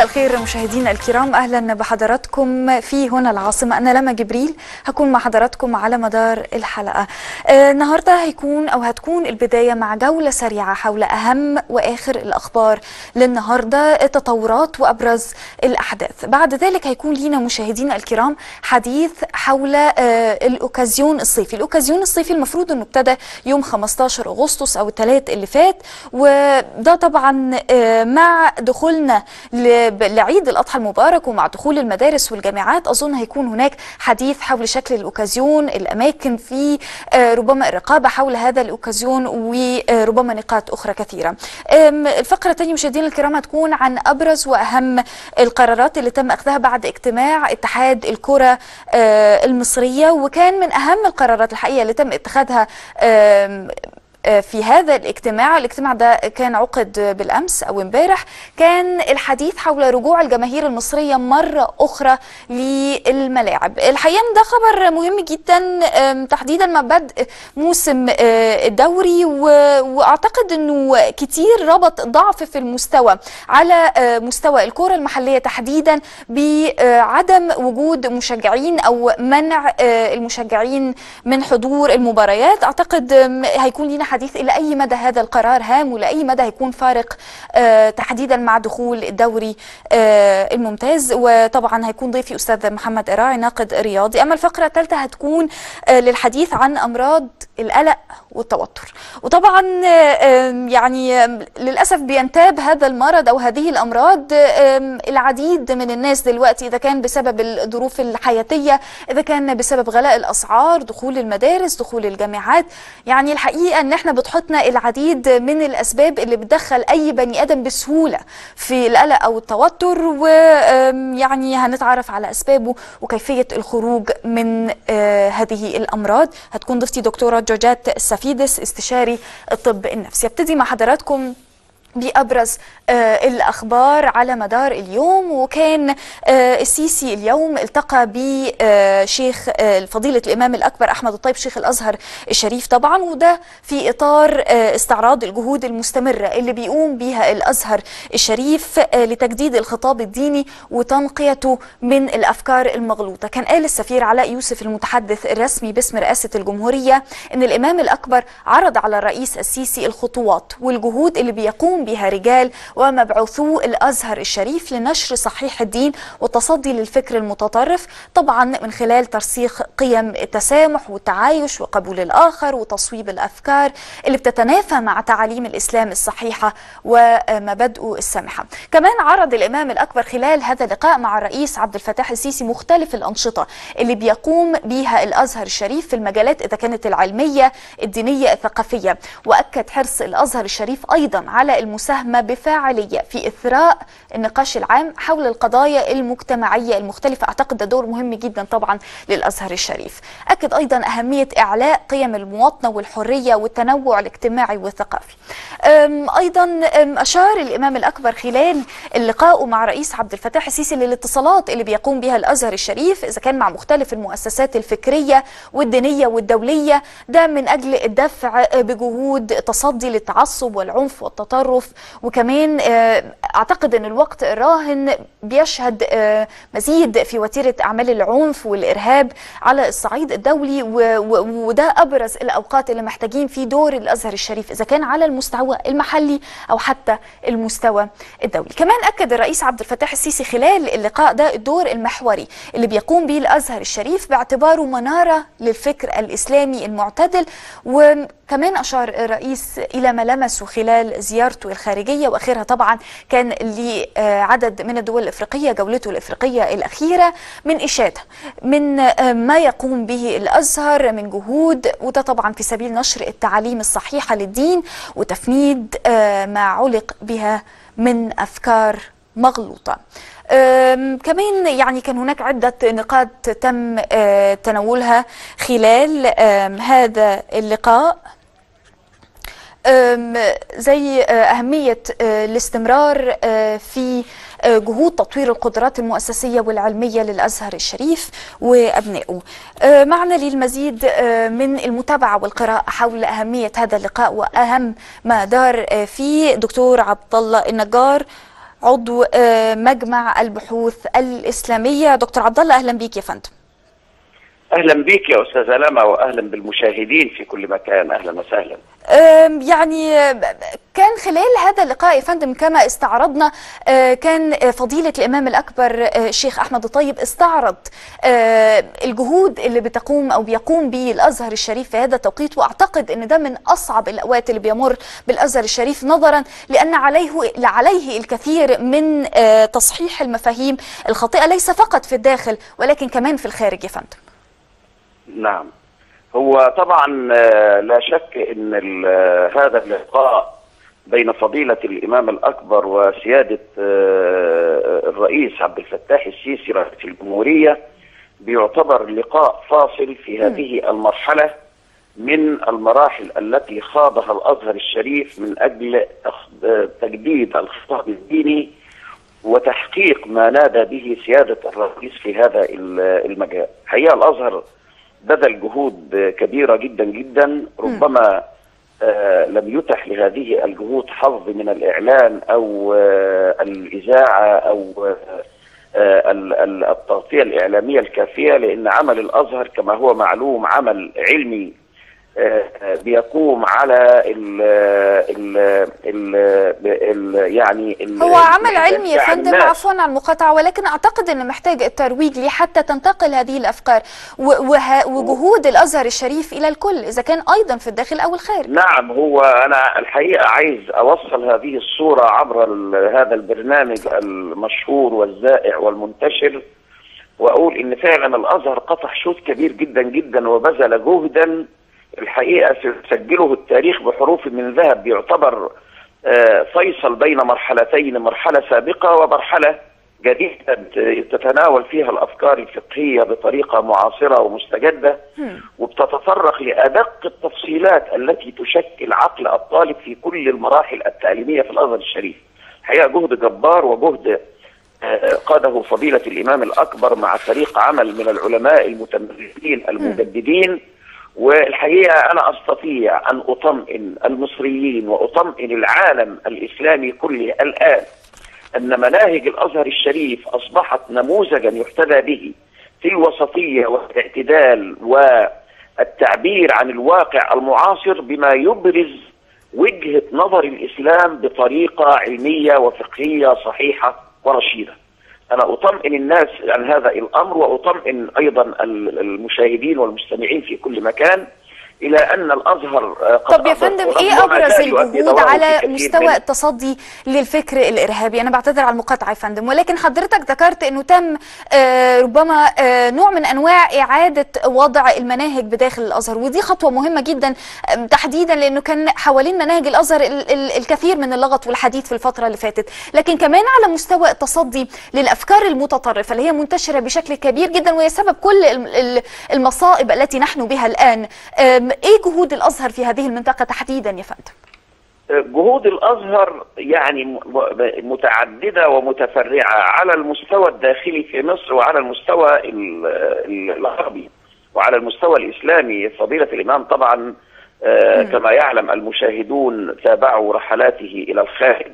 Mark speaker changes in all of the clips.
Speaker 1: الخير مشاهدينا الكرام اهلا بحضراتكم في هنا العاصمه انا لما جبريل هكون مع حضراتكم على مدار الحلقه آه النهارده هيكون او هتكون البدايه مع جوله سريعه حول اهم واخر الاخبار للنهارده التطورات وابرز الاحداث بعد ذلك هيكون لينا مشاهدينا الكرام حديث حول آه الاوكازيون الصيفي الاوكازيون الصيفي المفروض انه ابتدى يوم 15 اغسطس او الثلاث اللي فات وده طبعا آه مع دخولنا لعيد الاضحى المبارك ومع دخول المدارس والجامعات اظن هيكون هناك حديث حول شكل الاوكازيون الاماكن في ربما الرقابه حول هذا الاوكازيون وربما نقاط اخرى كثيره. الفقره الثانيه مشاهدينا الكرام هتكون عن ابرز واهم القرارات اللي تم اخذها بعد اجتماع اتحاد الكره المصريه وكان من اهم القرارات الحقيقه اللي تم اتخاذها في هذا الاجتماع الاجتماع ده كان عقد بالامس او امبارح كان الحديث حول رجوع الجماهير المصريه مره اخرى للملاعب الحقيقه ده خبر مهم جدا تحديدا مع بدء موسم الدوري واعتقد انه كتير ربط ضعف في المستوى على مستوى الكره المحليه تحديدا بعدم وجود مشجعين او منع المشجعين من حضور المباريات اعتقد هيكون لنا حديث الى اي مدى هذا القرار هام ولاي مدى هيكون فارق آه تحديدا مع دخول الدوري آه الممتاز وطبعا هيكون ضيفي استاذ محمد قراعي ناقد رياضي اما الفقره الثالثه هتكون آه للحديث عن امراض القلق والتوتر وطبعا يعني للاسف بينتاب هذا المرض او هذه الامراض العديد من الناس دلوقتي اذا كان بسبب الظروف الحياتيه اذا كان بسبب غلاء الاسعار دخول المدارس دخول الجامعات يعني الحقيقه ان احنا بتحطنا العديد من الاسباب اللي بتدخل اي بني ادم بسهوله في القلق او التوتر ويعني هنتعرف على اسبابه وكيفيه الخروج من هذه الامراض هتكون ضيفتي دكتوره جورجات السفيدس استشاري الطب النفسي ابتدي مع حضراتكم بأبرز آه الأخبار على مدار اليوم وكان آه السيسي اليوم التقى بشيخ آه فضيلة الإمام الأكبر أحمد الطيب شيخ الأزهر الشريف طبعا وده في إطار آه استعراض الجهود المستمرة اللي بيقوم بها الأزهر الشريف آه لتجديد الخطاب الديني وتنقيته من الأفكار المغلوطة كان قال السفير علاء يوسف المتحدث الرسمي باسم رئاسة الجمهورية أن الإمام الأكبر عرض على الرئيس السيسي الخطوات والجهود اللي بيقوم بها رجال ومبعوثو الازهر الشريف لنشر صحيح الدين والتصدي للفكر المتطرف طبعا من خلال ترسيخ قيم التسامح والتعايش وقبول الاخر وتصويب الافكار اللي بتتنافى مع تعاليم الاسلام الصحيحه ومبادئه السامحه. كمان عرض الامام الاكبر خلال هذا اللقاء مع الرئيس عبد الفتاح السيسي مختلف الانشطه اللي بيقوم بها الازهر الشريف في المجالات اذا كانت العلميه، الدينيه، الثقافيه، واكد حرص الازهر الشريف ايضا على المساهمة بفاعلية في إثراء النقاش العام حول القضايا المجتمعية المختلفة أعتقد ده دور مهم جدا طبعا للأزهر الشريف أكد أيضا أهمية إعلاء قيم المواطنة والحرية والتنوع الاجتماعي والثقافي أيضا أشار الإمام الأكبر خلال اللقاء مع رئيس عبد الفتاح السيسي للاتصالات اللي بيقوم بها الأزهر الشريف إذا كان مع مختلف المؤسسات الفكرية والدينية والدولية ده من أجل الدفع بجهود تصدي للتعصب والعنف والتطرف وكمان اعتقد ان الوقت الراهن بيشهد مزيد في وتيره اعمال العنف والارهاب على الصعيد الدولي وده ابرز الاوقات اللي محتاجين فيه دور الازهر الشريف اذا كان على المستوى المحلي او حتى المستوى الدولي كمان اكد الرئيس عبد الفتاح السيسي خلال اللقاء ده الدور المحوري اللي بيقوم به الازهر الشريف باعتباره مناره للفكر الاسلامي المعتدل وكمان اشار الرئيس الى ما لمسه خلال زيارته الخارجيه واخرها طبعا كان لعدد من الدول الافريقيه جولته الافريقيه الاخيره من اشاده من ما يقوم به الازهر من جهود وده طبعا في سبيل نشر التعاليم الصحيحه للدين وتفنيد ما علق بها من افكار مغلوطه كمان يعني كان هناك عدة نقاط تم تناولها خلال هذا اللقاء زي أهمية الاستمرار في جهود تطوير القدرات المؤسسية والعلمية للأزهر الشريف وأبنائه معنا للمزيد من المتابعة والقراءة حول أهمية هذا اللقاء وأهم ما دار فيه دكتور عبد الله النجار عضو مجمع البحوث الإسلامية دكتور عبد الله أهلا بيك يا فندم
Speaker 2: اهلا بك يا استاذه لما واهلا بالمشاهدين في كل مكان اهلا وسهلا
Speaker 1: يعني كان خلال هذا اللقاء يا فندم كما استعرضنا كان فضيلة الإمام الأكبر الشيخ أحمد الطيب استعرض الجهود اللي بتقوم أو بيقوم به الأزهر الشريف في هذا التوقيت وأعتقد أن ده من أصعب الأوقات اللي بيمر بالأزهر الشريف نظرا لأن عليه عليه الكثير من تصحيح المفاهيم الخاطئة ليس فقط في الداخل ولكن كمان في الخارج يا فندم
Speaker 2: نعم هو طبعا لا شك ان هذا اللقاء بين فضيلة الإمام الأكبر وسيادة الرئيس عبد الفتاح السيسي رئيس الجمهورية بيعتبر لقاء فاصل في هذه المرحلة من المراحل التي خاضها الأزهر الشريف من أجل تجديد الخطاب الديني وتحقيق ما نادى به سيادة الرئيس في هذا المجال حقيقة الأزهر بذل جهود كبيره جدا جدا ربما آه لم يتح لهذه الجهود حظ من الاعلان او آه الاذاعه او آه التغطيه الاعلاميه الكافيه لان عمل الازهر كما هو معلوم عمل علمي بيقوم على ال ال ال ال يعني ال
Speaker 1: هو عمل علمي يا فندم عفوا عن المقاطعه ولكن اعتقد انه محتاج الترويج ليه حتى تنتقل هذه الافكار وجهود الازهر الشريف الى الكل اذا كان ايضا في الداخل او الخارج
Speaker 2: نعم هو انا الحقيقه عايز اوصل هذه الصوره عبر هذا البرنامج المشهور والزائع والمنتشر واقول ان فعلا الازهر قطع شوط كبير جدا جدا وبذل جهدا الحقيقه سجله التاريخ بحروف من ذهب بيعتبر فيصل بين مرحلتين مرحله سابقه ومرحله جديده تتناول فيها الافكار الفقهيه بطريقه معاصره ومستجده وبتتطرق لادق التفصيلات التي تشكل عقل الطالب في كل المراحل التعليميه في الازهر الشريف. الحقيقه جهد جبار وجهد قاده فضيله الامام الاكبر مع فريق عمل من العلماء المتمرسين المجددين والحقيقه انا استطيع ان اطمئن المصريين واطمئن العالم الاسلامي كله الان ان مناهج الازهر الشريف اصبحت نموذجا يحتذى به في الوسطيه والاعتدال والتعبير عن الواقع المعاصر بما يبرز وجهه نظر الاسلام بطريقه علميه وفقهيه صحيحه ورشيده. انا اطمئن الناس عن هذا الامر واطمئن ايضا المشاهدين والمستمعين في كل مكان الى ان الازهر
Speaker 1: طب يا فندم ايه ابرز الجهود على مستوى التصدي للفكر الارهابي انا بعتذر على المقاطعه يا فندم ولكن حضرتك ذكرت انه تم آه ربما آه نوع من انواع اعاده وضع المناهج بداخل الازهر ودي خطوه مهمه جدا آه تحديدا لانه كان حوالين مناهج الازهر ال ال الكثير من اللغط والحديث في الفتره اللي فاتت لكن كمان على مستوى التصدي للافكار المتطرفه اللي هي منتشره بشكل كبير جدا وهي سبب كل المصائب التي نحن بها الان ايه جهود الازهر في هذه المنطقه تحديدا يا فندم؟
Speaker 2: جهود الازهر يعني متعدده ومتفرعه على المستوى الداخلي في مصر وعلى المستوى العربي وعلى المستوى الاسلامي فضيله الامام طبعا كما يعلم المشاهدون تابعوا رحلاته الى الخارج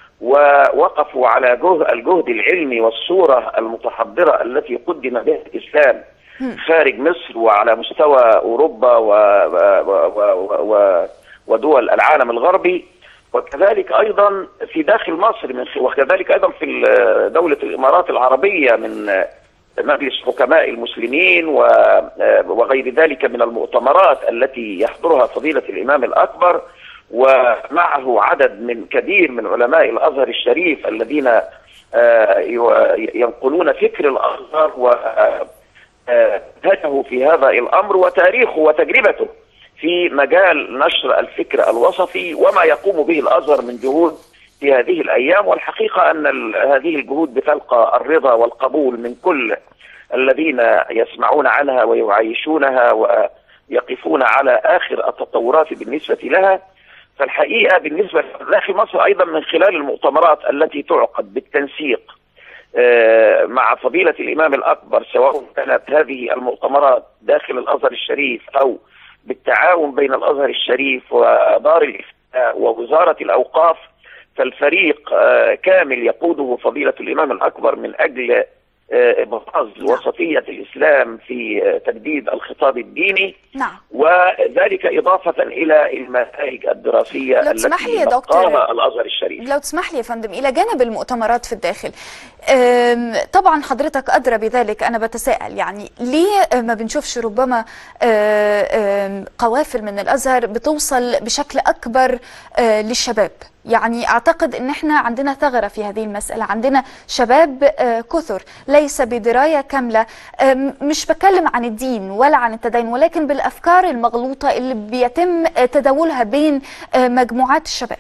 Speaker 2: ووقفوا على جهد الجهد العلمي والصوره المتحضره التي قدم بها الاسلام خارج مصر وعلى مستوى اوروبا و و و ودول العالم الغربي وكذلك ايضا في داخل مصر من وكذلك ايضا في دوله الامارات العربيه من مجلس حكماء المسلمين وغير ذلك من المؤتمرات التي يحضرها فضيله الامام الاكبر ومعه عدد من كبير من علماء الازهر الشريف الذين ينقلون فكر الازهر و منهجه في هذا الامر وتاريخه وتجربته في مجال نشر الفكر الوسطي وما يقوم به الازهر من جهود في هذه الايام والحقيقه ان هذه الجهود بتلقى الرضا والقبول من كل الذين يسمعون عنها ويعايشونها ويقفون على اخر التطورات بالنسبه لها فالحقيقه بالنسبه داخل مصر ايضا من خلال المؤتمرات التي تعقد بالتنسيق مع فضيلة الإمام الأكبر سواء كانت هذه المؤتمرات داخل الأزهر الشريف أو بالتعاون بين الأزهر الشريف ودار الإفتاء ووزارة الأوقاف فالفريق كامل يقوده فضيلة الإمام الأكبر من أجل ابراز وسطيه الاسلام في تجديد الخطاب الديني
Speaker 1: نعم
Speaker 2: وذلك اضافه الى المناهج الدراسيه
Speaker 1: لو تسمح لي
Speaker 2: التي
Speaker 1: يا دكتور
Speaker 2: نقاها الازهر الشريف
Speaker 1: لو تسمح لي يا فندم الى جانب المؤتمرات في الداخل أم، طبعا حضرتك ادرى بذلك انا بتساءل يعني ليه ما بنشوفش ربما أه، أم، قوافل من الازهر بتوصل بشكل اكبر أه، للشباب يعني اعتقد ان احنا عندنا ثغره في هذه المساله عندنا شباب أه، كثر ليس بدرايه كامله أم، مش بتكلم عن الدين ولا عن التدين ولكن بالافكار المغلوطه اللي بيتم أه، تداولها بين أه، مجموعات الشباب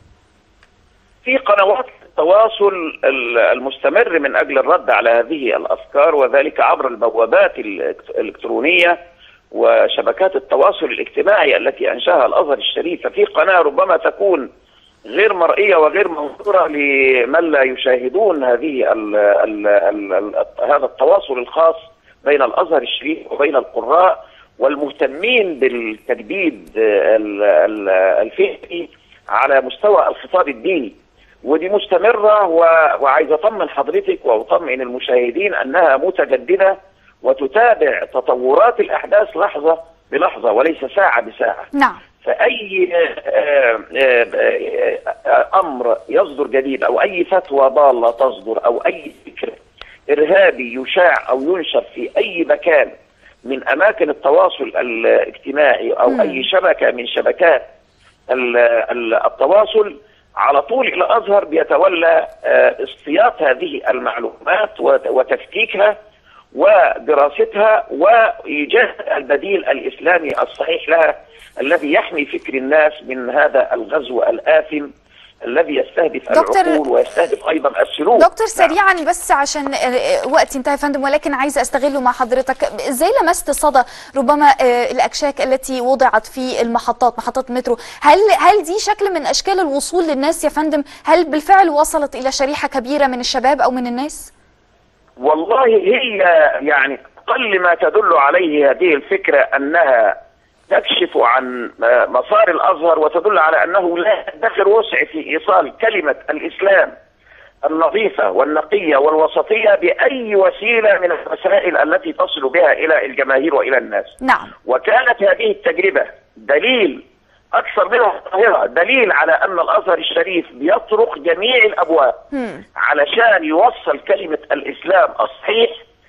Speaker 2: في قنوات التواصل ال- المستمر من اجل الرد على هذه الافكار وذلك عبر البوابات الإلكت- الالكترونيه وشبكات التواصل الاجتماعي التي انشاها الازهر الشريف ففي قناه ربما تكون غير مرئيه وغير منظوره لمن لا يشاهدون هذه ال ال ال ال هذا التواصل الخاص بين الازهر الشريف وبين القراء والمهتمين بالتجديد ال- ال- الفكري على مستوى الخطاب الديني ودي مستمرة و- وعايز أطمن حضرتك وأطمئن المشاهدين أنها متجددة وتتابع تطورات الأحداث لحظة بلحظة وليس ساعة بساعة
Speaker 1: نعم
Speaker 2: فأي آه، آه، آه، آه، أمر يصدر جديد أو أي فتوى ضالة تصدر أو أي فكر إرهابي يشاع أو ينشر في أي مكان من أماكن التواصل الاجتماعي أو
Speaker 1: مم.
Speaker 2: أي شبكة من شبكات ال- ال- التواصل على طول الازهر بيتولى آه، اصطياد هذه المعلومات وت- وتفكيكها ودراستها وايجاد البديل الاسلامي الصحيح لها الذي يحمي فكر الناس من هذا الغزو الاثم الذي يستهدف
Speaker 1: دكتور-
Speaker 2: العقول ويستهدف ايضا السلوك
Speaker 1: دكتور
Speaker 2: نعم.
Speaker 1: سريعا بس عشان آه، وقتي انتهى يا فندم ولكن عايزه استغله مع حضرتك ازاي لمست صدى ربما آه، الاكشاك التي وضعت في المحطات محطات المترو هل هل دي شكل من اشكال الوصول للناس يا فندم هل بالفعل وصلت الى شريحه كبيره من الشباب او من الناس
Speaker 2: والله هي يعني اقل ما تدل عليه هذه الفكره انها تكشف عن آه، مسار الازهر وتدل على انه لا يدخر وسع في ايصال كلمه الاسلام النظيفه والنقيه والوسطيه باي وسيله من الوسائل التي تصل بها الى الجماهير والى الناس.
Speaker 1: نعم
Speaker 2: وكانت هذه التجربة دليل أكثر منها الظاهرة دليل على أن الأزهر الشريف بيطرق جميع الأبواب
Speaker 1: هم.
Speaker 2: علشان يوصل كلمة الإسلام الصحيح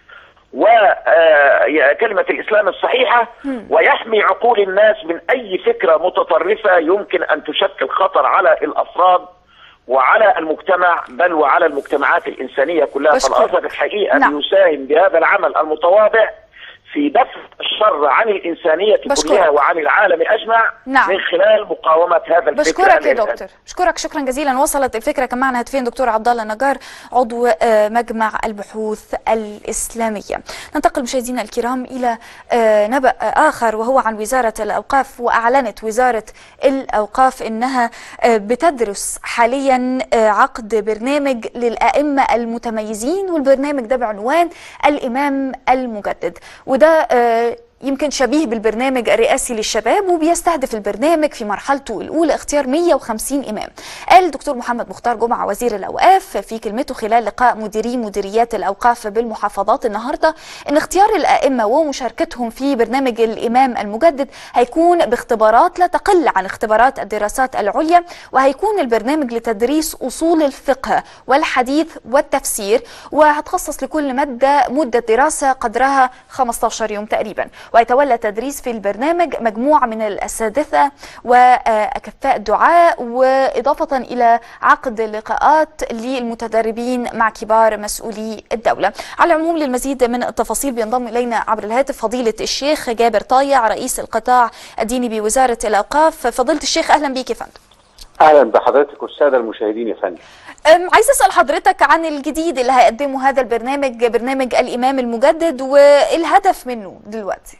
Speaker 2: وكلمة الإسلام الصحيحة
Speaker 1: مم.
Speaker 2: ويحمي عقول الناس من أي فكرة متطرفة يمكن أن تشكل خطر على الأفراد وعلى المجتمع بل وعلى المجتمعات الإنسانية كلها
Speaker 1: بشكرك.
Speaker 2: فالأزهر الحقيقة
Speaker 1: نعم.
Speaker 2: يساهم بهذا العمل المتواضع في دفع الشر عن الإنسانية
Speaker 1: بشكرك.
Speaker 2: كلها وعن العالم أجمع
Speaker 1: نعم.
Speaker 2: من خلال مقاومة هذا الفكر
Speaker 1: بشكرك يا
Speaker 2: الإرهابي.
Speaker 1: دكتور بشكرك شكرا جزيلا وصلت الفكره كان معنا هاتفين دكتور عبد الله نجار عضو آه، مجمع البحوث الاسلاميه ننتقل مشاهدينا الكرام الى آه، نبأ اخر وهو عن وزاره الاوقاف واعلنت وزاره الاوقاف انها آه، بتدرس حاليا آه، عقد برنامج للائمه المتميزين والبرنامج ده بعنوان الامام المجدد وده آه، يمكن شبيه بالبرنامج الرئاسي للشباب وبيستهدف البرنامج في مرحلته الأولى اختيار 150 إمام قال الدكتور محمد مختار جمعة وزير الأوقاف في كلمته خلال لقاء مديري مديريات الأوقاف بالمحافظات النهاردة إن اختيار الأئمة ومشاركتهم في برنامج الإمام المجدد هيكون باختبارات لا تقل عن اختبارات الدراسات العليا وهيكون البرنامج لتدريس أصول الفقه والحديث والتفسير وهتخصص لكل مادة مدة دراسة قدرها 15 يوم تقريبا ويتولى تدريس في البرنامج مجموعة من الأساتذة وأكفاء الدعاء وإضافة إلى عقد لقاءات للمتدربين مع كبار مسؤولي الدولة على العموم للمزيد من التفاصيل بينضم إلينا عبر الهاتف فضيلة الشيخ جابر طايع رئيس القطاع الديني بوزارة الأوقاف فضيلة الشيخ أهلا بيك يا فندم
Speaker 3: اهلا بحضرتك والساده المشاهدين يا فندم
Speaker 1: أم، عايز اسال حضرتك عن الجديد اللي هيقدمه هذا البرنامج برنامج الامام المجدد والهدف منه دلوقتي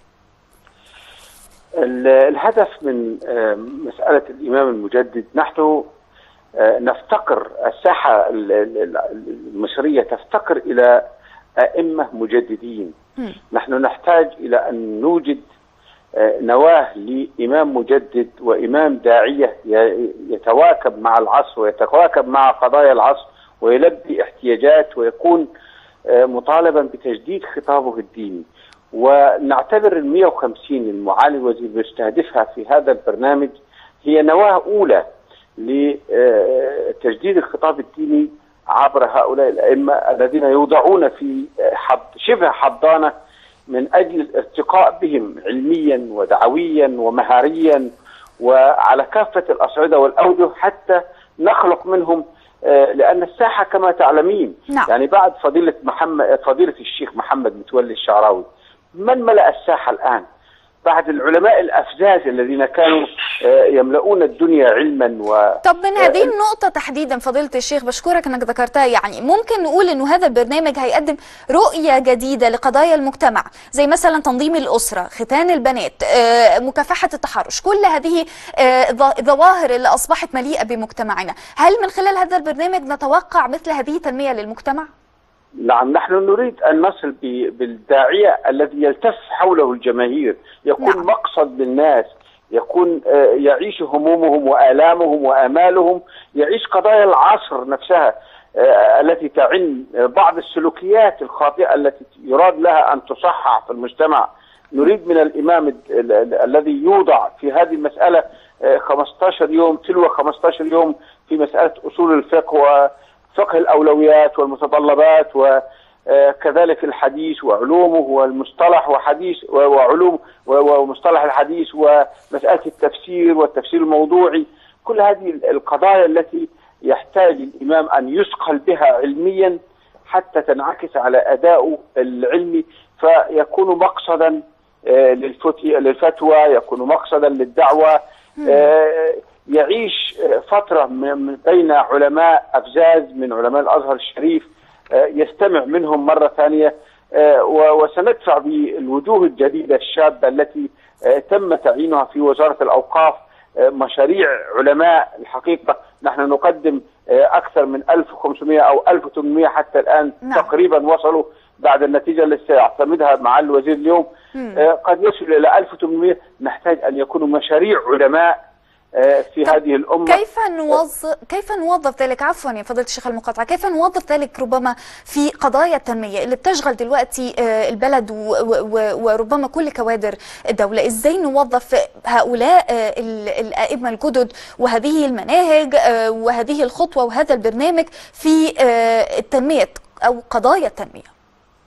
Speaker 3: ال- الهدف من آه، مساله الامام المجدد نحن آه، نفتقر الساحه ال- ال- المصريه تفتقر الى ائمه مجددين
Speaker 1: مم.
Speaker 3: نحن نحتاج الى ان نوجد نواه لإمام مجدد وإمام داعية يتواكب مع العصر ويتواكب مع قضايا العصر ويلبي احتياجات ويكون مطالبا بتجديد خطابه الديني ونعتبر ال 150 المعالي الوزير بيستهدفها في هذا البرنامج هي نواه أولى لتجديد الخطاب الديني عبر هؤلاء الأئمة الذين يوضعون في حض شبه حضانة من أجل الارتقاء بهم علميا ودعويا ومهاريا وعلى كافة الأصعدة والأوجه حتى نخلق منهم لأن الساحة كما تعلمين
Speaker 1: نعم.
Speaker 3: يعني بعد فضيلة محمد فضيلة الشيخ محمد متولي الشعراوي من ملأ الساحة الآن؟ بعد العلماء الافزاز الذين كانوا يملؤون الدنيا علما و
Speaker 1: طب من هذه النقطة تحديدا فضيلة الشيخ بشكرك انك ذكرتها يعني ممكن نقول انه هذا البرنامج هيقدم رؤية جديدة لقضايا المجتمع زي مثلا تنظيم الأسرة ختان البنات مكافحة التحرش كل هذه ظواهر اللي أصبحت مليئة بمجتمعنا هل من خلال هذا البرنامج نتوقع مثل هذه تنمية للمجتمع؟
Speaker 3: نعم نحن نريد أن نصل بالداعية الذي يلتف حوله الجماهير يكون نعم. مقصد للناس يكون يعيش همومهم وآلامهم وآمالهم يعيش قضايا العصر نفسها التي تعن بعض السلوكيات الخاطئة التي يراد لها أن تصحح في المجتمع نريد من الإمام الذي يوضع في هذه المسألة 15 يوم تلو 15 يوم في مسألة أصول الفقه و فقه الأولويات والمتطلبات وكذلك الحديث وعلومه والمصطلح وحديث وعلوم ومصطلح الحديث ومسألة التفسير والتفسير الموضوعي كل هذه القضايا التي يحتاج الإمام أن يثقل بها علميا حتى تنعكس على أدائه العلمي فيكون مقصدا للفتوى يكون مقصدا للدعوة يعيش فترة بين علماء أفزاز من علماء الأزهر الشريف يستمع منهم مرة ثانية وسندفع بالوجوه الجديدة الشابة التي تم تعيينها في وزارة الأوقاف مشاريع علماء الحقيقة نحن نقدم أكثر من 1500 أو 1800 حتى الآن
Speaker 1: نعم.
Speaker 3: تقريبا وصلوا بعد النتيجة اللي سيعتمدها معالي الوزير اليوم قد يصل إلى 1800 نحتاج أن يكونوا مشاريع علماء في هذه الأمة
Speaker 1: كيف نوظف كيف نوظف ذلك عفوا يا فضيلة الشيخ المقاطعة كيف نوظف ذلك ربما في قضايا التنمية اللي بتشغل دلوقتي البلد وربما كل كوادر الدولة ازاي نوظف هؤلاء الأئمة الجدد وهذه المناهج وهذه الخطوة وهذا البرنامج في التنمية أو قضايا التنمية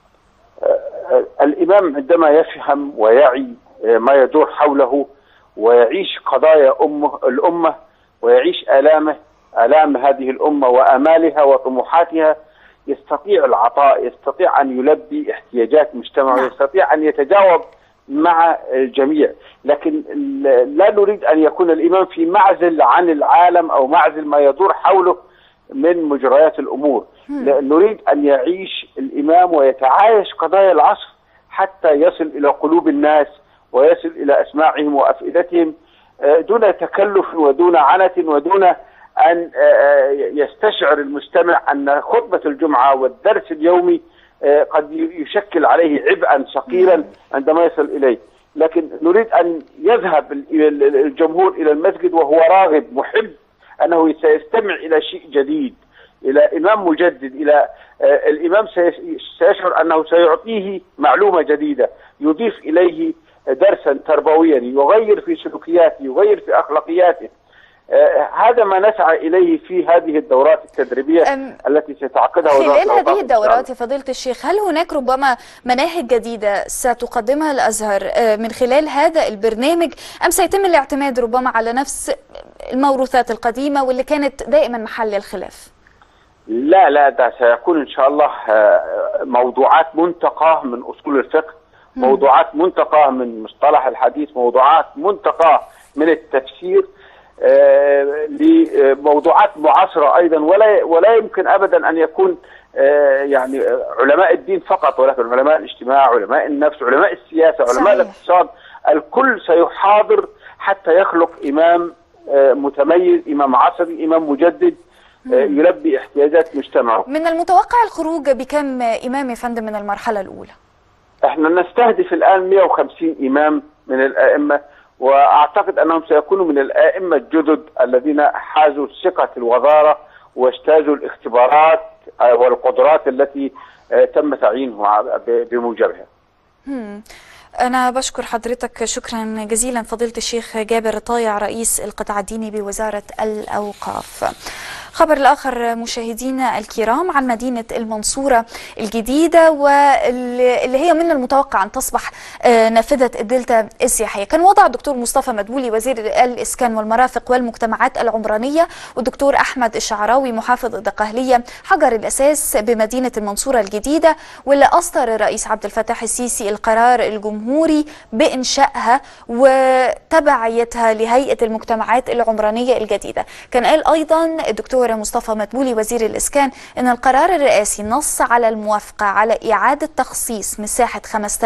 Speaker 3: الإمام عندما يفهم ويعي ما يدور حوله ويعيش قضايا أمه الأمة ويعيش آلامه آلام هذه الأمة وآمالها وطموحاتها يستطيع العطاء يستطيع أن يلبي احتياجات مجتمعه يستطيع أن يتجاوب مع الجميع لكن لا نريد أن يكون الإمام في معزل عن العالم أو معزل ما يدور حوله من مجريات الأمور نريد أن يعيش الإمام ويتعايش قضايا العصر حتى يصل إلى قلوب الناس ويصل إلى أسماعهم وأفئدتهم دون تكلف ودون عنة ودون أن يستشعر المستمع أن خطبة الجمعة والدرس اليومي قد يشكل عليه عبئا ثقيلا عندما يصل إليه لكن نريد أن يذهب الجمهور إلى المسجد وهو راغب محب أنه سيستمع إلى شيء جديد إلى إمام مجدد إلى الإمام سيشعر أنه سيعطيه معلومة جديدة يضيف إليه درسا تربويا يغير في سلوكياته يغير في اخلاقياته آه هذا ما نسعى اليه في هذه الدورات التدريبيه التي ستعقدها
Speaker 1: خلال هذه الدورات يا فضيله الشيخ هل هناك ربما مناهج جديده ستقدمها الازهر آه من خلال هذا البرنامج ام سيتم الاعتماد ربما على نفس الموروثات القديمه واللي كانت دائما محل الخلاف؟
Speaker 3: لا لا ده سيكون ان شاء الله موضوعات منتقاه من اصول الفقه موضوعات منتقاه من مصطلح الحديث موضوعات منتقاه من التفسير آه لموضوعات معاصره ايضا ولا ولا يمكن ابدا ان يكون آه يعني علماء الدين فقط ولكن علماء الاجتماع علماء النفس علماء السياسه علماء صحيح. الاقتصاد الكل سيحاضر حتى يخلق امام آه متميز امام عصري امام مجدد يلبي احتياجات مجتمعه
Speaker 1: من المتوقع الخروج بكم امام يا فندم من المرحله الاولى
Speaker 3: احنا نستهدف الان 150 امام من الائمه واعتقد انهم سيكونوا من الائمه الجدد الذين حازوا ثقه الوزاره واجتازوا الاختبارات والقدرات التي تم تعيينه بموجبها.
Speaker 1: أنا بشكر حضرتك شكرا جزيلا فضيلة الشيخ جابر طايع رئيس القطاع الديني بوزارة الأوقاف خبر الآخر مشاهدينا الكرام عن مدينة المنصورة الجديدة واللي هي من المتوقع أن تصبح نافذة الدلتا السياحية كان وضع الدكتور مصطفى مدبولي وزير الإسكان والمرافق والمجتمعات العمرانية والدكتور أحمد الشعراوي محافظ الدقهلية حجر الأساس بمدينة المنصورة الجديدة واللي أصدر الرئيس عبد الفتاح السيسي القرار الجمهوري بإنشائها وتبعيتها لهيئة المجتمعات العمرانية الجديدة كان قال أيضا الدكتور مصطفى مدبولي وزير الإسكان أن القرار الرئاسي نص على الموافقة على إعادة تخصيص مساحة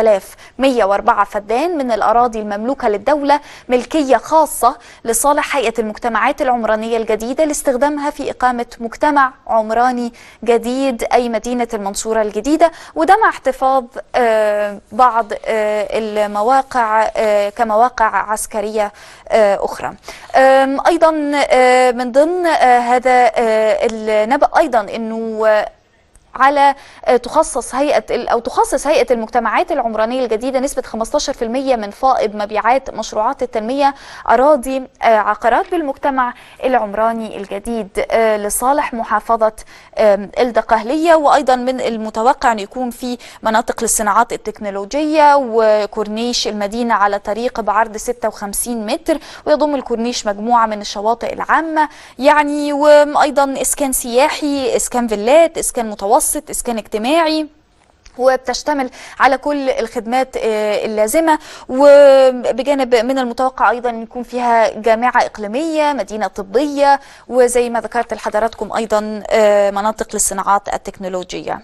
Speaker 1: 5104 فدان من الأراضي المملوكة للدولة ملكية خاصة لصالح هيئة المجتمعات العمرانية الجديدة لاستخدامها في إقامة مجتمع عمراني جديد أي مدينة المنصورة الجديدة وده مع احتفاظ بعض المواقع كمواقع عسكرية أخرى أيضا من ضمن هذا النبأ أيضا أنه على تخصص هيئه او تخصص هيئه المجتمعات العمرانيه الجديده نسبه 15% من فائض مبيعات مشروعات التنميه اراضي عقارات بالمجتمع العمراني الجديد لصالح محافظه الدقهليه وايضا من المتوقع ان يكون في مناطق للصناعات التكنولوجيه وكورنيش المدينه على طريق بعرض 56 متر ويضم الكورنيش مجموعه من الشواطئ العامه يعني وايضا اسكان سياحي اسكان فيلات اسكان متوسط متوسط اسكان اجتماعي وبتشتمل على كل الخدمات اللازمة وبجانب من المتوقع أيضا أن يكون فيها جامعة إقليمية مدينة طبية وزي ما ذكرت لحضراتكم أيضا مناطق للصناعات التكنولوجية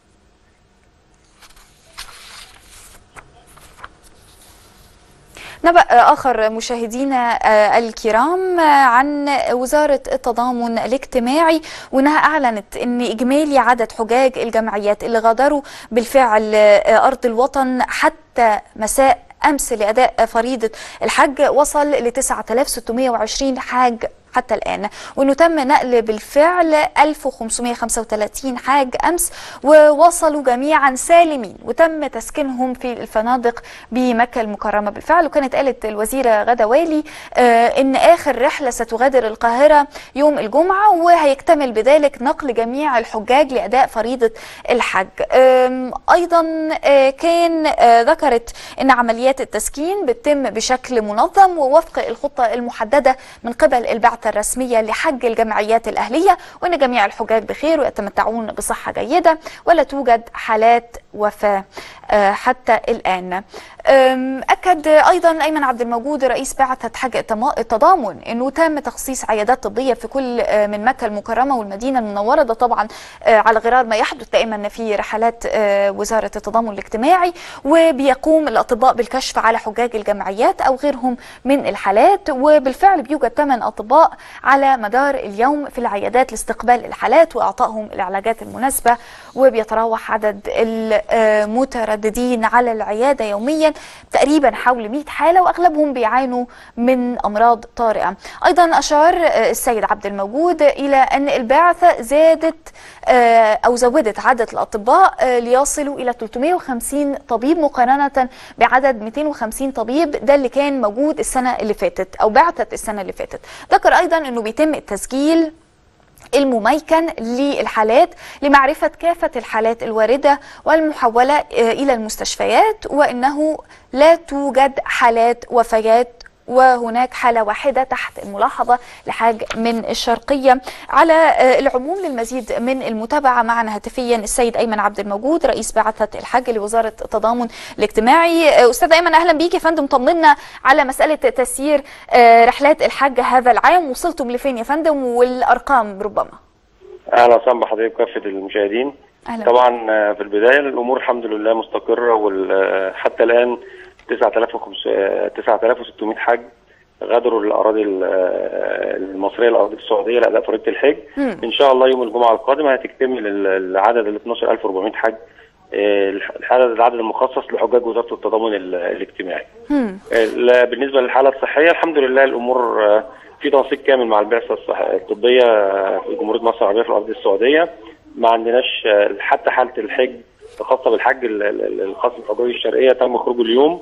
Speaker 1: نبأ آخر مشاهدينا الكرام عن وزارة التضامن الاجتماعي وأنها أعلنت أن إجمالي عدد حجاج الجمعيات اللي غادروا بالفعل أرض الوطن حتى مساء أمس لأداء فريضة الحج وصل ل 9620 حاج حتى الآن وأنه تم نقل بالفعل 1535 حاج أمس ووصلوا جميعا سالمين وتم تسكينهم في الفنادق بمكة المكرمة بالفعل وكانت قالت الوزيرة غدا والي آه إن آخر رحلة ستغادر القاهرة يوم الجمعة وهيكتمل بذلك نقل جميع الحجاج لأداء فريضة الحج أيضا آه كان آه ذكرت أن عمليات التسكين بتتم بشكل منظم ووفق الخطة المحددة من قبل البعثة الرسمية لحج الجمعيات الأهلية وأن جميع الحجاج بخير ويتمتعون بصحة جيدة ولا توجد حالات وفاة حتى الآن أكد أيضا أيمن عبد الموجود رئيس بعثة حج التضامن أنه تم تخصيص عيادات طبية في كل من مكة المكرمة والمدينة المنورة ده طبعا على غرار ما يحدث دائما في رحلات وزارة التضامن الاجتماعي وبيقوم الأطباء بالكشف على حجاج الجمعيات أو غيرهم من الحالات وبالفعل بيوجد 8 أطباء على مدار اليوم في العيادات لاستقبال الحالات وإعطائهم العلاجات المناسبة وبيتراوح عدد المترددين على العيادة يوميا تقريبا حول 100 حالة وأغلبهم بيعانوا من أمراض طارئة أيضا أشار السيد عبد الموجود إلى أن البعثة زادت أو زودت عدد الأطباء ليصلوا إلى 350 طبيب مقارنة بعدد 250 طبيب ده اللي كان موجود السنة اللي فاتت أو بعثة السنة اللي فاتت ذكر أيضا أنه بيتم التسجيل المميكن للحالات لمعرفة كافة الحالات الواردة والمحولة إلى المستشفيات وأنه لا توجد حالات وفيات وهناك حالة واحدة تحت الملاحظة لحاج من الشرقية على العموم للمزيد من المتابعة معنا هاتفيا السيد أيمن عبد الموجود رئيس بعثة الحج لوزارة التضامن الاجتماعي أستاذ أيمن أهلا بيك يا فندم طمنا على مسألة تسيير رحلات الحج هذا العام وصلتم لفين يا فندم والأرقام ربما
Speaker 4: أهلا وسهلا بحضرتك كافة المشاهدين
Speaker 1: أهلا
Speaker 4: طبعا في البداية الأمور الحمد لله مستقرة وحتى الآن 9600 حج غادروا الاراضي المصريه الاراضي السعوديه لاداء فريضه الحج
Speaker 1: مم.
Speaker 4: ان شاء الله يوم الجمعه القادم هتكتمل العدد ال 12400 حج آه، الحاله العدد المخصص لحجاج وزاره التضامن ال- الاجتماعي.
Speaker 1: مم.
Speaker 4: ال- بالنسبه للحاله الصحيه الحمد لله الامور آه، في تنسيق كامل مع البعثه الصح- الطبيه آه، في جمهوريه مصر العربيه في الارض السعوديه ما عندناش آه، حتى حاله الحج الخاصه بالحج ال- ال- الخاص بالحجاج الشرقيه تم خروجه اليوم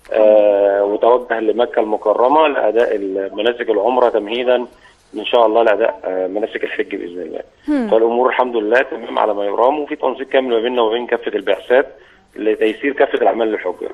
Speaker 4: آه، وتوجه لمكه المكرمه لاداء مناسك العمره تمهيدا ان شاء الله لاداء آه، مناسك الحج باذن الله. فالامور الحمد لله تمام على ما يرام وفي تنسيق كامل ما بيننا وبين كافه البعثات لتيسير كافه الاعمال للحجاج.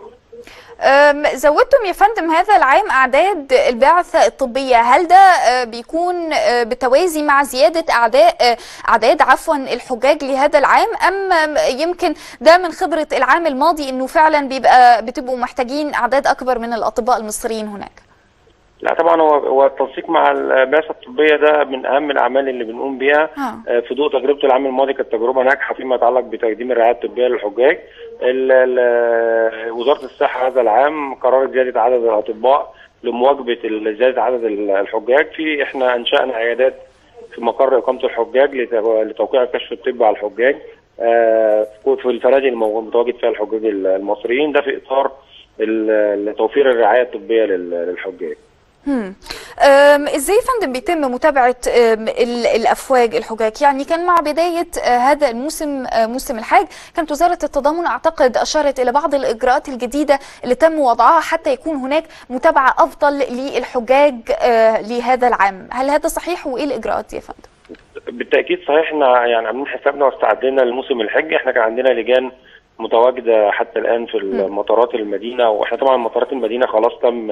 Speaker 1: أم، زودتم يا فندم هذا العام أعداد البعثة الطبية هل ده أه، بيكون أه، بالتوازي مع زيادة أعداء أه، أعداد عفوا الحجاج لهذا العام أم أم، يمكن ده من خبرة العام الماضي إنه فعلا بيبقى بتبقوا محتاجين أعداد أكبر من الأطباء المصريين هناك
Speaker 4: لا طبعا هو هو التنسيق مع البعثه الطبيه ده من اهم الاعمال اللي بنقوم بيها
Speaker 1: آه.
Speaker 4: آه، في ضوء تجربه العام الماضي كانت تجربه ناجحه فيما يتعلق بتقديم الرعايه الطبيه للحجاج. ال- ال- وزاره الصحه هذا العام قررت زياده عدد الاطباء لمواجبه ال- زياده عدد ال- الحجاج في احنا انشانا عيادات في مقر اقامه الحجاج لت- لتوقيع الكشف الطبي على الحجاج آه، في الفنادق المتواجد فيها الحجاج المصريين ده في اطار ال- توفير الرعايه الطبيه لل- للحجاج.
Speaker 1: هم. أم، ازاي يا فندم بيتم متابعة أم، ال- الأفواج الحجاج يعني كان مع بداية آه، هذا الموسم آه، موسم الحج كانت وزارة التضامن أعتقد أشارت إلى بعض الإجراءات الجديدة اللي تم وضعها حتى يكون هناك متابعة أفضل للحجاج آه، لهذا العام هل هذا صحيح وإيه الإجراءات دي يا فندم؟
Speaker 4: بالتاكيد صحيح احنا يعني عاملين حسابنا واستعدنا للموسم الحجي احنا كان عندنا لجان متواجده حتى الان في المطارات المدينه واحنا طبعا مطارات المدينه خلاص تم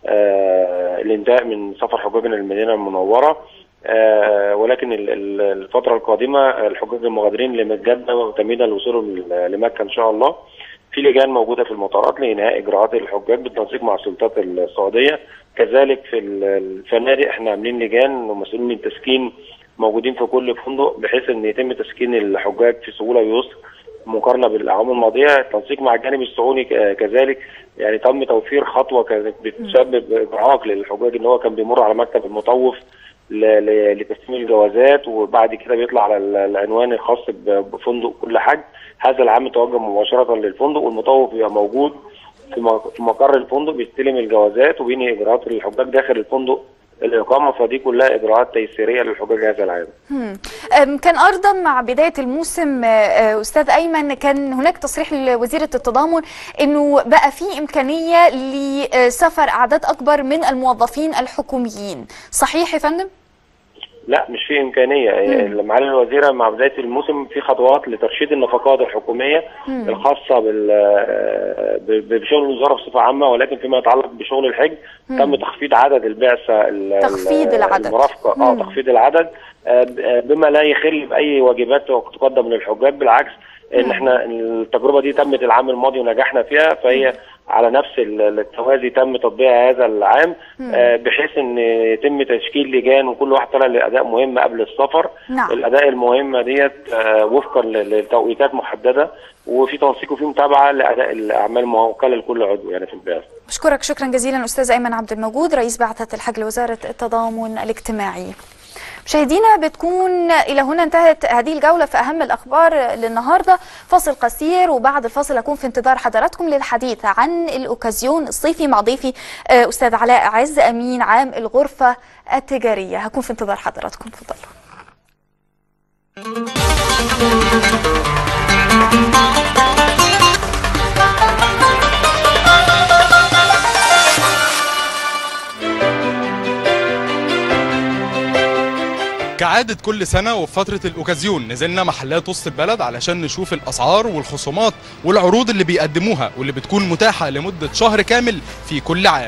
Speaker 4: آه الانتهاء من سفر حجاجنا للمدينه المنوره آه ولكن ال- ال- الفتره القادمه الحجاج المغادرين لجده تمهيدا لوصولهم ل- لمكه ان شاء الله في لجان موجوده في المطارات لانهاء اجراءات الحجاج بالتنسيق مع السلطات السعوديه كذلك في ال- الفنادق احنا عاملين لجان ومسؤولين من التسكين موجودين في كل فندق بحيث ان يتم تسكين الحجاج في سهوله ويسر مقارنه بالاعوام الماضيه التنسيق مع الجانب السعودي ك- كذلك يعني تم توفير خطوه كانت بتسبب اعاق للحجاج ان هو كان بيمر على مكتب المطوف ل- ل- لتسليم الجوازات وبعد كده بيطلع على ال- العنوان الخاص ب- بفندق كل حج هذا العام توجه مباشره للفندق والمطوف بيبقى موجود في م- في مقر الفندق بيستلم الجوازات وبينهي اجراءات الحجاج داخل الفندق الاقامه فدي كلها اجراءات تيسيريه للحجاج هذا العام
Speaker 1: هم. أم، كان أيضا مع بداية الموسم آه، آه، أستاذ أيمن كان هناك تصريح لوزيرة التضامن أنه بقى في إمكانية لسفر أعداد أكبر من الموظفين الحكوميين صحيح يا فندم؟
Speaker 4: لا مش في امكانيه يعني معالي الوزيره مع بدايه الموسم في خطوات لترشيد النفقات الحكوميه
Speaker 1: مم.
Speaker 4: الخاصه بال ب- بشغل الوزاره بصفه عامه ولكن فيما يتعلق بشغل الحج تم تخفيض عدد البعثه ال-
Speaker 1: تخفيض
Speaker 4: ال-
Speaker 1: العدد.
Speaker 4: المرافقه اه
Speaker 1: مم.
Speaker 4: تخفيض العدد آه، ب- آه، بما لا يخل باي واجبات تقدم للحجاج بالعكس ان احنا التجربه دي تمت العام الماضي ونجحنا فيها فهي على نفس ال- التوازي تم تطبيقها هذا العام آه، بحيث ان يتم تشكيل لجان وكل واحد طلع لاداء مهمه قبل السفر
Speaker 1: نعم.
Speaker 4: الاداء المهمه ديت آه، وفقا ل- لتوقيتات محدده وفي تنسيق وفي متابعه لاداء الاعمال الموكله لكل عضو يعني في البعثه
Speaker 1: بشكرك شكرا جزيلا أستاذ أيمن عبد الموجود رئيس بعثة الحج لوزارة التضامن الاجتماعي مشاهدينا بتكون إلى هنا انتهت هذه الجولة في أهم الأخبار للنهاردة فاصل قصير وبعد الفاصل أكون في انتظار حضراتكم للحديث عن الأوكازيون الصيفي مع ضيفي آه، أستاذ علاء عز أمين عام الغرفة التجارية هكون في انتظار حضراتكم تفضلوا
Speaker 5: كعادة كل سنة وفي فترة الأوكازيون نزلنا محلات وسط البلد علشان نشوف الأسعار والخصومات والعروض اللي بيقدموها واللي بتكون متاحة لمدة شهر كامل في كل عام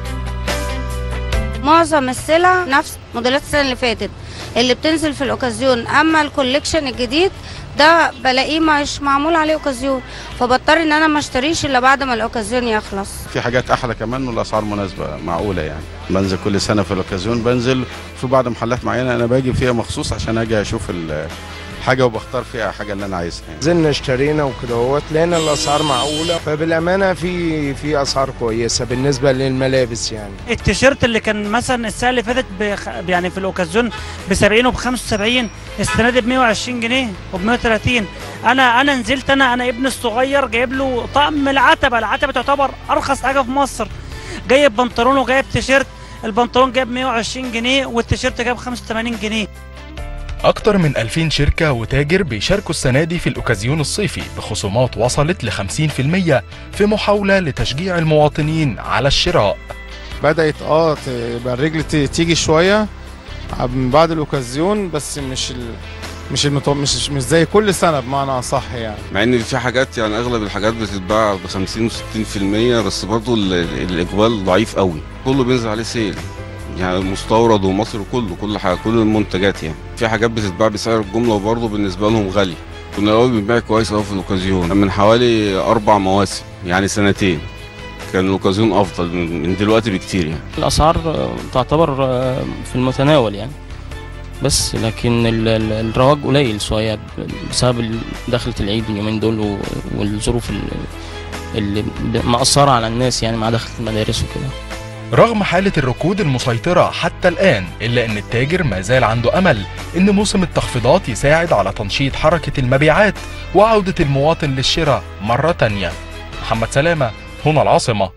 Speaker 6: معظم السلع نفس موديلات السنه اللي فاتت اللي بتنزل في الاوكازيون اما الكوليكشن الجديد ده بلاقيه مش معمول عليه اوكازيون فبضطر ان انا ما اشتريش الا بعد ما الاوكازيون يخلص
Speaker 7: في حاجات احلى كمان والاسعار مناسبه معقوله يعني بنزل كل سنه في الاوكازيون بنزل في بعض محلات معينه انا باجي فيها مخصوص عشان اجي اشوف ال- الحاجه وبختار فيها الحاجه اللي انا عايزها يعني.
Speaker 8: نزلنا اشترينا وكده هوت لقينا الاسعار معقوله فبالامانه في في اسعار كويسه بالنسبه للملابس يعني
Speaker 9: التيشيرت اللي كان مثلا السنه اللي فاتت بخ... يعني في الاوكازيون ب 70 وب 75 السنه دي ب 120 جنيه وب 130 انا انا نزلت انا انا ابني الصغير جايب له طقم العتبه العتبه تعتبر ارخص حاجه في مصر جايب بنطلون وجايب تيشيرت البنطلون جايب 120 جنيه والتيشيرت جايب 85 جنيه
Speaker 5: أكتر من 2000 شركة وتاجر بيشاركوا السنة دي في الأوكازيون الصيفي بخصومات وصلت ل 50% في محاولة لتشجيع المواطنين على الشراء
Speaker 10: بدأت اه تبقى الرجل ت- تيجي شوية من بعد الأوكازيون بس مش ال... مش المتو... مش مش زي كل سنة بمعنى أصح يعني
Speaker 7: مع ان في حاجات يعني اغلب الحاجات بتتباع ب 50 و60% بس برضه ال- الاقبال ضعيف قوي كله بينزل عليه سيل يعني مستورد ومصري كله كل حاجه كل المنتجات يعني في حاجات بتتباع بسعر الجمله وبرضه بالنسبه لهم غالي كنا الاول بنبيع كويس قوي في الاوكازيون من حوالي اربع مواسم يعني سنتين كان الاوكازيون افضل من من دلوقتي بكتير يعني
Speaker 11: الأسعار آه، تعتبر آه، في المتناول يعني بس لكن ال- ال- الرواج قليل شوية بسبب ال- دخلة العيد اليومين دول و- والظروف ال- اللي ب- مأثرة على الناس يعني مع دخلة المدارس وكده
Speaker 5: رغم حالة الركود المسيطرة حتى الآن إلا أن التاجر ما زال عنده أمل أن موسم التخفيضات يساعد على تنشيط حركة المبيعات وعودة المواطن للشراء مرة تانية محمد سلامة هنا العاصمة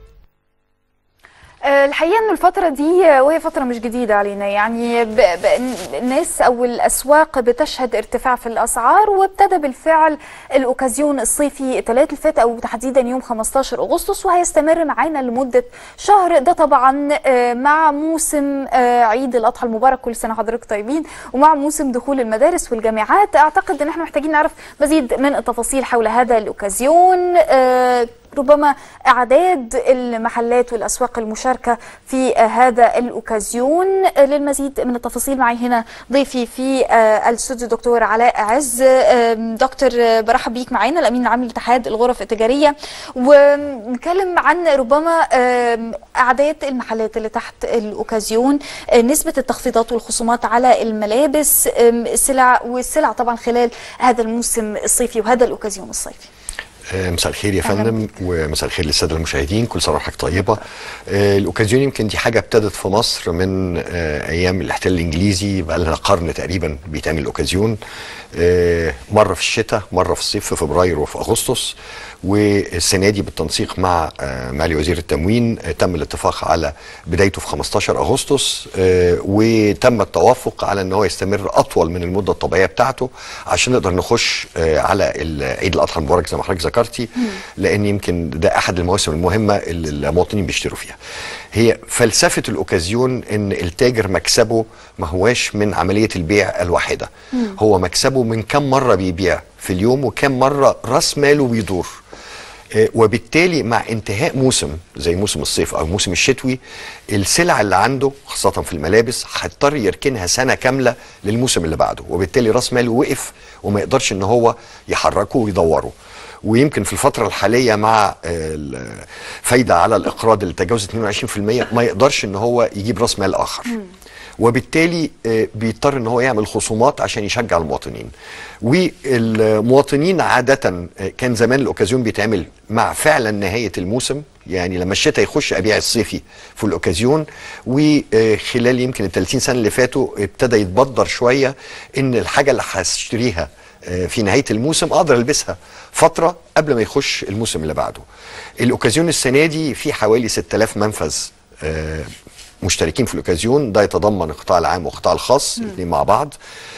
Speaker 1: آه، الحقيقة انه الفترة دي آه، وهي فترة مش جديدة علينا يعني ب... ب... الناس او الاسواق بتشهد ارتفاع في الاسعار وابتدى بالفعل الاوكازيون الصيفي الثلاث اللي فات او تحديدا يوم 15 اغسطس وهيستمر معانا لمدة شهر ده طبعا آه، مع موسم آه، عيد الاضحى المبارك كل سنة حضرتك طيبين ومع موسم دخول المدارس والجامعات اعتقد ان احنا محتاجين نعرف مزيد من التفاصيل حول هذا الاوكازيون آه، ربما اعداد المحلات والاسواق المشاركه في آه، هذا الاوكازيون آه، للمزيد من التفاصيل معي هنا ضيفي في آه، الاستوديو دكتور علاء عز آه، دكتور آه، برحب بيك معانا الامين العام لاتحاد الغرف التجاريه ونتكلم عن ربما آه، اعداد المحلات اللي تحت الاوكازيون آه، نسبه التخفيضات والخصومات على الملابس آه، السلع والسلع طبعا خلال هذا الموسم الصيفي وهذا الاوكازيون الصيفي
Speaker 12: آه، مساء الخير يا
Speaker 1: أهلاً
Speaker 12: فندم ومساء الخير للساده المشاهدين كل سنه وحضرتك طيبه آه، الاوكازيون يمكن دي حاجه ابتدت في مصر من آه، ايام الاحتلال الانجليزي بقى لنا قرن تقريبا بيتعمل الاوكازيون آه، مره في الشتاء مره في الصيف في فبراير وفي اغسطس والسنه دي بالتنسيق مع آه، معالي وزير التموين آه، تم الاتفاق على بدايته في 15 اغسطس آه، وتم التوافق على ان هو يستمر اطول من المده الطبيعيه بتاعته عشان نقدر نخش آه، على ال- عيد الاضحى المبارك زي ما حضرتك ذكرتي لان يمكن ده احد المواسم المهمه اللي المواطنين بيشتروا فيها. هي فلسفه الاوكازيون ان التاجر مكسبه ما هواش من عمليه البيع الواحده هو مكسبه من كم مره بيبيع في اليوم وكم مره راس ماله بيدور آه، وبالتالي مع انتهاء موسم زي موسم الصيف او موسم الشتوي السلع اللي عنده خاصه في الملابس هيضطر يركنها سنه كامله للموسم اللي بعده وبالتالي راس ماله وقف وما يقدرش ان هو يحركه ويدوره ويمكن في الفترة الحالية مع الفايدة على الإقراض اللي تجاوزت 22% ما يقدرش إن هو يجيب رأس مال آخر وبالتالي آه، بيضطر ان هو يعمل خصومات عشان يشجع المواطنين والمواطنين عادة آه، كان زمان الاوكازيون بيتعمل مع فعلا نهاية الموسم يعني لما الشتاء يخش ابيع الصيفي في الاوكازيون وخلال يمكن ال 30 سنة اللي فاتوا ابتدى يتبدر شوية ان الحاجة اللي هشتريها آه، في نهاية الموسم اقدر البسها فترة قبل ما يخش الموسم اللي بعده الاوكازيون السنة دي في حوالي 6000 منفذ آه، مشتركين في الاوكازيون ده يتضمن القطاع العام والقطاع الخاص الاثنين مع بعض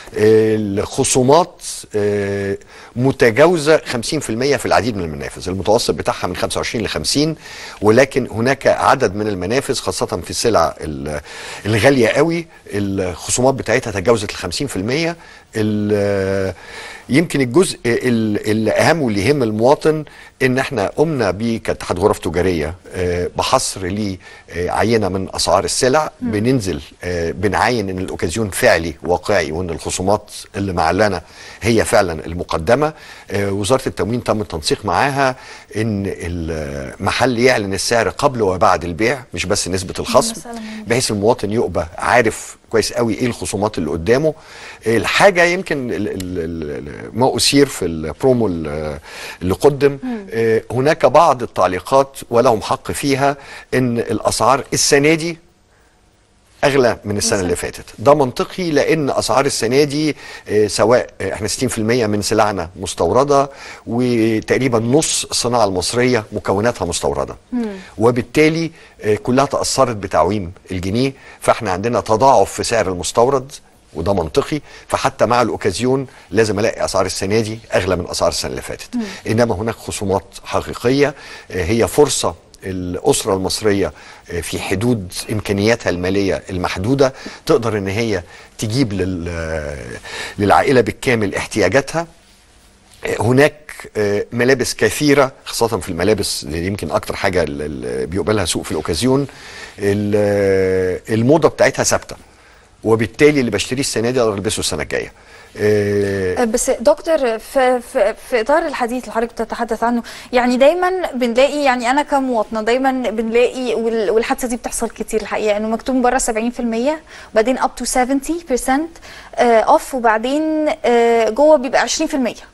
Speaker 12: الخصومات آه، متجاوزه 50% في العديد من المنافذ المتوسط بتاعها من 25 ل 50 ولكن هناك عدد من المنافذ خاصه في السلع ال- الغاليه قوي الخصومات بتاعتها تجاوزت ال 50% ال- يمكن الجزء ال- الاهم واللي يهم المواطن ان احنا قمنا بيه كاتحاد غرف تجاريه آه، بحصر لعينه من اسعار السلع بننزل آه، بنعاين ان الاوكازيون فعلي واقعي وان الخصومات الخصومات اللي معلنه هي فعلا المقدمه آه، وزاره التموين تم التنسيق معاها ان المحل يعلن السعر قبل وبعد البيع مش بس نسبه الخصم
Speaker 1: مسألة مهمة.
Speaker 12: بحيث المواطن يبقى عارف كويس قوي ايه الخصومات اللي قدامه الحاجه يمكن ال- ال- ال- ما اثير في البرومو ال- اللي قدم آه، هناك بعض التعليقات ولهم حق فيها ان الاسعار السنه دي اغلى من السنه اللي فاتت ده منطقي لان اسعار السنه دي آه، سواء آه، احنا 60% من سلعنا مستورده وتقريبا نص الصناعه المصريه مكوناتها مستورده وبالتالي آه، كلها تاثرت بتعويم الجنيه فاحنا عندنا تضاعف في سعر المستورد وده منطقي فحتى مع الاوكازيون لازم الاقي اسعار السنه دي اغلى من اسعار السنه اللي فاتت انما هناك خصومات حقيقيه آه، هي فرصه الاسره المصريه آه، في حدود امكانياتها الماليه المحدوده تقدر ان هي تجيب لل- آه، للعائله بالكامل احتياجاتها هناك آه، ملابس كثيرة خاصة في الملابس اللي يمكن أكتر حاجة اللي بيقبلها سوق في الأوكازيون ال- آه، الموضة بتاعتها ثابتة وبالتالي اللي بشتريه السنة دي أقدر ألبسه السنة الجاية آه،
Speaker 1: بس دكتور في, في, في اطار الحديث اللي حضرتك بتتحدث عنه يعني دايما بنلاقي يعني انا كمواطنه دايما بنلاقي وال- والحادثه دي بتحصل كتير الحقيقه انه مكتوب بره 70% وبعدين اب تو 70% اوف وبعدين آه، جوه بيبقى 20%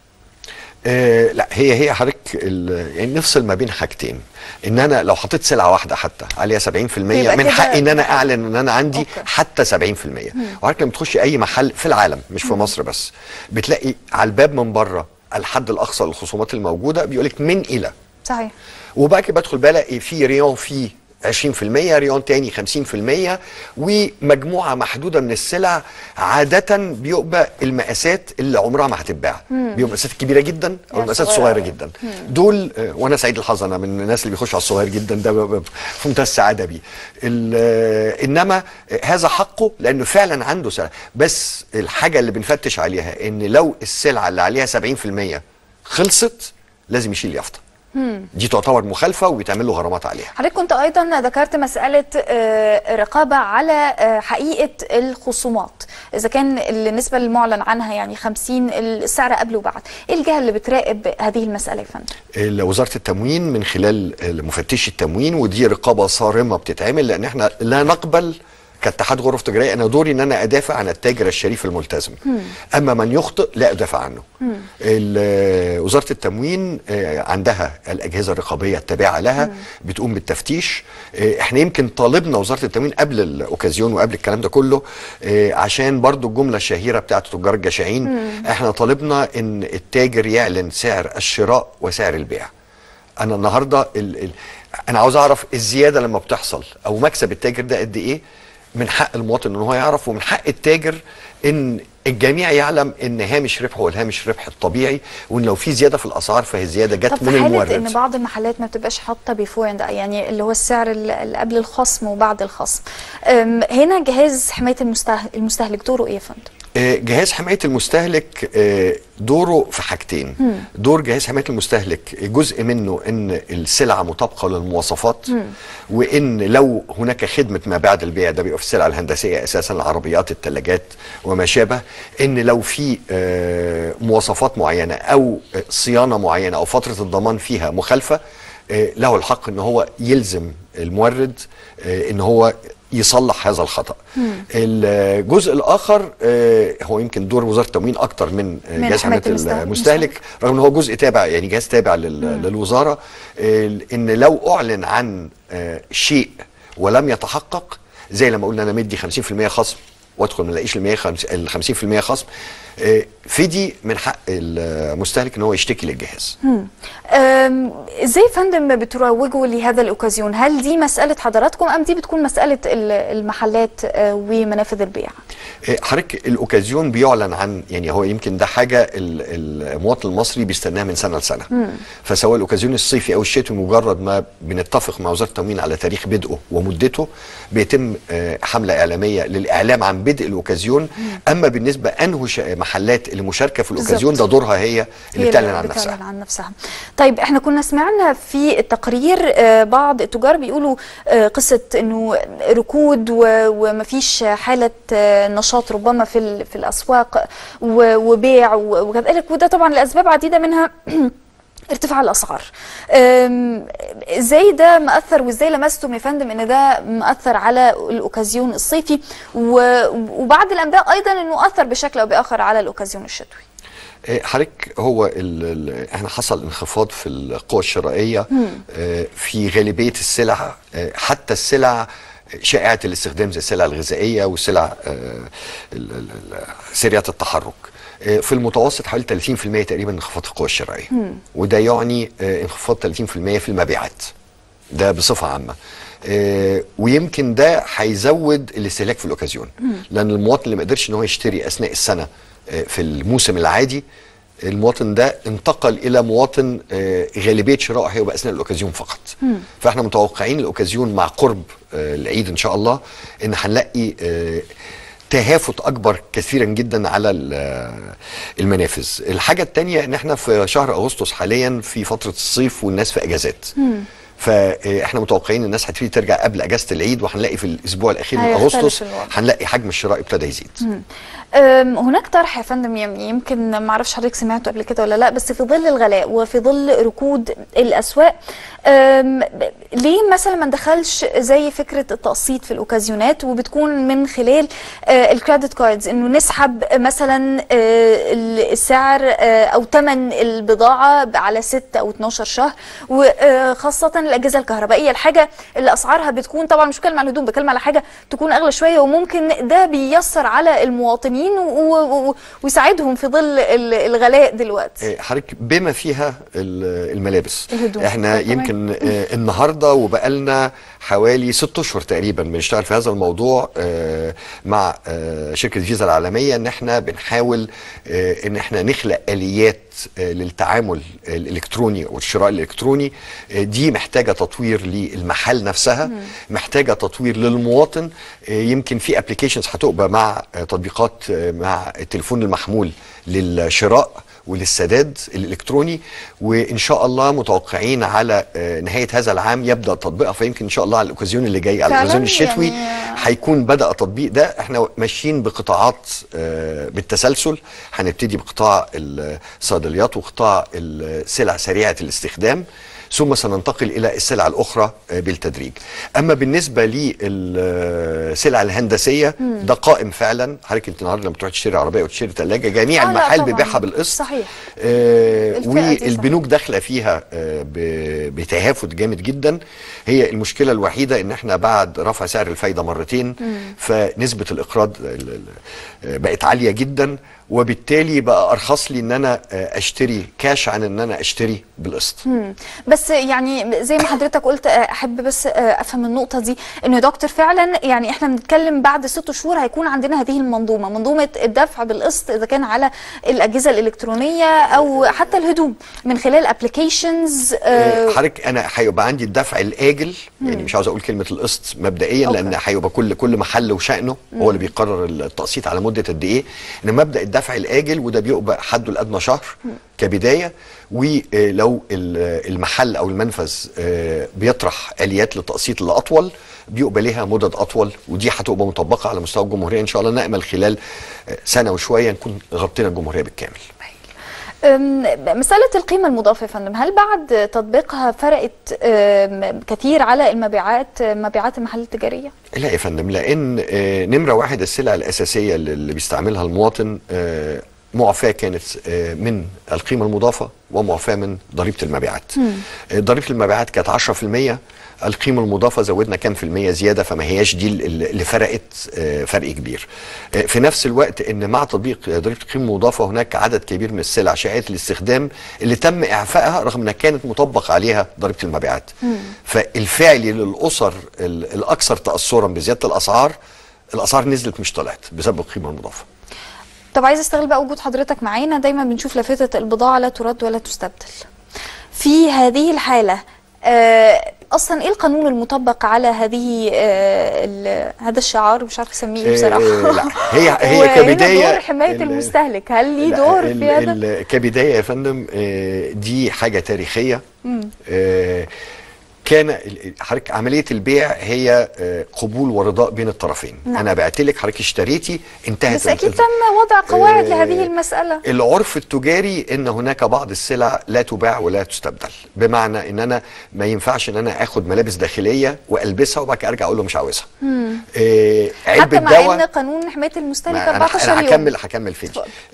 Speaker 12: آه لا هي هي حضرتك ال- يعني نفصل ما بين حاجتين ان انا لو حطيت سلعه واحده حتى عليها 70%
Speaker 1: يبقى
Speaker 12: من
Speaker 1: كده
Speaker 12: حقي ان انا
Speaker 1: بقى-
Speaker 12: اعلن ان انا عندي
Speaker 1: أوكي.
Speaker 12: حتى 70% وحضرتك لما تخش اي محل في العالم مش في مصر بس بتلاقي على الباب من بره الحد الاقصى للخصومات الموجوده بيقول لك من الى
Speaker 1: صحيح
Speaker 12: وبعد كده بدخل بلاقي في ريون فيه 20% ريون تاني 50% ومجموعه محدوده من السلع عاده بيبقى المقاسات اللي عمرها ما هتتباع بيبقى المقاسات كبيره جدا او
Speaker 1: يا
Speaker 12: المقاسات
Speaker 1: صغيرة
Speaker 12: صغيره
Speaker 1: أوي.
Speaker 12: جدا دول آه، وانا سعيد الحظ انا من الناس اللي بيخشوا على الصغير جدا ده ببقى في منتهى السعاده بيه ال- آه، انما آه، هذا حقه لانه فعلا عنده سلع بس الحاجه اللي بنفتش عليها ان لو السلعه اللي عليها 70% خلصت لازم يشيل يافطه دي تعتبر مخالفه وبيتعمل له غرامات عليها
Speaker 1: حضرتك كنت ايضا ذكرت مساله آه، رقابه على آه، حقيقه الخصومات اذا كان النسبه المعلن عنها يعني 50 السعر قبل وبعد ايه الجهه اللي بتراقب هذه المساله يا فندم
Speaker 12: ال- وزاره التموين من خلال مفتشي التموين ودي رقابه صارمه بتتعمل لان احنا لا نقبل كاتحاد غرف تجاريه انا دوري ان انا ادافع عن التاجر الشريف الملتزم اما من يخطئ لا ادافع عنه ال- وزاره التموين آه، عندها الاجهزه الرقابيه التابعه لها بتقوم بالتفتيش آه، احنا يمكن طالبنا وزاره التموين قبل الاوكازيون وقبل الكلام ده كله آه، عشان برضو الجمله الشهيره بتاعت تجار الجشعين احنا طالبنا ان التاجر يعلن سعر الشراء وسعر البيع انا النهارده ال ال انا عاوز اعرف الزياده لما بتحصل او مكسب التاجر ده قد ايه من حق المواطن ان هو يعرف ومن حق التاجر ان الجميع يعلم ان هامش ربحه هو الهامش ربح الطبيعي وان لو في زياده في الاسعار فهي زياده جت
Speaker 1: طب
Speaker 12: من
Speaker 1: في حاله
Speaker 12: المورد
Speaker 1: ان بعض المحلات ما بتبقاش حاطه بيفور اند يعني اللي هو السعر اللي قبل الخصم وبعد الخصم أم، هنا جهاز حمايه المسته- المستهلك دوره ايه يا فندم
Speaker 12: آه، جهاز حمايه المستهلك آه، دوره في حاجتين دور جهاز حمايه المستهلك جزء منه ان السلعه مطابقه للمواصفات وان لو هناك خدمه ما بعد البيع ده بيبقى في السلع الهندسيه اساسا العربيات الثلاجات وما شابه ان لو في آه، مواصفات معينه او آه، صيانه معينه او فتره الضمان فيها مخالفه آه، له الحق ان هو يلزم المورد آه، ان هو يصلح هذا الخطا الجزء الاخر آه، هو يمكن دور وزاره التموين اكتر من آه،
Speaker 1: من
Speaker 12: جهاز
Speaker 1: حماية
Speaker 12: حمايه
Speaker 1: المستهلك.
Speaker 12: المستهلك رغم ان هو جزء تابع يعني جهاز تابع لل- للوزاره آه، ان لو اعلن عن آه، شيء ولم يتحقق زي لما قلنا انا مدي 50% خصم وادخل ما الاقيش ال 50% خصم آه، فدي من حق المستهلك ان هو يشتكي للجهاز
Speaker 1: أم، ازاي يا فندم بتروجوا لهذا الاوكازيون هل دي مساله حضراتكم ام دي بتكون مساله ال- المحلات آه، ومنافذ البيع
Speaker 12: إيه، حضرتك الاوكازيون بيعلن عن يعني هو يمكن ده حاجه ال- المواطن المصري بيستناها من سنه لسنه فسواء الاوكازيون الصيفي او الشتوي مجرد ما بنتفق مع وزاره التموين على تاريخ بدءه ومدته بيتم آه، حمله اعلاميه للاعلام عن بدء الاوكازيون اما بالنسبه انه ش- محلات اللي مشاركه في الاوكازيون ده
Speaker 1: بالظبط.
Speaker 12: دورها هي اللي
Speaker 1: هي
Speaker 12: بتعلن عن نفسها
Speaker 1: بتعلن عن نفسها طيب احنا كنا سمعنا في التقرير آه، بعض التجار بيقولوا آه، قصة انه ركود و- ومفيش حالة آه، نشاط ربما في ال- في الاسواق و- وبيع و- وكذلك وده طبعا لاسباب عديدة منها ارتفاع الاسعار أم، ازاي ده مأثر وازاي لمستم يا فندم ان ده مأثر على الاوكازيون الصيفي و- وبعض الانباء ايضا انه اثر بشكل او باخر على الاوكازيون الشتوي
Speaker 12: آه، حضرتك هو ال ال احنا حصل انخفاض في القوى الشرائيه
Speaker 1: مم.
Speaker 12: آه، في غالبيه السلع آه، حتى السلع شائعه الاستخدام زي السلع الغذائيه والسلع آه، ال- ال- ال- سريعه التحرك آه، في المتوسط حوالي 30% تقريبا انخفاض القوى الشرائيه
Speaker 13: مم.
Speaker 12: وده يعني آه، انخفاض 30% في المبيعات ده بصفه عامه آه، ويمكن ده هيزود الاستهلاك في الاوكازيون لان المواطن اللي ما قدرش ان هو يشتري اثناء السنه آه، في الموسم العادي المواطن ده انتقل الى مواطن آه، غالبيه شرائه هيبقى اثناء الاوكازيون فقط فاحنا متوقعين الاوكازيون مع قرب آه، العيد ان شاء الله ان هنلاقي آه، تهافت اكبر كثيرا جدا على ال- آه، المنافذ الحاجه الثانيه ان احنا في شهر اغسطس حاليا في فتره الصيف والناس في اجازات فاحنا متوقعين الناس هتبتدي ترجع قبل اجازه العيد وهنلاقي في الاسبوع الاخير من
Speaker 1: هيختلف
Speaker 12: اغسطس
Speaker 1: الوضع.
Speaker 12: هنلاقي حجم الشراء ابتدى يزيد
Speaker 1: مم. أم، هناك طرح يا فندم يم- يمكن ما اعرفش حضرتك سمعته قبل كده ولا لا بس في ظل الغلاء وفي ظل ركود الاسواق أم، ب- ليه مثلا ما ندخلش زي فكره التقسيط في الاوكازيونات وبتكون من خلال آه، الكريدت كاردز انه نسحب مثلا آه، ال- السعر آه، او ثمن البضاعه على 6 او 12 شهر وخاصه الاجهزه الكهربائيه الحاجه اللي اسعارها بتكون طبعا مش بتكلم على الهدوم بتكلم على حاجه تكون اغلى شويه وممكن ده بيسر على المواطنين و- و- ويساعدهم في ظل ال- الغلاء دلوقتي
Speaker 12: آه، حضرتك بما فيها ال- الملابس
Speaker 1: الهدوم.
Speaker 12: احنا
Speaker 1: آه، تمام.
Speaker 12: يمكن آه، النهارده وبقالنا حوالي ست اشهر تقريبا بنشتغل في هذا الموضوع آه، مع آه، شركه فيزا العالميه ان احنا بنحاول آه، ان احنا نخلق اليات آه، للتعامل الالكتروني والشراء الالكتروني آه، دي محتاجه تطوير للمحل نفسها محتاجه تطوير للمواطن آه، يمكن في ابلكيشنز هتبقى مع آه، تطبيقات آه، مع التليفون المحمول للشراء وللسداد الالكتروني وان شاء الله متوقعين على آه، نهايه هذا العام يبدا تطبيقها فيمكن ان شاء الله على الاوكازيون اللي جاي على
Speaker 1: فعلاً
Speaker 12: الاوكازيون الشتوي
Speaker 1: يعني-
Speaker 12: هيكون بدا تطبيق ده احنا ماشيين بقطاعات آه، بالتسلسل هنبتدي بقطاع الصيدليات وقطاع السلع سريعه الاستخدام ثم سننتقل الى السلع الاخرى آه، بالتدريج اما بالنسبه للسلع الهندسيه
Speaker 1: مم.
Speaker 12: ده قائم فعلا حضرتك انت النهارده لما تروح تشتري عربيه وتشتري ثلاجه جميع
Speaker 1: آه، لا
Speaker 12: المحال
Speaker 1: طبعاً.
Speaker 12: بيبيعها بالقسط
Speaker 1: صحيح
Speaker 12: آه،
Speaker 1: الفئة دي
Speaker 12: والبنوك داخله فيها آه، ب- بتهافت جامد جدا هي المشكله الوحيده ان احنا بعد رفع سعر الفايده مرتين
Speaker 1: مم.
Speaker 12: فنسبه الاقراض ال- ال- آه، بقت عاليه جدا وبالتالي بقى ارخص لي ان انا آه، اشتري كاش عن ان انا اشتري بالقسط
Speaker 1: مم. بس يعني زي ما حضرتك قلت آه، احب بس آه، افهم النقطه دي انه يا دكتور فعلا يعني احنا بنتكلم بعد ست شهور هيكون عندنا هذه المنظومه منظومه الدفع بالقسط اذا كان على الاجهزه الالكترونيه او حتى الهدوم من خلال ابلكيشنز
Speaker 12: آه، حضرتك انا هيبقى عندي الدفع الاجل يعني
Speaker 1: مم.
Speaker 12: مش عاوز اقول كلمه القسط مبدئيا لان هيبقى كل كل محل وشانه هو اللي بيقرر التقسيط على مده قد ايه ان مبدا الدفع الاجل وده بيبقى حده الادنى شهر كبدايه ولو ال- المحل او المنفذ آه، بيطرح اليات للتقسيط لاطول بيبقى ليها مدد اطول ودي هتبقى مطبقه على مستوى الجمهوريه ان شاء الله نامل خلال آه، سنه وشويه نكون غطينا الجمهوريه بالكامل
Speaker 1: أم، مسألة القيمة المضافة يا فندم هل بعد تطبيقها فرقت أم، كثير على المبيعات مبيعات المحل التجارية؟
Speaker 12: لا يا فندم لان آه، نمره واحد السلع الاساسيه اللي اللي بيستعملها المواطن آه، معفاه كانت آه، من القيمه المضافه ومعفاه من ضريبه المبيعات آه، ضريبه المبيعات كانت 10% القيمه المضافه زودنا كام في الميه زياده فما هياش دي اللي اللي فرقت آه، فرق كبير آه، في نفس الوقت ان مع تطبيق آه، ضريبه القيمه المضافه هناك عدد كبير من السلع شائعه الاستخدام اللي تم اعفائها رغم انها كانت مطبق عليها ضريبه المبيعات فالفعلي للاسر ال- الاكثر تاثرا بزياده الاسعار الاسعار نزلت مش طلعت بسبب القيمه المضافه
Speaker 1: طب عايز استغل بقى وجود حضرتك معانا دايما بنشوف لافتة البضاعة لا ترد ولا تستبدل في هذه الحالة آه، اصلا ايه القانون المطبق على هذه آه، ال- هذا الشعار مش عارفه اسميه ايه بصراحه
Speaker 12: آه، لا هي هي
Speaker 1: وهنا
Speaker 12: كبدايه
Speaker 1: دور حمايه
Speaker 12: ال-
Speaker 1: المستهلك هل ليه
Speaker 12: لا،
Speaker 1: دور
Speaker 12: ال-
Speaker 1: في هذا
Speaker 12: ال- كبدايه يا فندم آه، دي حاجه تاريخيه
Speaker 1: مم.
Speaker 12: آه، كان ال- حضرتك عمليه البيع هي آه، قبول ورضاء بين الطرفين
Speaker 1: نعم.
Speaker 12: انا بعت لك حضرتك اشتريتي انتهت
Speaker 1: بس اكيد
Speaker 12: ال-
Speaker 1: تم وضع قواعد
Speaker 12: آه،
Speaker 1: لهذه المساله
Speaker 12: العرف التجاري ان هناك بعض السلع لا تباع ولا تستبدل بمعنى ان انا ما ينفعش ان انا اخد ملابس داخليه والبسها وبعد كده ارجع اقول له مش عاوزها
Speaker 1: مم.
Speaker 12: آه، علبه
Speaker 1: حتى مع ان
Speaker 12: دواء
Speaker 1: قانون حمايه المستهلك
Speaker 12: ما انا
Speaker 1: 14
Speaker 12: انا
Speaker 1: يوم
Speaker 12: هكمل هكمل فين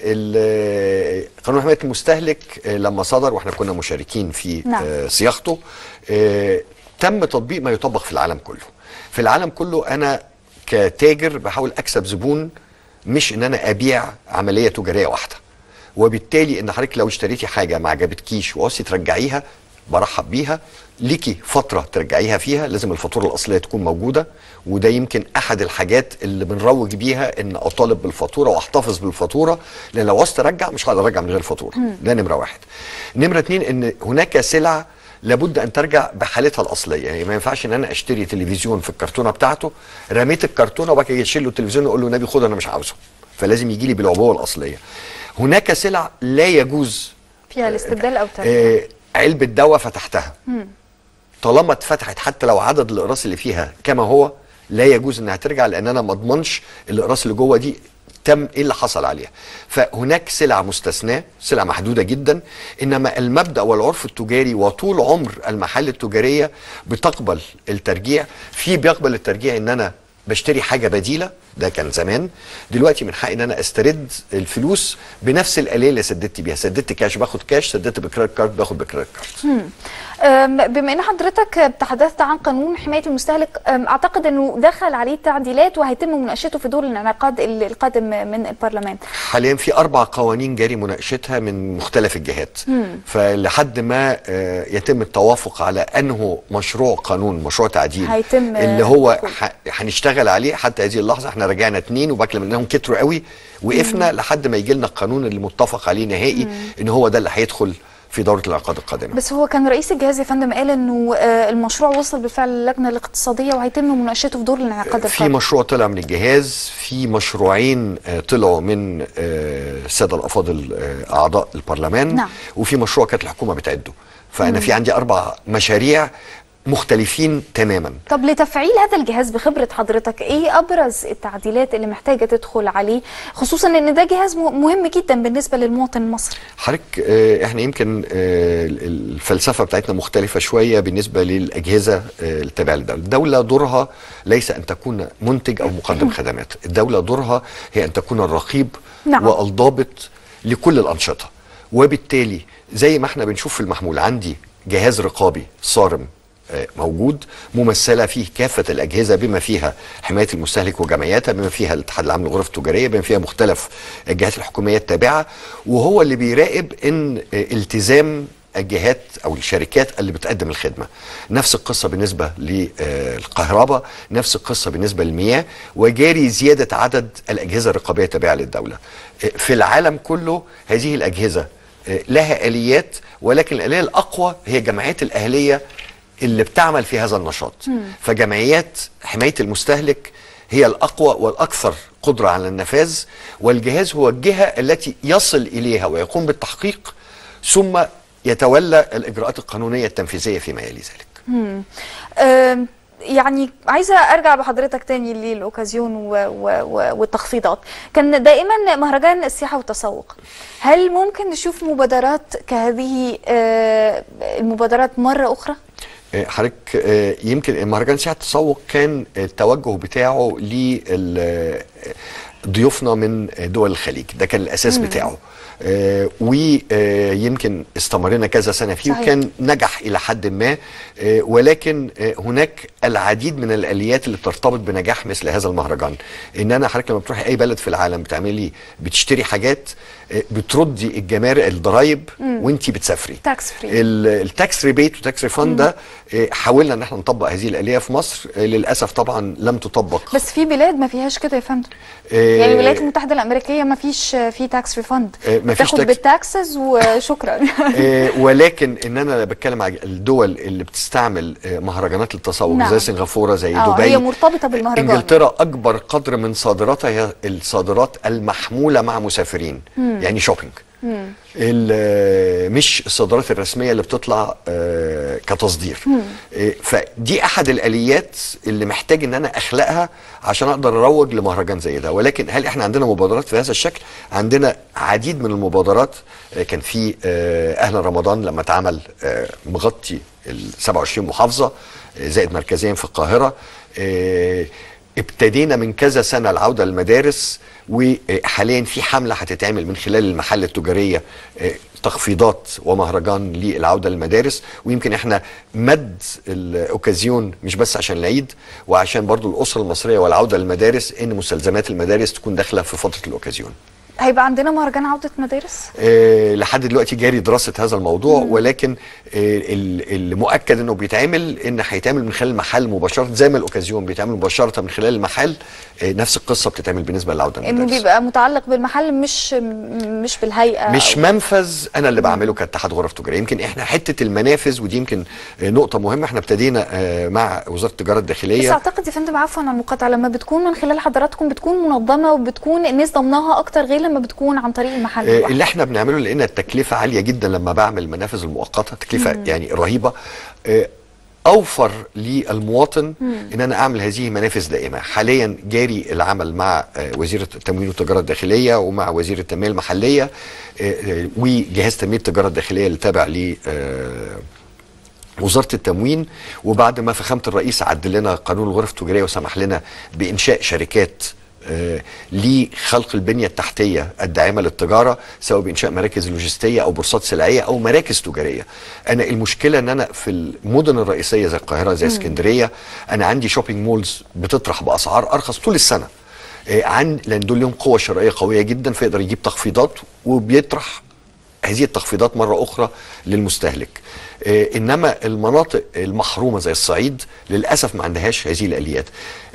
Speaker 12: ال- قانون حمايه المستهلك آه، لما صدر واحنا كنا مشاركين في
Speaker 1: نعم.
Speaker 12: آه، صياغته آه، تم تطبيق ما يطبق في العالم كله في العالم كله انا كتاجر بحاول اكسب زبون مش ان انا ابيع عمليه تجاريه واحده وبالتالي ان حضرتك لو اشتريتي حاجه ما عجبتكيش وعوزتي ترجعيها برحب بيها ليكي فتره ترجعيها فيها لازم الفاتوره الاصليه تكون موجوده وده يمكن احد الحاجات اللي بنروج بيها ان اطالب بالفاتوره واحتفظ بالفاتوره لان لو عوزت ارجع مش هقدر ارجع من غير فاتوره
Speaker 13: مم.
Speaker 12: ده نمره واحد نمره اتنين ان هناك سلع لابد ان ترجع بحالتها الاصليه يعني ما ينفعش ان انا اشتري تلفزيون في الكرتونه بتاعته رميت الكرتونه وبعد كده اشيل له التلفزيون واقول له نبي خد انا مش عاوزه فلازم يجي لي بالعبوه الاصليه هناك سلع لا يجوز
Speaker 1: فيها الاستبدال او ترجيع
Speaker 12: آه علبه دواء فتحتها
Speaker 1: مم.
Speaker 12: طالما اتفتحت حتى لو عدد الاقراص اللي فيها كما هو لا يجوز انها ترجع لان انا ما اضمنش الاقراص اللي جوه دي تم ايه اللي حصل عليها فهناك سلع مستثناه سلع محدوده جدا انما المبدا والعرف التجاري وطول عمر المحال التجاريه بتقبل الترجيع في بيقبل الترجيع ان انا بشتري حاجه بديله ده كان زمان دلوقتي من حقي ان انا استرد الفلوس بنفس الاليه اللي سددت بيها سددت كاش باخد كاش سددت بكريدت كارد باخد بكريدت كارد
Speaker 1: مم. أم، بما ان حضرتك تحدثت عن قانون حمايه المستهلك أم، اعتقد انه دخل عليه تعديلات وهيتم مناقشته في دور الانعقاد ال- القادم من البرلمان
Speaker 12: حاليا في اربع قوانين جاري مناقشتها من مختلف الجهات
Speaker 1: مم.
Speaker 12: فلحد ما آه، يتم التوافق على انه مشروع قانون مشروع تعديل
Speaker 1: هيتم
Speaker 12: اللي هو
Speaker 1: دخول.
Speaker 12: ح- هنشتغل عليه حتى هذه اللحظه احنا رجعنا اتنين وبعد كده منهم كتروا قوي وقفنا
Speaker 1: مم.
Speaker 12: لحد ما يجي لنا القانون اللي متفق عليه نهائي
Speaker 1: مم.
Speaker 12: ان هو ده اللي هيدخل في دوره الانعقاد القادمه
Speaker 1: بس هو كان رئيس الجهاز يا فندم قال انه آه، المشروع وصل بالفعل للجنه الاقتصاديه وهيتم مناقشته في دور الانعقاد
Speaker 12: في
Speaker 1: القادم
Speaker 12: مشروع طلع من الجهاز في مشروعين آه، طلعوا من آه، الساده الافاضل آه، اعضاء البرلمان
Speaker 1: نعم.
Speaker 12: وفي مشروع كانت الحكومه بتعده فانا
Speaker 1: مم.
Speaker 12: في عندي اربع مشاريع مختلفين تماما
Speaker 1: طب لتفعيل هذا الجهاز بخبرة حضرتك ايه ابرز التعديلات اللي محتاجة تدخل عليه خصوصا ان ده جهاز مه- مهم جدا بالنسبة للمواطن المصري
Speaker 12: حضرتك آه، احنا يمكن آه، الفلسفه بتاعتنا مختلفه شويه بالنسبه للاجهزه آه، التابعه للدوله، الدوله دورها ليس ان تكون منتج او مقدم خدمات، الدوله دورها هي ان تكون الرقيب
Speaker 1: نعم.
Speaker 12: والضابط لكل الانشطه، وبالتالي زي ما احنا بنشوف في المحمول عندي جهاز رقابي صارم آه، موجود ممثله فيه كافه الاجهزه بما فيها حمايه المستهلك وجمعياتها بما فيها الاتحاد العام للغرف التجاريه بما فيها مختلف الجهات الحكوميه التابعه وهو اللي بيراقب ان آه، التزام الجهات او الشركات اللي بتقدم الخدمه نفس القصه بالنسبه للكهرباء نفس القصه بالنسبه للمياه وجاري زياده عدد الاجهزه الرقابيه التابعه للدوله آه، في العالم كله هذه الاجهزه آه، لها اليات ولكن الاليه الاقوى هي الجمعيات الاهليه اللي بتعمل في هذا النشاط
Speaker 13: مم.
Speaker 12: فجمعيات حمايه المستهلك هي الاقوى والاكثر قدره على النفاذ والجهاز هو الجهه التي يصل اليها ويقوم بالتحقيق ثم يتولى الاجراءات القانونيه التنفيذيه فيما يلي ذلك
Speaker 1: مم. آم، يعني عايزة أرجع بحضرتك تاني للأوكازيون و- و- و- والتخفيضات كان دائما مهرجان السياحة والتسوق هل ممكن نشوف مبادرات كهذه آه، المبادرات مرة أخرى؟
Speaker 12: آه، حضرتك آه، يمكن مهرجان سياحه التسوق كان التوجه بتاعه لضيوفنا من دول الخليج ده كان الاساس
Speaker 13: مم.
Speaker 12: بتاعه آه، ويمكن استمرنا كذا سنه فيه
Speaker 13: صحيح.
Speaker 12: وكان نجح الى حد ما آه، ولكن آه، هناك العديد من الاليات اللي بترتبط بنجاح مثل هذا المهرجان ان انا حضرتك لما بتروحي اي بلد في العالم بتعملي بتشتري حاجات آه، بتردي الجمارك الضرايب
Speaker 1: مم.
Speaker 12: وانت بتسافري
Speaker 1: تاكس فري
Speaker 12: ال- التاكس ريبيت والتاكس ريفاند ده آه، حاولنا ان احنا نطبق هذه الاليه في مصر آه، للاسف طبعا لم تطبق
Speaker 1: بس في بلاد ما فيهاش كده يا فندم
Speaker 12: آه،
Speaker 1: يعني الولايات المتحده الامريكيه ما فيش في تاكس ريفند
Speaker 12: آه، مفيش
Speaker 1: تاخد
Speaker 12: tax-
Speaker 1: بالتاكسز وشكرا
Speaker 12: آه، ولكن ان انا بتكلم على الدول اللي بتستعمل آه، مهرجانات للتسوق
Speaker 1: نعم.
Speaker 12: زي سنغافوره زي
Speaker 1: اه
Speaker 12: دبي
Speaker 1: هي مرتبطه بالمهرجان
Speaker 12: انجلترا اكبر قدر من صادراتها هي الصادرات المحموله مع مسافرين
Speaker 1: مم.
Speaker 12: يعني شوبينج
Speaker 1: مم.
Speaker 12: ال- مش الصادرات الرسميه اللي بتطلع آه، كتصدير
Speaker 1: مم.
Speaker 12: آه، فدي احد الاليات اللي محتاج ان انا اخلقها عشان اقدر اروج لمهرجان زي ده ولكن هل احنا عندنا مبادرات في هذا الشكل عندنا عديد من المبادرات آه، كان في آه، اهلا رمضان لما اتعمل آه، مغطي ال 27 محافظه آه، زائد مركزين في القاهره آه، ابتدينا من كذا سنه العوده للمدارس وحاليا في حمله هتتعمل من خلال المحل التجاريه آه، تخفيضات ومهرجان للعوده للمدارس ويمكن احنا مد الاوكازيون مش بس عشان العيد وعشان برضو الاسره المصريه والعوده للمدارس ان مستلزمات المدارس تكون داخله في فتره الاوكازيون
Speaker 1: هيبقى عندنا مهرجان عوده مدارس
Speaker 12: آه، لحد دلوقتي جاري دراسه هذا الموضوع ولكن آه، ال- المؤكد انه بيتعمل ان هيتعمل من خلال المحل مباشره زي ما الاوكازيون بيتعمل مباشره من خلال المحل آه، نفس القصه بتتعمل بالنسبه للعوده
Speaker 1: انه
Speaker 12: للمدارس
Speaker 1: بيبقى متعلق بالمحل مش مش بالهيئه
Speaker 12: مش
Speaker 1: أو-
Speaker 12: منفذ انا اللي بعمله كاتحاد غرف تجاريه يمكن احنا حته المنافذ ودي يمكن آه، نقطه مهمه احنا ابتدينا آه، مع وزاره التجاره
Speaker 1: بس
Speaker 12: الداخليه
Speaker 1: اعتقد يا فندم عفوا عن المقاطعه لما بتكون من خلال حضراتكم بتكون منظمه وبتكون الناس ضمناها اكتر غير لما بتكون عن طريق المحل
Speaker 12: آه،
Speaker 1: الواحد.
Speaker 12: اللي احنا بنعمله لان التكلفه عاليه جدا لما بعمل المنافذ المؤقته تكلفه
Speaker 1: مم.
Speaker 12: يعني رهيبه آه، اوفر للمواطن
Speaker 1: مم.
Speaker 12: ان انا اعمل هذه منافذ دائمه حاليا جاري العمل مع آه، وزيره التموين والتجاره الداخليه ومع وزير التنميه المحليه آه، آه، وجهاز تنميه التجاره الداخليه اللي تابع ل آه، وزاره التموين وبعد ما فخامه الرئيس عدل لنا قانون الغرف التجاريه وسمح لنا بانشاء شركات آه، لخلق البنيه التحتيه الداعمه للتجاره سواء بانشاء مراكز لوجستيه او بورصات سلعيه او مراكز تجاريه. انا المشكله ان انا في المدن الرئيسيه زي القاهره زي
Speaker 13: مم.
Speaker 12: اسكندريه انا عندي شوبينج مولز بتطرح باسعار ارخص طول السنه. آه، عن لان دول لهم قوه شرائيه قويه جدا فيقدر يجيب تخفيضات وبيطرح هذه التخفيضات مرة أخرى للمستهلك آه إنما المناطق المحرومة زي الصعيد للأسف ما عندهاش هذه الآليات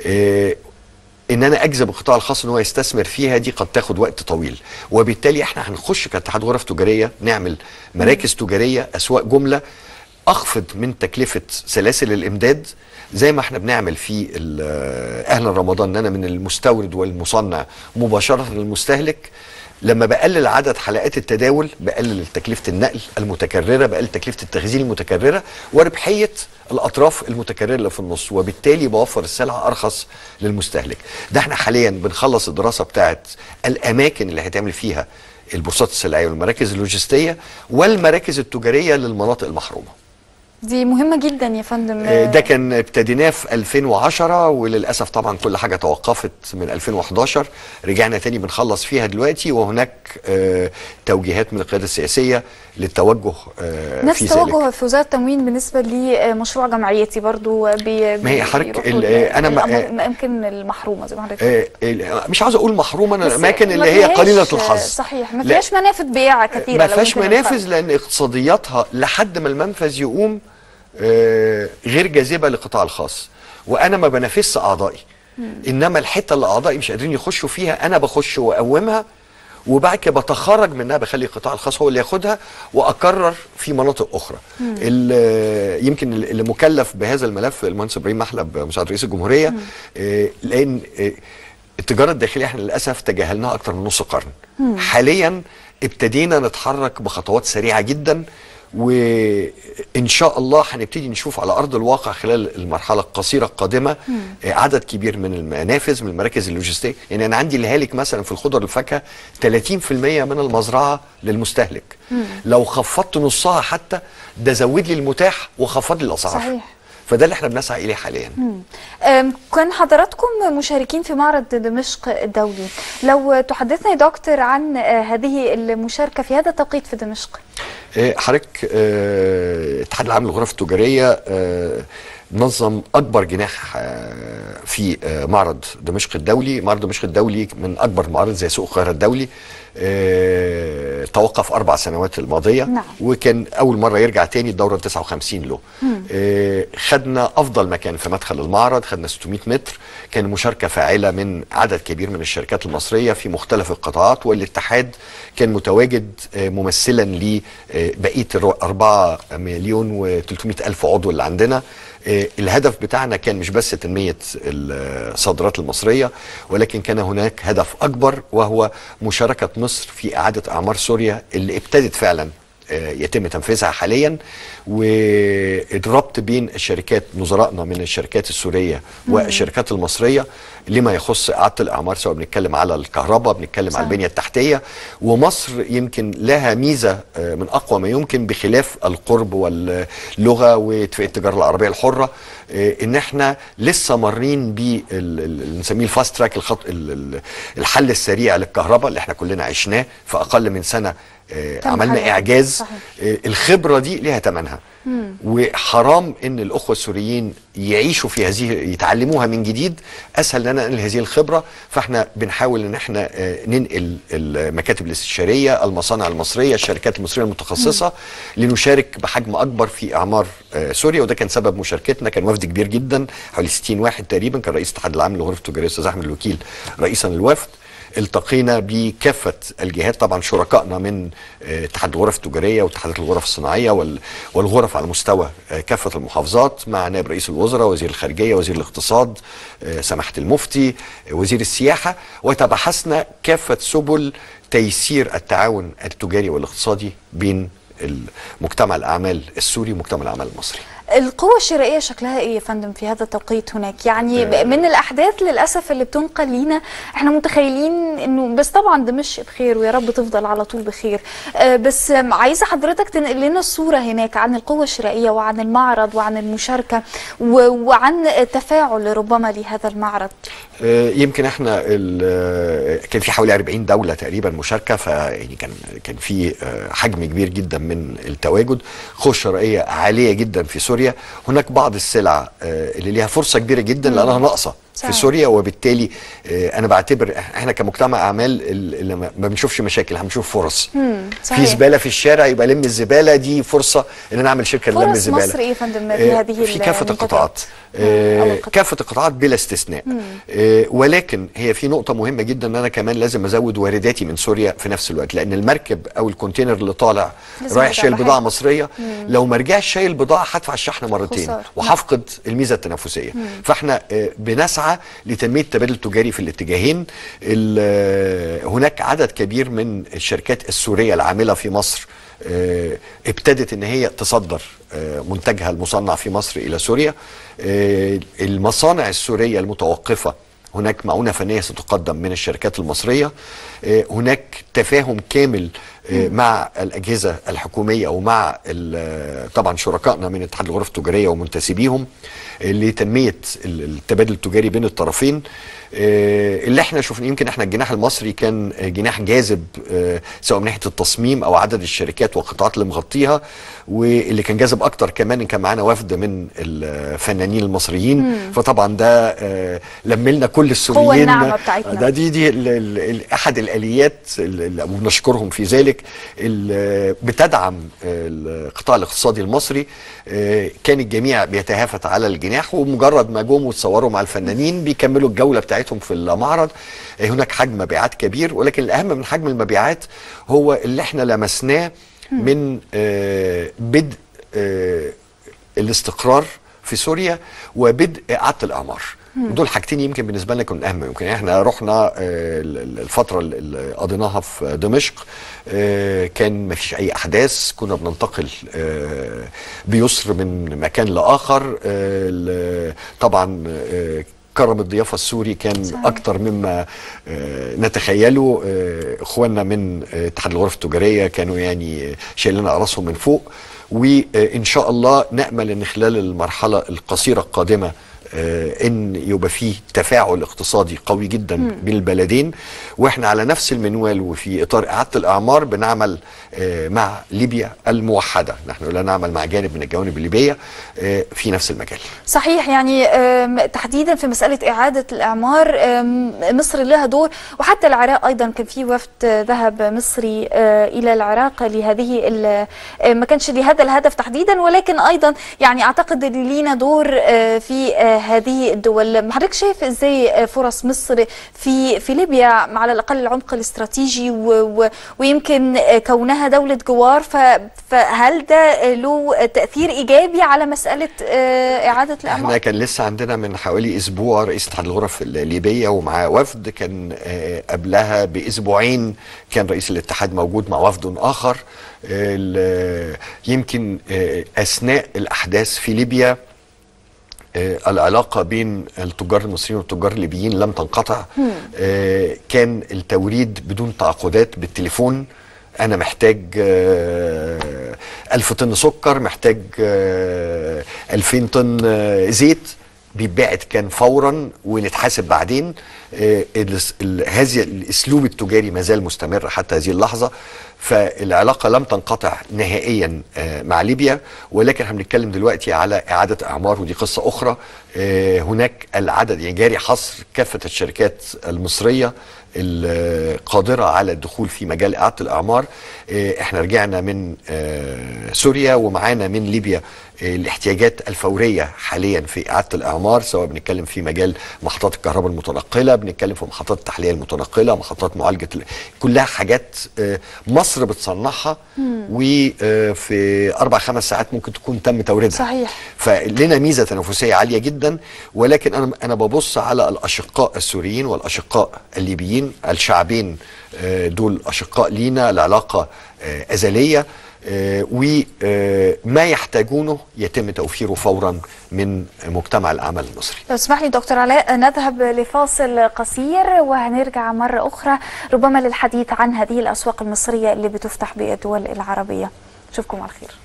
Speaker 12: آه ان انا اجذب القطاع الخاص ان هو يستثمر فيها دي قد تاخد وقت طويل وبالتالي احنا هنخش كاتحاد غرف تجاريه نعمل مراكز تجاريه اسواق جمله اخفض من تكلفه سلاسل الامداد زي ما احنا بنعمل في ال- اهلا رمضان ان انا من المستورد والمصنع مباشره للمستهلك لما بقلل عدد حلقات التداول بقلل تكلفه النقل المتكرره بقلل تكلفه التخزين المتكرره وربحيه الاطراف المتكرره اللي في النص وبالتالي بوفر السلعه ارخص للمستهلك ده احنا حاليا بنخلص الدراسه بتاعت الاماكن اللي هيتعمل فيها البورصات السلعيه والمراكز اللوجستيه والمراكز التجاريه للمناطق المحرومه
Speaker 1: دي مهمه جدا يا فندم
Speaker 12: آه، ده كان ابتديناه في 2010 وللاسف طبعا كل حاجه توقفت من 2011 رجعنا تاني بنخلص فيها دلوقتي وهناك آه، توجيهات من القياده السياسيه للتوجه آه،
Speaker 1: نفس
Speaker 12: في ذلك
Speaker 1: توجه في وزاره التموين بالنسبه لمشروع جمعيتي برضو بي
Speaker 12: ما هي حضرتك
Speaker 1: بيروحوا
Speaker 12: ال-
Speaker 1: ل-
Speaker 12: أنا ما-
Speaker 1: الاماكن المحرومه زي ما حضرتك
Speaker 12: آه، ال- مش عاوز اقول محرومه انا
Speaker 1: بس
Speaker 12: الاماكن
Speaker 1: ما
Speaker 12: اللي هي
Speaker 1: فيهاش-
Speaker 12: قليله الحظ
Speaker 1: صحيح ما
Speaker 12: لا.
Speaker 1: فيهاش منافذ بيع كثيره
Speaker 12: ما
Speaker 1: لو
Speaker 12: فيهاش
Speaker 1: يمكن
Speaker 12: منافذ
Speaker 1: الفرق.
Speaker 12: لان اقتصادياتها لحد ما المنفذ يقوم آه، غير جاذبه للقطاع الخاص وانا ما بنافسش اعضائي انما الحته اللي اعضائي مش قادرين يخشوا فيها انا بخش واقومها وبعد كده بتخرج منها بخلي القطاع الخاص هو اللي ياخدها واكرر في مناطق اخرى
Speaker 13: مم.
Speaker 12: ال- يمكن اللي مكلف بهذا الملف المهندس ابراهيم محلب مساعد رئيس الجمهوريه آه، لان آه، التجاره الداخليه احنا للاسف تجاهلناها اكتر من نص قرن
Speaker 13: مم.
Speaker 12: حاليا ابتدينا نتحرك بخطوات سريعه جدا وان شاء الله هنبتدي نشوف على ارض الواقع خلال المرحله القصيره القادمه
Speaker 13: مم.
Speaker 12: آه، عدد كبير من المنافذ من المراكز اللوجستيه يعني انا عندي الهالك مثلا في الخضر والفاكهه 30% من المزرعه للمستهلك
Speaker 1: مم.
Speaker 12: لو خفضت نصها حتى ده زود لي المتاح وخفض لي الاسعار
Speaker 1: صحيح
Speaker 12: فده اللي احنا بنسعى اليه حاليا
Speaker 1: مم. أم، كان حضراتكم مشاركين في معرض دمشق الدولي لو تحدثنا يا دكتور عن آه، هذه المشاركة في هذا التوقيت في دمشق
Speaker 12: آه، حضرتك آه، الاتحاد العام للغرف التجاريه آه، نظم اكبر جناح آه، في آه، معرض دمشق الدولي معرض دمشق الدولي من اكبر المعارض زي سوق القاهره الدولي آه، توقف اربع سنوات الماضيه
Speaker 1: نعم.
Speaker 12: وكان اول مره يرجع تاني الدوره 59 له
Speaker 1: مم.
Speaker 12: آه، خدنا افضل مكان في مدخل المعرض خدنا 600 متر كان مشاركه فاعله من عدد كبير من الشركات المصريه في مختلف القطاعات والاتحاد كان متواجد آه، ممثلا لبقيه 4 مليون و300 الف عضو اللي عندنا آه، الهدف بتاعنا كان مش بس تنميه الصادرات المصريه ولكن كان هناك هدف اكبر وهو مشاركه مصر في اعاده اعمار سوريا اللي ابتدت فعلا آه، يتم تنفيذها حاليا والربط بين الشركات نظرائنا من الشركات السوريه
Speaker 13: مم.
Speaker 12: والشركات المصريه لما يخص اعاده الاعمار سواء بنتكلم على الكهرباء بنتكلم
Speaker 13: صح.
Speaker 12: على البنيه التحتيه ومصر يمكن لها ميزه آه، من اقوى ما يمكن بخلاف القرب واللغه واتفاقيه التجاره العربيه الحره آه، ان احنا لسه مارين بال نسميه الفاست تراك الخط ال- ال- الحل السريع للكهرباء اللي احنا كلنا عشناه في اقل من سنه آه،
Speaker 1: تم
Speaker 12: عملنا
Speaker 1: حلها.
Speaker 12: اعجاز
Speaker 1: صحيح.
Speaker 12: آه، الخبره دي ليها ثمنها
Speaker 1: مم.
Speaker 12: وحرام ان الاخوه السوريين يعيشوا في هذه يتعلموها من جديد اسهل لنا ننقل هذه الخبره فاحنا بنحاول ان احنا آه، ننقل المكاتب الاستشاريه المصانع المصريه الشركات المصريه المتخصصه لنشارك بحجم اكبر في اعمار آه، سوريا وده كان سبب مشاركتنا كان وفد كبير جدا حوالي 60 واحد تقريبا كان رئيس الاتحاد العام للغرف التجاريه الاستاذ احمد الوكيل رئيسا للوفد التقينا بكافه الجهات طبعا شركائنا من آه، اتحاد الغرف التجاريه واتحادات الغرف الصناعيه وال- والغرف على مستوى آه، كافه المحافظات مع نائب رئيس الوزراء وزير الخارجيه وزير الاقتصاد آه، سماحه المفتي آه، وزير السياحه وتبحثنا كافه سبل تيسير التعاون التجاري والاقتصادي بين مجتمع الاعمال السوري ومجتمع الاعمال المصري
Speaker 1: القوة الشرائية شكلها ايه يا فندم في هذا التوقيت هناك يعني
Speaker 12: آه.
Speaker 1: من الاحداث للاسف اللي بتنقل لينا احنا متخيلين انه بس طبعا دمشق بخير ويا رب تفضل على طول بخير آه، بس آم، عايزة حضرتك تنقل لنا الصورة هناك عن القوة الشرائية وعن المعرض وعن المشاركة و- وعن تفاعل ربما لهذا المعرض
Speaker 12: آه، يمكن احنا ال- آه، كان في حوالي 40 دوله تقريبا مشاركه فيعني كان كان في آه، حجم كبير جدا من التواجد قوه شرائيه عاليه جدا في سوريا هناك بعض السلع آه، اللي ليها فرصه كبيره جدا
Speaker 13: مم.
Speaker 12: لانها ناقصه في
Speaker 13: صحيح.
Speaker 12: سوريا وبالتالي آه، انا بعتبر احنا كمجتمع اعمال اللي ما ما بنشوفش مشاكل احنا بنشوف فرص
Speaker 1: مم،
Speaker 12: في
Speaker 1: صحيح.
Speaker 12: زباله في الشارع يبقى لم الزباله دي فرصه ان انا اعمل شركه لم
Speaker 1: فرص
Speaker 12: الزباله
Speaker 1: مصر ايه يا فندم في
Speaker 12: آه،
Speaker 1: هذه
Speaker 12: في كافه
Speaker 1: المنتجات؟
Speaker 12: القطاعات
Speaker 1: أو
Speaker 12: آه،
Speaker 1: القطاع.
Speaker 12: كافه القطاعات بلا استثناء
Speaker 1: مم.
Speaker 12: آه، ولكن هي في نقطة مهمة جدا ان انا كمان لازم ازود وارداتي من سوريا في نفس الوقت لان المركب او الكونتينر اللي طالع
Speaker 1: لازم
Speaker 12: رايح
Speaker 1: يرجع
Speaker 12: شايل
Speaker 1: بحاجة.
Speaker 12: بضاعة مصرية
Speaker 1: مم.
Speaker 12: لو ما رجعش شايل بضاعة هدفع الشحن مرتين
Speaker 1: خسارة.
Speaker 12: وهفقد الميزة التنافسية
Speaker 1: مم.
Speaker 12: فاحنا آه، بنسعى لتنمية التبادل التجاري في الاتجاهين ال- آه، هناك عدد كبير من الشركات السورية العاملة في مصر آه، ابتدت ان هي تصدر آه، منتجها المصنع في مصر الى سوريا آه، المصانع السوريه المتوقفه هناك معونه فنيه ستقدم من الشركات المصريه آه، هناك تفاهم كامل آه، مع الاجهزه الحكوميه ومع ال- طبعا شركائنا من اتحاد الغرف التجاريه ومنتسبيهم آه، لتنميه ال- التبادل التجاري بين الطرفين آه، اللي احنا شفنا يمكن احنا الجناح المصري كان آه، جناح جاذب آه، سواء من ناحيه التصميم او عدد الشركات والقطاعات اللي مغطيها واللي كان جاذب اكتر كمان ان كان معانا وفد من الفنانين المصريين
Speaker 1: مم.
Speaker 12: فطبعا ده آه، لملنا كل السوريين
Speaker 1: الناعمة بتاعتنا.
Speaker 12: ده دي دي ال ال ال احد الاليات اللي وبنشكرهم في ذلك اللي بتدعم القطاع الاقتصادي المصري آه، كان الجميع بيتهافت على الجناح ومجرد ما جم وتصوروا مع الفنانين بيكملوا الجوله بتاعتهم في المعرض آه، هناك حجم مبيعات كبير ولكن الاهم من حجم المبيعات هو اللي احنا لمسناه من آه، بدء آه، الاستقرار في سوريا وبدء اعاده الاعمار
Speaker 13: مم.
Speaker 12: ودول حاجتين يمكن بالنسبه لنا كانوا اهم يمكن احنا رحنا آه، ال- ال- الفتره اللي- اللي قضيناها في دمشق آه، كان ما فيش اي احداث كنا بننتقل آه، بيسر من مكان لاخر آه، ال- طبعا آه، كرم الضيافه السوري كان
Speaker 13: صحيح.
Speaker 12: اكتر مما آه، نتخيله آه، اخواننا من آه، اتحاد الغرف التجاريه كانوا يعني شايلين راسهم من فوق وان شاء الله نامل ان خلال المرحله القصيره القادمه آه، ان يبقى فيه تفاعل اقتصادي قوي جدا
Speaker 13: مم.
Speaker 12: بين البلدين واحنا على نفس المنوال وفي اطار اعاده الاعمار بنعمل آه، مع ليبيا الموحده نحن لا نعمل مع جانب من الجوانب الليبيه آه، في نفس المجال
Speaker 1: صحيح يعني آم، تحديدا في مسألة إعادة الإعمار آم، مصر لها دور وحتى العراق أيضا كان في وفد آه، ذهب مصري آه، إلى العراق لهذه ال- آه، ما كانش لهذا الهدف تحديدا ولكن أيضا يعني أعتقد أن لينا دور آه، في آه، هذه الدول حضرتك شايف إزاي آه، فرص مصر في في ليبيا على الأقل العمق الاستراتيجي و- و- ويمكن آه، كونها دولة جوار ف- فهل ده آه، له تأثير إيجابي على مسألة آه، إعادة الإعمار؟
Speaker 12: احنا كان لسه عندنا من حوالي اسبوع رئيس اتحاد الغرف الليبيه ومعاه وفد كان آه، قبلها باسبوعين كان رئيس الاتحاد موجود مع وفد اخر ال- يمكن آه، اثناء الاحداث في ليبيا آه، العلاقة بين التجار المصريين والتجار الليبيين لم تنقطع آه، كان التوريد بدون تعاقدات بالتليفون أنا محتاج آه، ألف طن سكر محتاج آه، ألفين طن آه، زيت بيتباعت كان فورا ونتحاسب بعدين آه، الس- ال- هذا الاسلوب التجاري ما زال مستمر حتى هذه اللحظه فالعلاقه لم تنقطع نهائيا آه، مع ليبيا ولكن احنا بنتكلم دلوقتي على اعاده اعمار ودي قصه اخرى آه، هناك العدد يعني جاري حصر كافه الشركات المصريه القادره على الدخول في مجال اعاده الاعمار آه، احنا رجعنا من آه، سوريا ومعانا من ليبيا آه، الاحتياجات الفوريه حاليا في اعاده الاعمار سواء بنتكلم في مجال محطات الكهرباء المتنقله بنتكلم في محطات التحليه المتنقله محطات معالجه ال- كلها حاجات آه، مصر بتصنعها وفي اربع خمس ساعات ممكن تكون تم توريدها
Speaker 1: صحيح
Speaker 12: فلنا ميزه تنافسيه عاليه جدا ولكن انا انا ببص على الاشقاء السوريين والاشقاء الليبيين الشعبين آه، دول اشقاء لينا العلاقه آه، ازليه آه، وما يحتاجونه يتم توفيره فورا من مجتمع الاعمال المصري
Speaker 1: لو تسمح لي دكتور علاء نذهب لفاصل قصير وهنرجع مرة أخرى ربما للحديث عن هذه الأسواق المصرية اللي بتفتح بالدول العربية نشوفكم على خير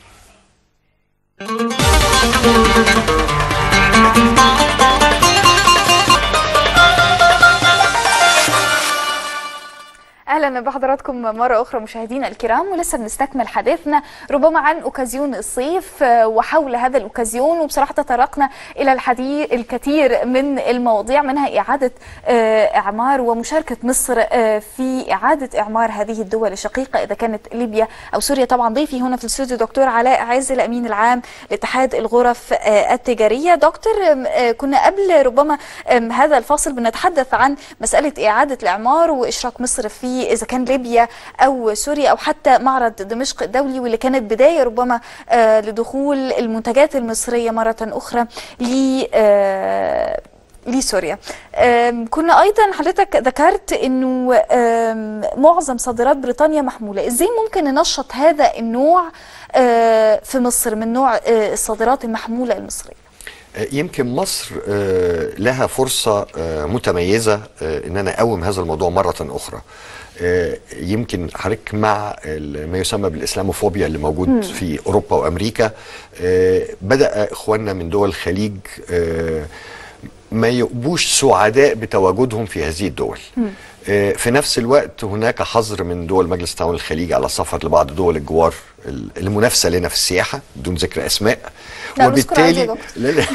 Speaker 1: اهلا بحضراتكم مره اخرى مشاهدينا الكرام ولسه بنستكمل حديثنا ربما عن اوكازيون الصيف آه، وحول هذا الاوكازيون وبصراحه تطرقنا الى الحديث الكثير من المواضيع منها اعاده آه، اعمار ومشاركه مصر آه، في اعاده اعمار هذه الدول الشقيقه اذا كانت ليبيا او سوريا طبعا ضيفي هنا في الاستوديو دكتور علاء عز الامين العام لاتحاد الغرف آه، التجاريه دكتور آم، آه، كنا قبل ربما آم، هذا الفاصل بنتحدث عن مساله اعاده الاعمار واشراك مصر في اذا كان ليبيا او سوريا او حتى معرض دمشق الدولي واللي كانت بدايه ربما آه، لدخول المنتجات المصريه مره اخرى ل آه، لسوريا آم، كنا ايضا حضرتك ذكرت انه آم، معظم صادرات بريطانيا محموله ازاي ممكن ننشط هذا النوع آه، في مصر من نوع آه، الصادرات المحموله المصريه
Speaker 12: يمكن مصر آه، لها فرصة آه، متميزة آه، ان انا اقوم هذا الموضوع مرة اخرى آه، يمكن حضرتك مع ال- ما يسمى بالاسلاموفوبيا اللي موجود
Speaker 13: مم.
Speaker 12: في اوروبا وامريكا آه، بدا اخواننا من دول الخليج آه، ما يبقوش سعداء بتواجدهم في هذه الدول آه، في نفس الوقت هناك حظر من دول مجلس التعاون الخليجي على السفر لبعض دول الجوار ال- المنافسه لنا في السياحه بدون ذكر اسماء
Speaker 1: لا، نذكر عادي يا
Speaker 12: وبالتالي لا لا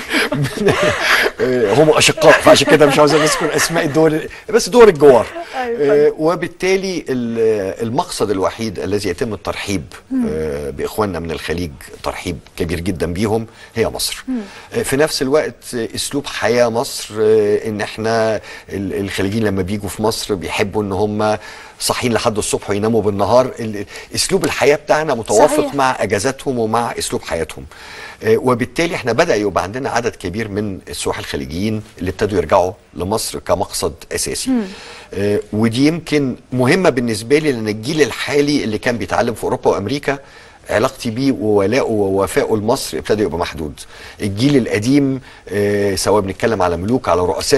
Speaker 12: آه، هم اشقاء فعشان كده مش عاوز اذكر اسماء الدول بس دول الجوار آه، وبالتالي ال- المقصد الوحيد الذي يتم الترحيب آه، باخواننا من الخليج ترحيب كبير جدا بيهم هي مصر آه، في نفس الوقت آه، اسلوب حياه مصر آه، ان احنا ال- الخليجيين لما بيجوا في مصر بيحبوا ان هم صاحيين لحد الصبح ويناموا بالنهار ال- اسلوب الحياه بتاعنا متوافق
Speaker 13: صحيح.
Speaker 12: مع اجازاتهم ومع اسلوب حياتهم آه، وبالتالي احنا بدا يبقى عندنا عدد كبير من السواح الخليجيين اللي ابتدوا يرجعوا لمصر كمقصد اساسي آه، ودي يمكن مهمه بالنسبه لي لان الجيل الحالي اللي كان بيتعلم في اوروبا وامريكا علاقتي بيه وولائه ووفائه لمصر ابتدى يبقى محدود الجيل القديم آه، سواء بنتكلم على ملوك على رؤساء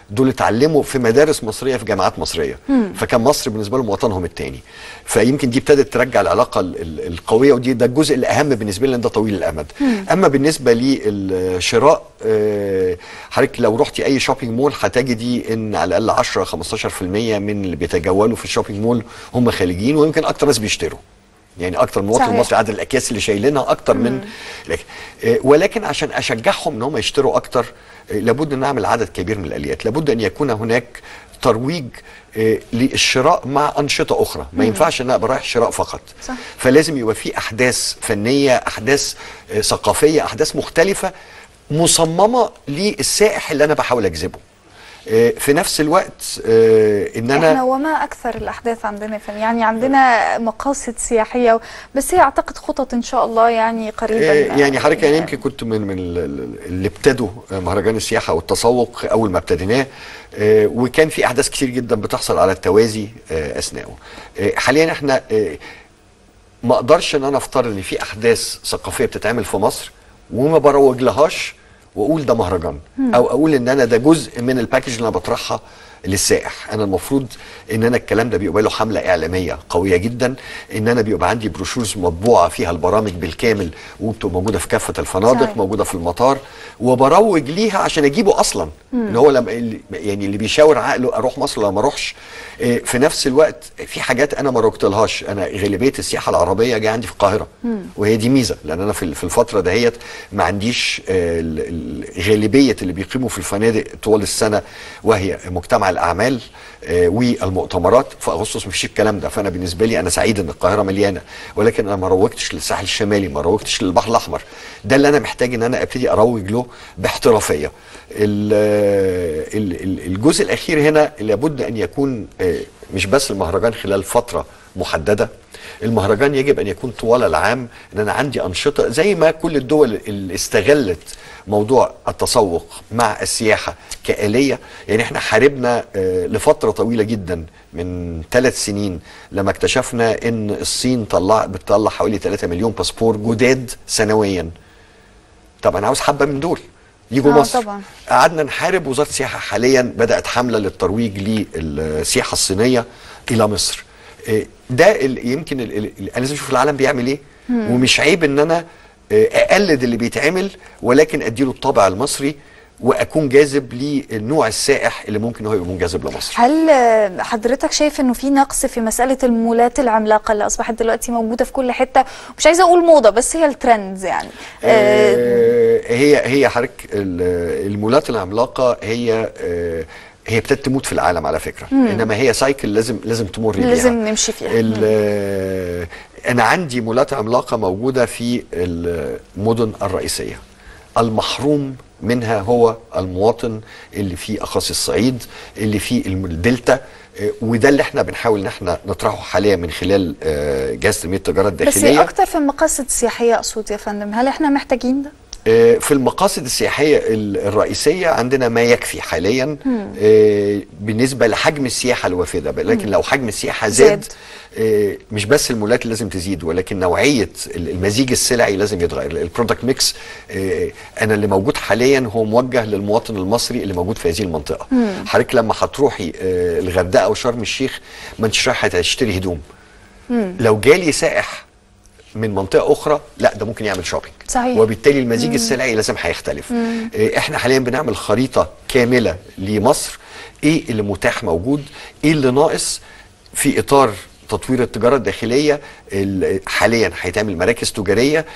Speaker 12: دول اتعلموا في مدارس مصريه في جامعات مصريه
Speaker 13: مم.
Speaker 12: فكان مصر بالنسبه لهم وطنهم الثاني فيمكن دي ابتدت ترجع العلاقه ال- ال- القويه ودي ده الجزء الاهم بالنسبه لي لان ده طويل الامد
Speaker 13: مم.
Speaker 12: اما بالنسبه للشراء آه، حضرتك لو رحتي اي شوبينج مول هتجدي ان على الاقل 10 15% من اللي بيتجولوا في الشوبينج مول هم خليجيين ويمكن اكتر ناس بيشتروا يعني اكتر من المواطن
Speaker 13: صحيح.
Speaker 12: المصري عدد الاكياس اللي شايلينها اكتر من لكن آه، ولكن عشان اشجعهم ان هم يشتروا اكتر آه، لابد ان نعمل عدد كبير من الاليات لابد ان يكون هناك ترويج آه، للشراء مع انشطه اخرى ما
Speaker 13: مم.
Speaker 12: ينفعش ان انا ابقى رايح شراء فقط
Speaker 13: صح.
Speaker 12: فلازم يبقى في احداث فنيه احداث آه، ثقافيه احداث مختلفه مصممه للسائح اللي انا بحاول اجذبه آه، في نفس الوقت آه، ان
Speaker 1: احنا
Speaker 12: انا
Speaker 1: وما اكثر الاحداث عندنا يا فندم يعني عندنا مقاصد سياحيه بس هي اعتقد خطط ان شاء الله يعني قريبا
Speaker 12: آه، يعني حضرتك يعني يمكن كنت من من ال- ال- اللي ابتدوا مهرجان السياحه والتسوق اول ما ابتديناه آه، وكان في احداث كتير جدا بتحصل على التوازي آه، اثناءه آه، حاليا احنا آه، ما اقدرش ان انا افترض ان في احداث ثقافيه بتتعمل في مصر وما بروج لهاش واقول ده مهرجان
Speaker 13: مم.
Speaker 12: او اقول ان انا ده جزء من الباكج اللي انا بطرحها للسائح انا المفروض ان انا الكلام ده بيبقى له حمله اعلاميه قويه جدا ان انا بيبقى عندي بروشورز مطبوعه فيها البرامج بالكامل وبتبقى موجوده في كافه الفنادق
Speaker 13: صحيح.
Speaker 12: موجوده في المطار وبروج ليها عشان اجيبه اصلا
Speaker 13: مم.
Speaker 12: ان هو لما اللي- يعني اللي بيشاور عقله اروح مصر ولا ما اروحش آه، في نفس الوقت في حاجات انا ما روجتلهاش انا غالبيه السياحه العربيه جايه عندي في القاهره
Speaker 13: مم.
Speaker 12: وهي دي ميزه لان انا في في الفتره دهيت ما عنديش آه، ال- ال- غالبيه اللي بيقيموا في الفنادق طوال السنه وهي مجتمع الاعمال آه، والمؤتمرات في اغسطس مفيش الكلام ده فانا بالنسبه لي انا سعيد ان القاهره مليانه ولكن انا ما روجتش للساحل الشمالي ما روجتش للبحر الاحمر ده اللي انا محتاج ان انا ابتدي اروج له باحترافيه ال- ال- ال- الجزء الاخير هنا لابد ان يكون آه، مش بس المهرجان خلال فتره محدده المهرجان يجب ان يكون طوال العام ان انا عندي انشطه زي ما كل الدول اللي استغلت موضوع التسوق مع السياحه كاليه يعني احنا حاربنا آه، لفتره طويله جدا من ثلاث سنين لما اكتشفنا ان الصين طلع بتطلع حوالي 3 مليون باسبور جداد سنويا طب انا عاوز حبه من دول يجوا
Speaker 1: آه،
Speaker 12: مصر
Speaker 1: طبعا.
Speaker 12: قعدنا نحارب وزاره السياحه حاليا بدات حمله للترويج للسياحه الصينيه الى مصر إيه، ده ال- يمكن ال- ال- انا لازم اشوف العالم بيعمل ايه
Speaker 1: مم.
Speaker 12: ومش عيب ان انا آه، اقلد اللي بيتعمل ولكن اديله الطابع المصري واكون جاذب لنوع السائح اللي ممكن هو يبقى منجذب لمصر
Speaker 1: هل آه، حضرتك شايف انه في نقص في مساله المولات العملاقه اللي اصبحت دلوقتي موجوده في كل حته مش عايزه اقول موضه بس هي الترندز يعني آه،
Speaker 12: آه، هي هي حضرتك ال- المولات العملاقه هي آه، هي ابتدت تموت في العالم على فكره
Speaker 1: مم.
Speaker 12: انما هي سايكل لازم لازم تمر بيها
Speaker 1: لازم نمشي فيها
Speaker 12: ال- آه، انا عندي مولات عملاقه موجوده في المدن الرئيسيه المحروم منها هو المواطن اللي في اقاصي الصعيد اللي في الم- الدلتا آه، وده اللي احنا بنحاول ان احنا نطرحه حاليا من خلال آه، جهاز تنميه التجاره
Speaker 1: بس
Speaker 12: الداخليه
Speaker 1: اكتر في المقاصد السياحيه اقصد يا فندم هل احنا محتاجين ده
Speaker 12: آه، في المقاصد السياحية ال- الرئيسية عندنا ما يكفي حاليا
Speaker 1: مم.
Speaker 12: آه، بالنسبة لحجم السياحة الوافدة لكن
Speaker 1: مم.
Speaker 12: لو حجم السياحة زاد
Speaker 1: زاد.
Speaker 12: آه، مش بس المولات اللي لازم تزيد ولكن نوعية ال- المزيج السلعي لازم يتغير البرودكت ميكس آه، أنا اللي موجود حاليا هو موجه للمواطن المصري اللي موجود في هذه المنطقة
Speaker 13: مم.
Speaker 12: حضرتك لما هتروحي آه، الغردقة أو شرم الشيخ ما انتش رايحة تشتري هدوم لو جالي سائح من منطقة أخرى لا ده ممكن يعمل شوبينج
Speaker 1: صحيح.
Speaker 12: وبالتالي المزيج
Speaker 1: مم.
Speaker 12: السلعي لازم هيختلف
Speaker 1: مم.
Speaker 12: إيه، احنا حاليا بنعمل خريطه كامله لمصر ايه اللي متاح موجود ايه اللي ناقص في اطار تطوير التجاره الداخليه ال- حاليا هيتعمل مراكز تجاريه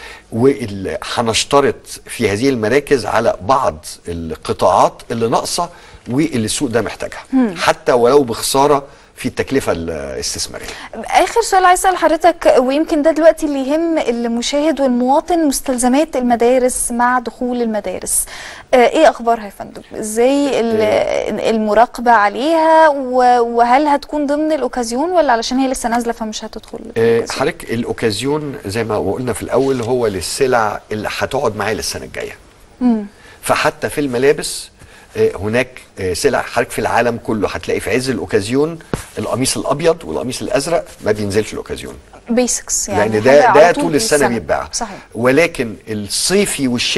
Speaker 12: وهنشترط في هذه المراكز على بعض القطاعات اللي ناقصه واللي السوق ده محتاجها
Speaker 1: مم.
Speaker 12: حتى ولو بخساره في التكلفه الاستثماريه
Speaker 1: اخر سؤال عايز اسال حضرتك ويمكن ده دلوقتي اللي يهم المشاهد والمواطن مستلزمات المدارس مع دخول المدارس آه، ايه اخبارها يا فندم ازاي ال- المراقبه عليها و- وهل هتكون ضمن الاوكازيون ولا علشان هي لسه نازله فمش هتدخل
Speaker 12: آه، حضرتك الاوكازيون زي ما قلنا في الاول هو للسلع اللي هتقعد معايا للسنه الجايه
Speaker 1: مم.
Speaker 12: فحتى في الملابس آه، هناك آه، سلع حضرتك في العالم كله هتلاقي في عز الاوكازيون القميص الابيض والقميص الازرق ما بينزلش الاوكازيون
Speaker 1: بيسكس يعني
Speaker 12: لان
Speaker 1: حاجة
Speaker 12: ده
Speaker 1: على
Speaker 12: ده طول السنه
Speaker 1: للسنة.
Speaker 12: بيتباع
Speaker 1: صحيح
Speaker 12: ولكن الصيفي والشتوي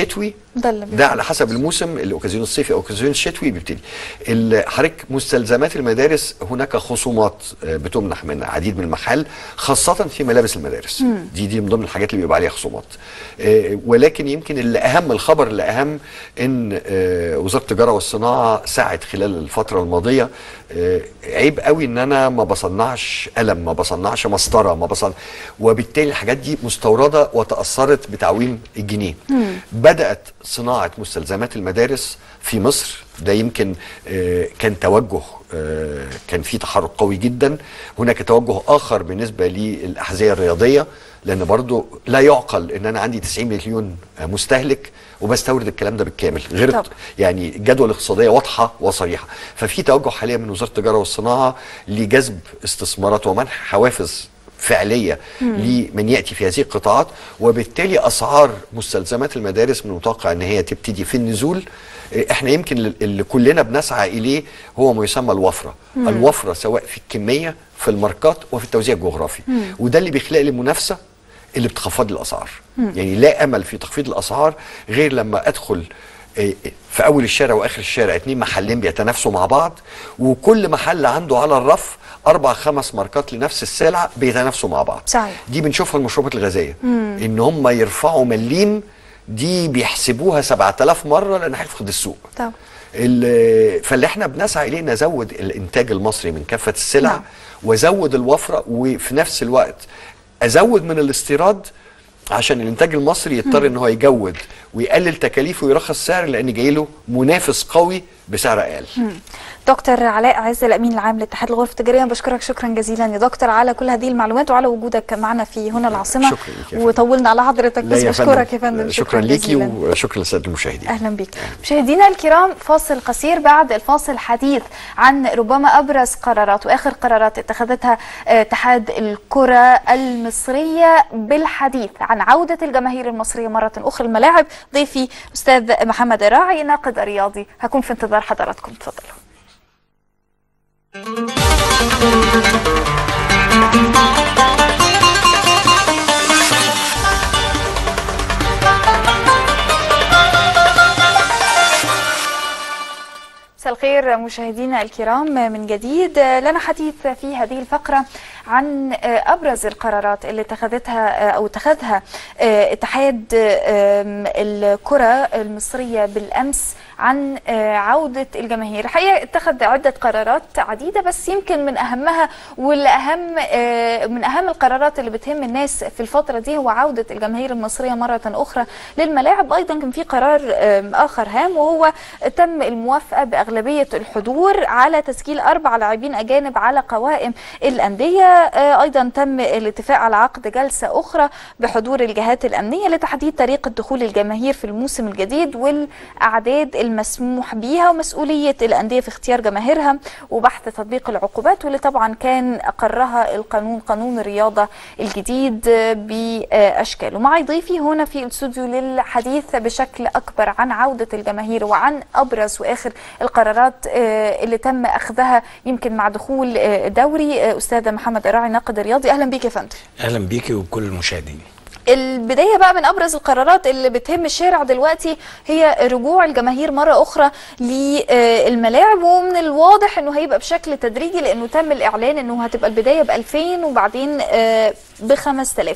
Speaker 1: ده اللي
Speaker 12: ده
Speaker 1: بيفرق.
Speaker 12: على حسب الموسم الاوكازيون الصيفي او الاوكازيون الشتوي بيبتدي ال- حضرتك مستلزمات المدارس هناك خصومات آه، بتمنح من عديد من المحال خاصه في ملابس المدارس
Speaker 13: مم.
Speaker 12: دي دي من ضمن الحاجات اللي بيبقى عليها خصومات آه، ولكن يمكن اللي اهم الخبر اللي اهم ان آه، وزاره التجاره والصناعه سعت خلال الفتره الماضيه آه، عيب قوي ان انا ما بصنعش قلم ما بصنعش مسطره ما بصنع وبالتالي الحاجات دي مستورده وتاثرت بتعويم الجنيه بدات صناعه مستلزمات المدارس في مصر ده يمكن آه، كان توجه آه، كان في تحرك قوي جدا هناك توجه اخر بالنسبه للاحذيه الرياضيه لان برضو لا يعقل ان انا عندي 90 مليون آه، مستهلك وبستورد الكلام ده بالكامل غير
Speaker 1: طبعا.
Speaker 12: يعني الجدوى الاقتصاديه واضحه وصريحه ففي توجه حاليا من وزاره التجاره والصناعه لجذب استثمارات ومنح حوافز فعليه
Speaker 13: مم.
Speaker 12: لمن ياتي في هذه القطاعات وبالتالي اسعار مستلزمات المدارس من المتوقع ان هي تبتدي في النزول إيه، احنا يمكن اللي- اللي كلنا بنسعى اليه هو ما يسمى الوفره
Speaker 13: مم.
Speaker 12: الوفره سواء في الكميه في الماركات وفي التوزيع الجغرافي
Speaker 13: مم.
Speaker 12: وده اللي بيخلق لي منافسه اللي بتخفض لي الاسعار
Speaker 13: مم.
Speaker 12: يعني لا امل في تخفيض الاسعار غير لما ادخل إيه، في اول الشارع واخر الشارع اتنين محلين بيتنافسوا مع بعض وكل محل عنده على الرف اربع خمس ماركات لنفس السلعه بيتنافسوا مع بعض
Speaker 1: صحيح
Speaker 12: دي بنشوفها المشروبات الغازيه
Speaker 1: مم.
Speaker 12: ان هم يرفعوا مليم دي بيحسبوها 7000 مره لان هيفقد السوق
Speaker 1: طبعا
Speaker 12: ال- فاللي احنا بنسعى اليه نزود الانتاج المصري من كافه السلع
Speaker 1: نعم.
Speaker 12: وازود الوفره وفي نفس الوقت ازود من الاستيراد عشان الانتاج المصري يضطر
Speaker 1: مم.
Speaker 12: ان هو يجود ويقلل تكاليفه ويرخص سعر لان جاي له منافس قوي بسعر اقل
Speaker 1: مم. دكتور علاء عز الامين العام لاتحاد الغرف التجاريه بشكرك شكرا جزيلا يا دكتور على كل هذه المعلومات وعلى وجودك معنا في هنا العاصمه
Speaker 12: شكرا ليك يا فندم.
Speaker 1: وطولنا على حضرتك
Speaker 12: لا
Speaker 1: بس
Speaker 12: يا فندم.
Speaker 1: بشكرك يا فندم
Speaker 12: شكرا ليكي
Speaker 1: جزيلا.
Speaker 12: وشكرا للساده المشاهدين
Speaker 1: اهلا بك مشاهدينا الكرام فاصل قصير بعد الفاصل حديث عن ربما ابرز قرارات واخر قرارات اتخذتها آه، اتحاد الكره المصريه بالحديث عن عوده الجماهير المصريه مره اخرى الملاعب ضيفي استاذ محمد الراعي ناقد رياضي هكون في انتظار حضراتكم تفضلوا مساء الخير مشاهدينا الكرام من جديد لنا حديث في هذه الفقرة عن أبرز القرارات اللي اتخذتها أو اتخذها اتحاد الكرة المصرية بالأمس عن عودة الجماهير الحقيقة اتخذ عدة قرارات عديدة بس يمكن من أهمها والأهم من أهم القرارات اللي بتهم الناس في الفترة دي هو عودة الجماهير المصرية مرة أخرى للملاعب أيضا كان في قرار آخر هام وهو تم الموافقة بأغلبية الحضور على تسجيل أربع لاعبين أجانب على قوائم الأندية أيضا تم الاتفاق على عقد جلسة أخرى بحضور الجهات الأمنية لتحديد طريقة دخول الجماهير في الموسم الجديد والأعداد المسموح بيها ومسؤولية الأندية في اختيار جماهيرها وبحث تطبيق العقوبات واللي طبعا كان أقرها القانون قانون الرياضة الجديد بأشكاله معي ضيفي هنا في الاستوديو للحديث بشكل أكبر عن عودة الجماهير وعن أبرز وآخر القرارات اللي تم أخذها يمكن مع دخول دوري أستاذ محمد الراعي ناقد رياضي أهلا بيك يا فندم
Speaker 14: اهلا بيكي وبكل المشاهدين
Speaker 1: البدايه بقى من ابرز القرارات اللي بتهم الشارع دلوقتي هي رجوع الجماهير مره اخرى للملاعب ومن الواضح انه هيبقى بشكل تدريجي لانه تم الاعلان انه هتبقى البدايه ب 2000 وبعدين ب 5000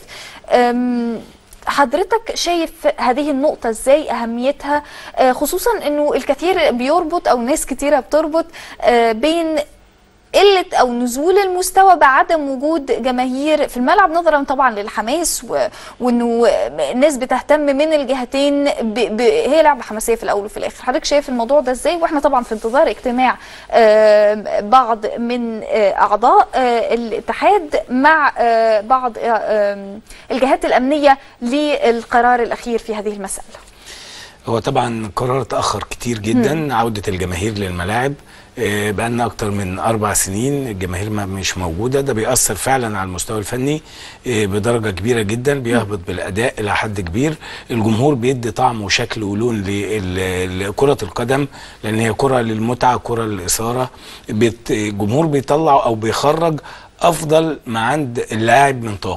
Speaker 1: حضرتك شايف هذه النقطة ازاي أهميتها خصوصا انه الكثير بيربط او ناس كتيرة بتربط بين قله او نزول المستوى بعدم وجود جماهير في الملعب نظرا طبعا للحماس و... وانه الناس بتهتم من الجهتين ب... ب... هي لعبه حماسيه في الاول وفي الاخر حضرتك شايف الموضوع ده ازاي واحنا طبعا في انتظار اجتماع آه بعض من آه اعضاء آه الاتحاد مع آه بعض آه الجهات الامنيه للقرار الاخير في هذه المساله
Speaker 14: هو طبعا قرار اتاخر كتير جدا مم. عوده الجماهير للملاعب بقالنا اكتر من اربع سنين الجماهير مش موجوده ده بيأثر فعلا على المستوى الفني بدرجه كبيره جدا بيهبط بالاداء الى حد كبير الجمهور بيدي طعم وشكل ولون لكره القدم لان هي كره للمتعه كره للاثاره الجمهور بيطلع او بيخرج افضل ما عند اللاعب من طاقه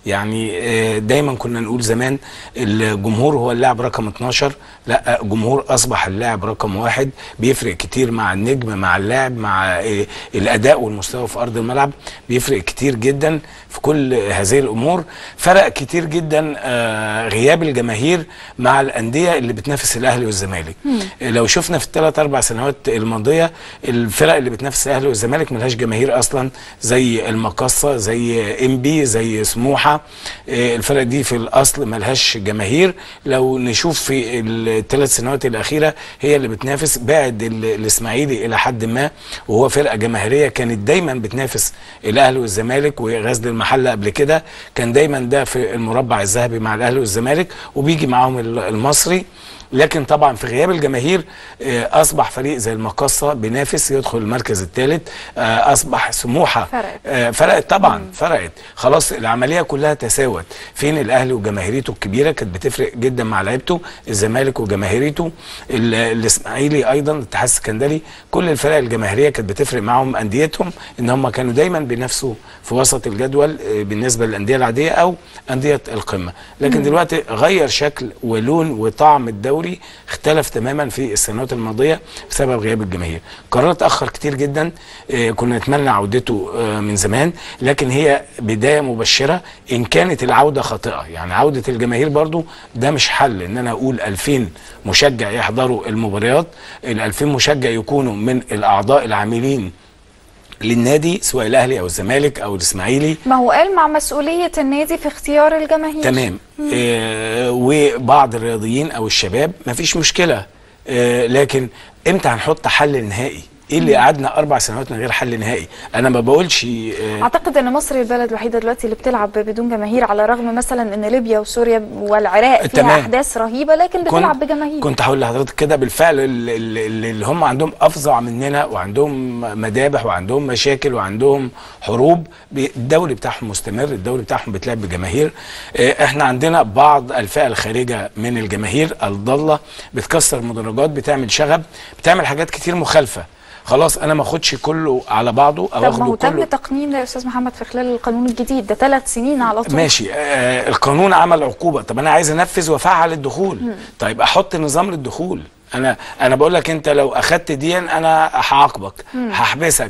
Speaker 14: يعني آه، دايما كنا نقول زمان الجمهور هو اللاعب رقم 12 لا الجمهور اصبح اللاعب رقم واحد بيفرق كتير مع النجم مع اللاعب مع آه، الاداء والمستوى في ارض الملعب بيفرق كتير جدا في كل هذه الامور فرق كتير جدا آه، غياب الجماهير مع الانديه اللي بتنافس الاهلي والزمالك لو شفنا في الثلاث اربع سنوات الماضيه الفرق اللي بتنافس الاهلي والزمالك ملهاش جماهير اصلا زي المقصه زي انبي زي سموحه آه، الفرق دي في الاصل ملهاش جماهير لو نشوف في الثلاث سنوات الاخيره هي اللي بتنافس بعد ال- الاسماعيلي الى حد ما وهو فرقه جماهيريه كانت دايما بتنافس الاهلي والزمالك وغزل المحله قبل كده كان دايما ده في المربع الذهبي مع الاهلي والزمالك وبيجي معاهم ال- المصري لكن طبعا في غياب الجماهير آه، اصبح فريق زي المقصه بينافس يدخل المركز الثالث اصبح سموحه
Speaker 1: فرقت.
Speaker 14: آه، فرقت طبعا فرقت خلاص العمليه كلها تساوت فين الاهلي وجماهيريته الكبيره كانت بتفرق جدا مع لعيبته الزمالك وجماهيريته ال- الاسماعيلي ايضا الاتحاد السكندري كل الفرق الجماهيريه كانت بتفرق معاهم انديتهم ان هم كانوا دايما بينافسوا في وسط الجدول آه، بالنسبه للانديه العاديه او انديه القمه لكن
Speaker 13: مم.
Speaker 14: دلوقتي غير شكل ولون وطعم الدوري اختلف تماما في السنوات الماضيه بسبب غياب الجماهير قرار اتاخر كتير جدا آه، كنا نتمنى عودته آه، من زمان لكن هي بدايه مبشره ان كانت العوده خاطئه يعني عوده الجماهير برضو ده مش حل ان انا اقول 2000 مشجع يحضروا المباريات ال 2000 مشجع يكونوا من الاعضاء العاملين للنادي سواء الاهلي او الزمالك او الاسماعيلي
Speaker 1: ما هو قال مع مسؤولية النادي في اختيار الجماهير
Speaker 14: تمام آه وبعض الرياضيين او الشباب مفيش مشكله آه لكن امتى هنحط حل نهائي ايه اللي قعدنا اربع سنوات من غير حل نهائي انا ما بقولش آه
Speaker 1: اعتقد ان مصر البلد الوحيده دلوقتي اللي بتلعب بدون جماهير على الرغم مثلا ان ليبيا وسوريا والعراق فيها
Speaker 14: تمام.
Speaker 1: احداث رهيبه لكن بتلعب بجماهير
Speaker 14: كنت هقول لحضرتك كده بالفعل ال- ال- ال- اللي هم عندهم افظع مننا وعندهم مذابح وعندهم مشاكل وعندهم حروب بي- الدوري بتاعهم مستمر الدوري بتاعهم بيتلعب بجماهير آه، احنا عندنا بعض الفئه الخارجه من الجماهير الضاله بتكسر مدرجات بتعمل شغب بتعمل حاجات كتير مخالفه خلاص انا ما اخدش كله على بعضه او
Speaker 1: طب ما هو
Speaker 14: اخده
Speaker 1: تم
Speaker 14: كله
Speaker 1: تقنين ده يا استاذ محمد في خلال القانون الجديد ده ثلاث سنين على طول
Speaker 14: ماشي آه القانون عمل عقوبه طب انا عايز انفذ وافعل الدخول
Speaker 1: مم.
Speaker 14: طيب احط نظام للدخول انا انا بقول لك انت لو اخدت دي انا هعاقبك
Speaker 13: مم.
Speaker 14: هحبسك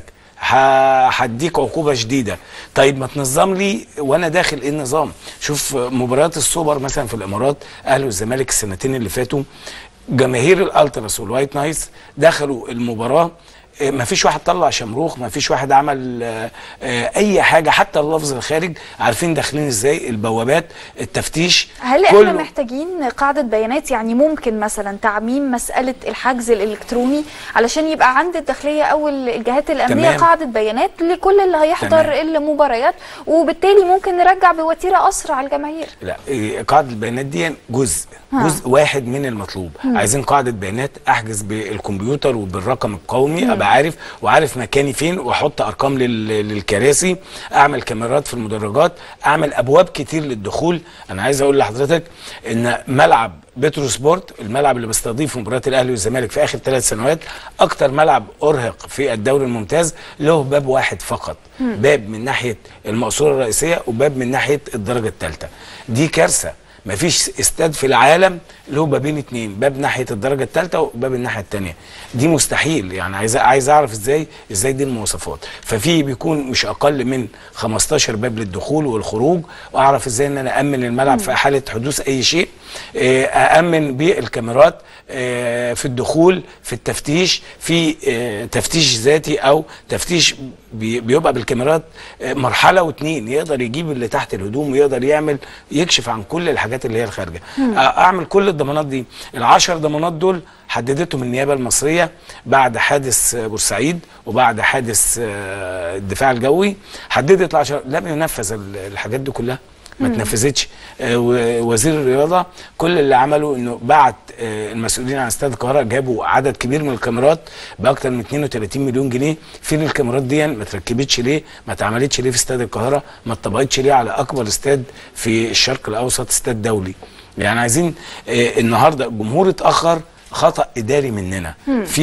Speaker 14: ه- هديك عقوبه شديده طيب ما تنظم لي وانا داخل ايه النظام شوف مباريات السوبر مثلا في الامارات اهلي والزمالك السنتين اللي فاتوا جماهير الالتراس والوايت نايس دخلوا المباراه آه، ما فيش واحد طلع شمروخ ما فيش واحد عمل آه، آه، اي حاجه حتى اللفظ الخارج عارفين داخلين ازاي البوابات التفتيش
Speaker 1: هل احنا
Speaker 14: كله.
Speaker 1: محتاجين قاعدة بيانات يعني ممكن مثلا تعميم مسألة الحجز الإلكتروني علشان يبقى عند الداخلية أو الجهات الأمنية
Speaker 14: تمام.
Speaker 1: قاعدة بيانات لكل اللي هيحضر
Speaker 14: تمام.
Speaker 1: المباريات وبالتالي ممكن نرجع بوتيرة أسرع الجماهير
Speaker 14: لا إيه، قاعده البيانات دي جزء
Speaker 1: ها.
Speaker 14: جزء واحد من المطلوب
Speaker 1: مم.
Speaker 14: عايزين قاعده بيانات احجز بالكمبيوتر وبالرقم القومي
Speaker 1: مم.
Speaker 14: ابقى عارف وعارف مكاني فين واحط ارقام لل- للكراسي اعمل كاميرات في المدرجات اعمل ابواب كتير للدخول انا عايز اقول لحضرتك ان ملعب بترو سبورت الملعب اللي بيستضيف مباريات الاهلي والزمالك في اخر ثلاث سنوات اكتر ملعب ارهق في الدوري الممتاز له باب واحد فقط
Speaker 13: مم.
Speaker 14: باب من ناحيه المقصوره الرئيسيه وباب من ناحيه الدرجه الثالثه دي كارثه مفيش استاد في العالم له بابين اتنين باب ناحيه الدرجه الثالثه وباب الناحيه الثانيه دي مستحيل يعني عايز عايز اعرف ازاي ازاي دي المواصفات ففي بيكون مش اقل من 15 باب للدخول والخروج واعرف ازاي ان انا امن الملعب في حاله حدوث اي شيء آه، أأمن بالكاميرات آه، في الدخول في التفتيش في آه، تفتيش ذاتي أو تفتيش بي- بيبقى بالكاميرات آه، مرحلة واتنين يقدر يجيب اللي تحت الهدوم ويقدر يعمل يكشف عن كل الحاجات اللي هي الخارجة
Speaker 13: مم.
Speaker 14: آه، أعمل كل الضمانات دي العشر ضمانات دول حددتهم النيابة المصرية بعد حادث آه، بورسعيد وبعد حادث آه، الدفاع الجوي حددت العشر لم ينفذ ال- الحاجات دي كلها ما
Speaker 13: مم.
Speaker 14: اتنفذتش آه، و- وزير الرياضه كل اللي عمله انه بعت آه، المسؤولين عن استاد القاهره جابوا عدد كبير من الكاميرات باكثر من 32 مليون جنيه فين الكاميرات دي ما اتركبتش ليه ما اتعملتش ليه في استاد القاهره ما اتطبقتش ليه على اكبر استاد في الشرق الاوسط استاد دولي يعني عايزين آه، النهارده الجمهور اتاخر خطا اداري مننا
Speaker 13: مم.
Speaker 14: في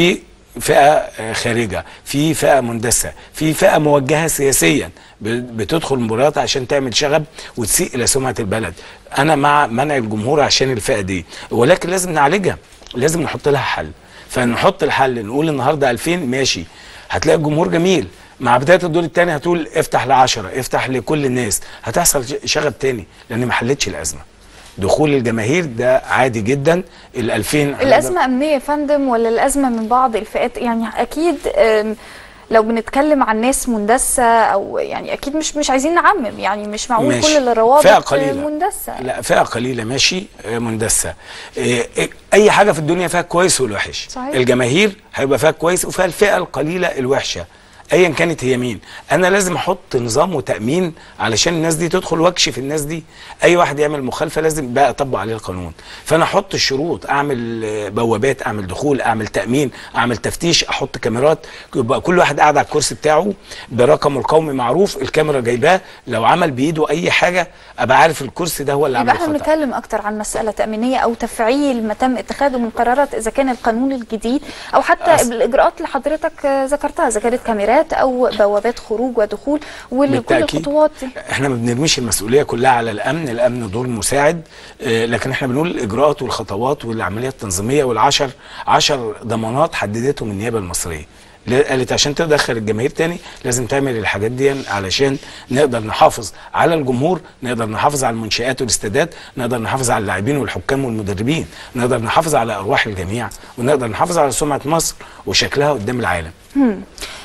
Speaker 14: فئه آه، خارجه في فئه مندسه في فئه موجهه سياسيا ب- بتدخل مباريات عشان تعمل شغب وتسيء الى سمعه البلد انا مع منع الجمهور عشان الفئه دي ولكن لازم نعالجها لازم نحط لها حل فنحط الحل نقول النهارده 2000 ماشي هتلاقي الجمهور جميل مع بدايه الدور الثاني هتقول افتح ل 10 افتح لكل الناس هتحصل ش- شغب تاني لان ما حلتش الازمه دخول الجماهير ده عادي جدا ال 2000
Speaker 1: الأزمة أمنية يا فندم ولا الأزمة من بعض الفئات يعني أكيد أم، لو بنتكلم عن ناس مندسة أو يعني أكيد مش مش عايزين نعمم يعني مش معقول
Speaker 14: ماشي.
Speaker 1: كل الروابط
Speaker 14: فئة قليلة.
Speaker 1: مندسة
Speaker 14: لا فئه قليله ماشي آه، مندسه آه، اي حاجه في الدنيا فيها كويس والوحش
Speaker 1: صحيح.
Speaker 14: الجماهير هيبقى فيها كويس وفيها الفئه القليله الوحشه ايا كانت هي مين انا لازم احط نظام وتامين علشان الناس دي تدخل واكشف الناس دي اي واحد يعمل مخالفه لازم بقى اطبق عليه القانون فانا احط الشروط اعمل آه، بوابات اعمل دخول اعمل تامين اعمل تفتيش احط كاميرات يبقى كل واحد قاعد على الكرسي بتاعه برقمه القومي معروف الكاميرا جايباه لو عمل بايده اي حاجه ابقى عارف الكرسي ده هو اللي
Speaker 1: يبقى
Speaker 14: عمل
Speaker 1: احنا
Speaker 14: خطا
Speaker 1: بنتكلم اكتر عن مسألة تأمينية أو تفعيل ما تم اتخاذه من قرارات إذا كان القانون الجديد أو حتى
Speaker 14: أص-
Speaker 1: الإجراءات اللي حضرتك آه، ذكرتها إذا كانت كاميرات أو بوابات خروج ودخول وكل
Speaker 14: بالتأكيد.
Speaker 1: الخطوات دي
Speaker 14: احنا ما بنرميش المسؤوليه كلها على الامن الامن دور مساعد اه لكن احنا بنقول الاجراءات والخطوات والعمليات التنظيميه والعشر عشر ضمانات حددتهم النيابه المصريه ل- قالت عشان تدخل الجماهير تاني لازم تعمل الحاجات دي علشان نقدر نحافظ على الجمهور نقدر نحافظ على المنشآت والاستادات نقدر نحافظ على اللاعبين والحكام والمدربين نقدر نحافظ على ارواح الجميع ونقدر نحافظ على سمعه مصر وشكلها قدام العالم
Speaker 1: هم.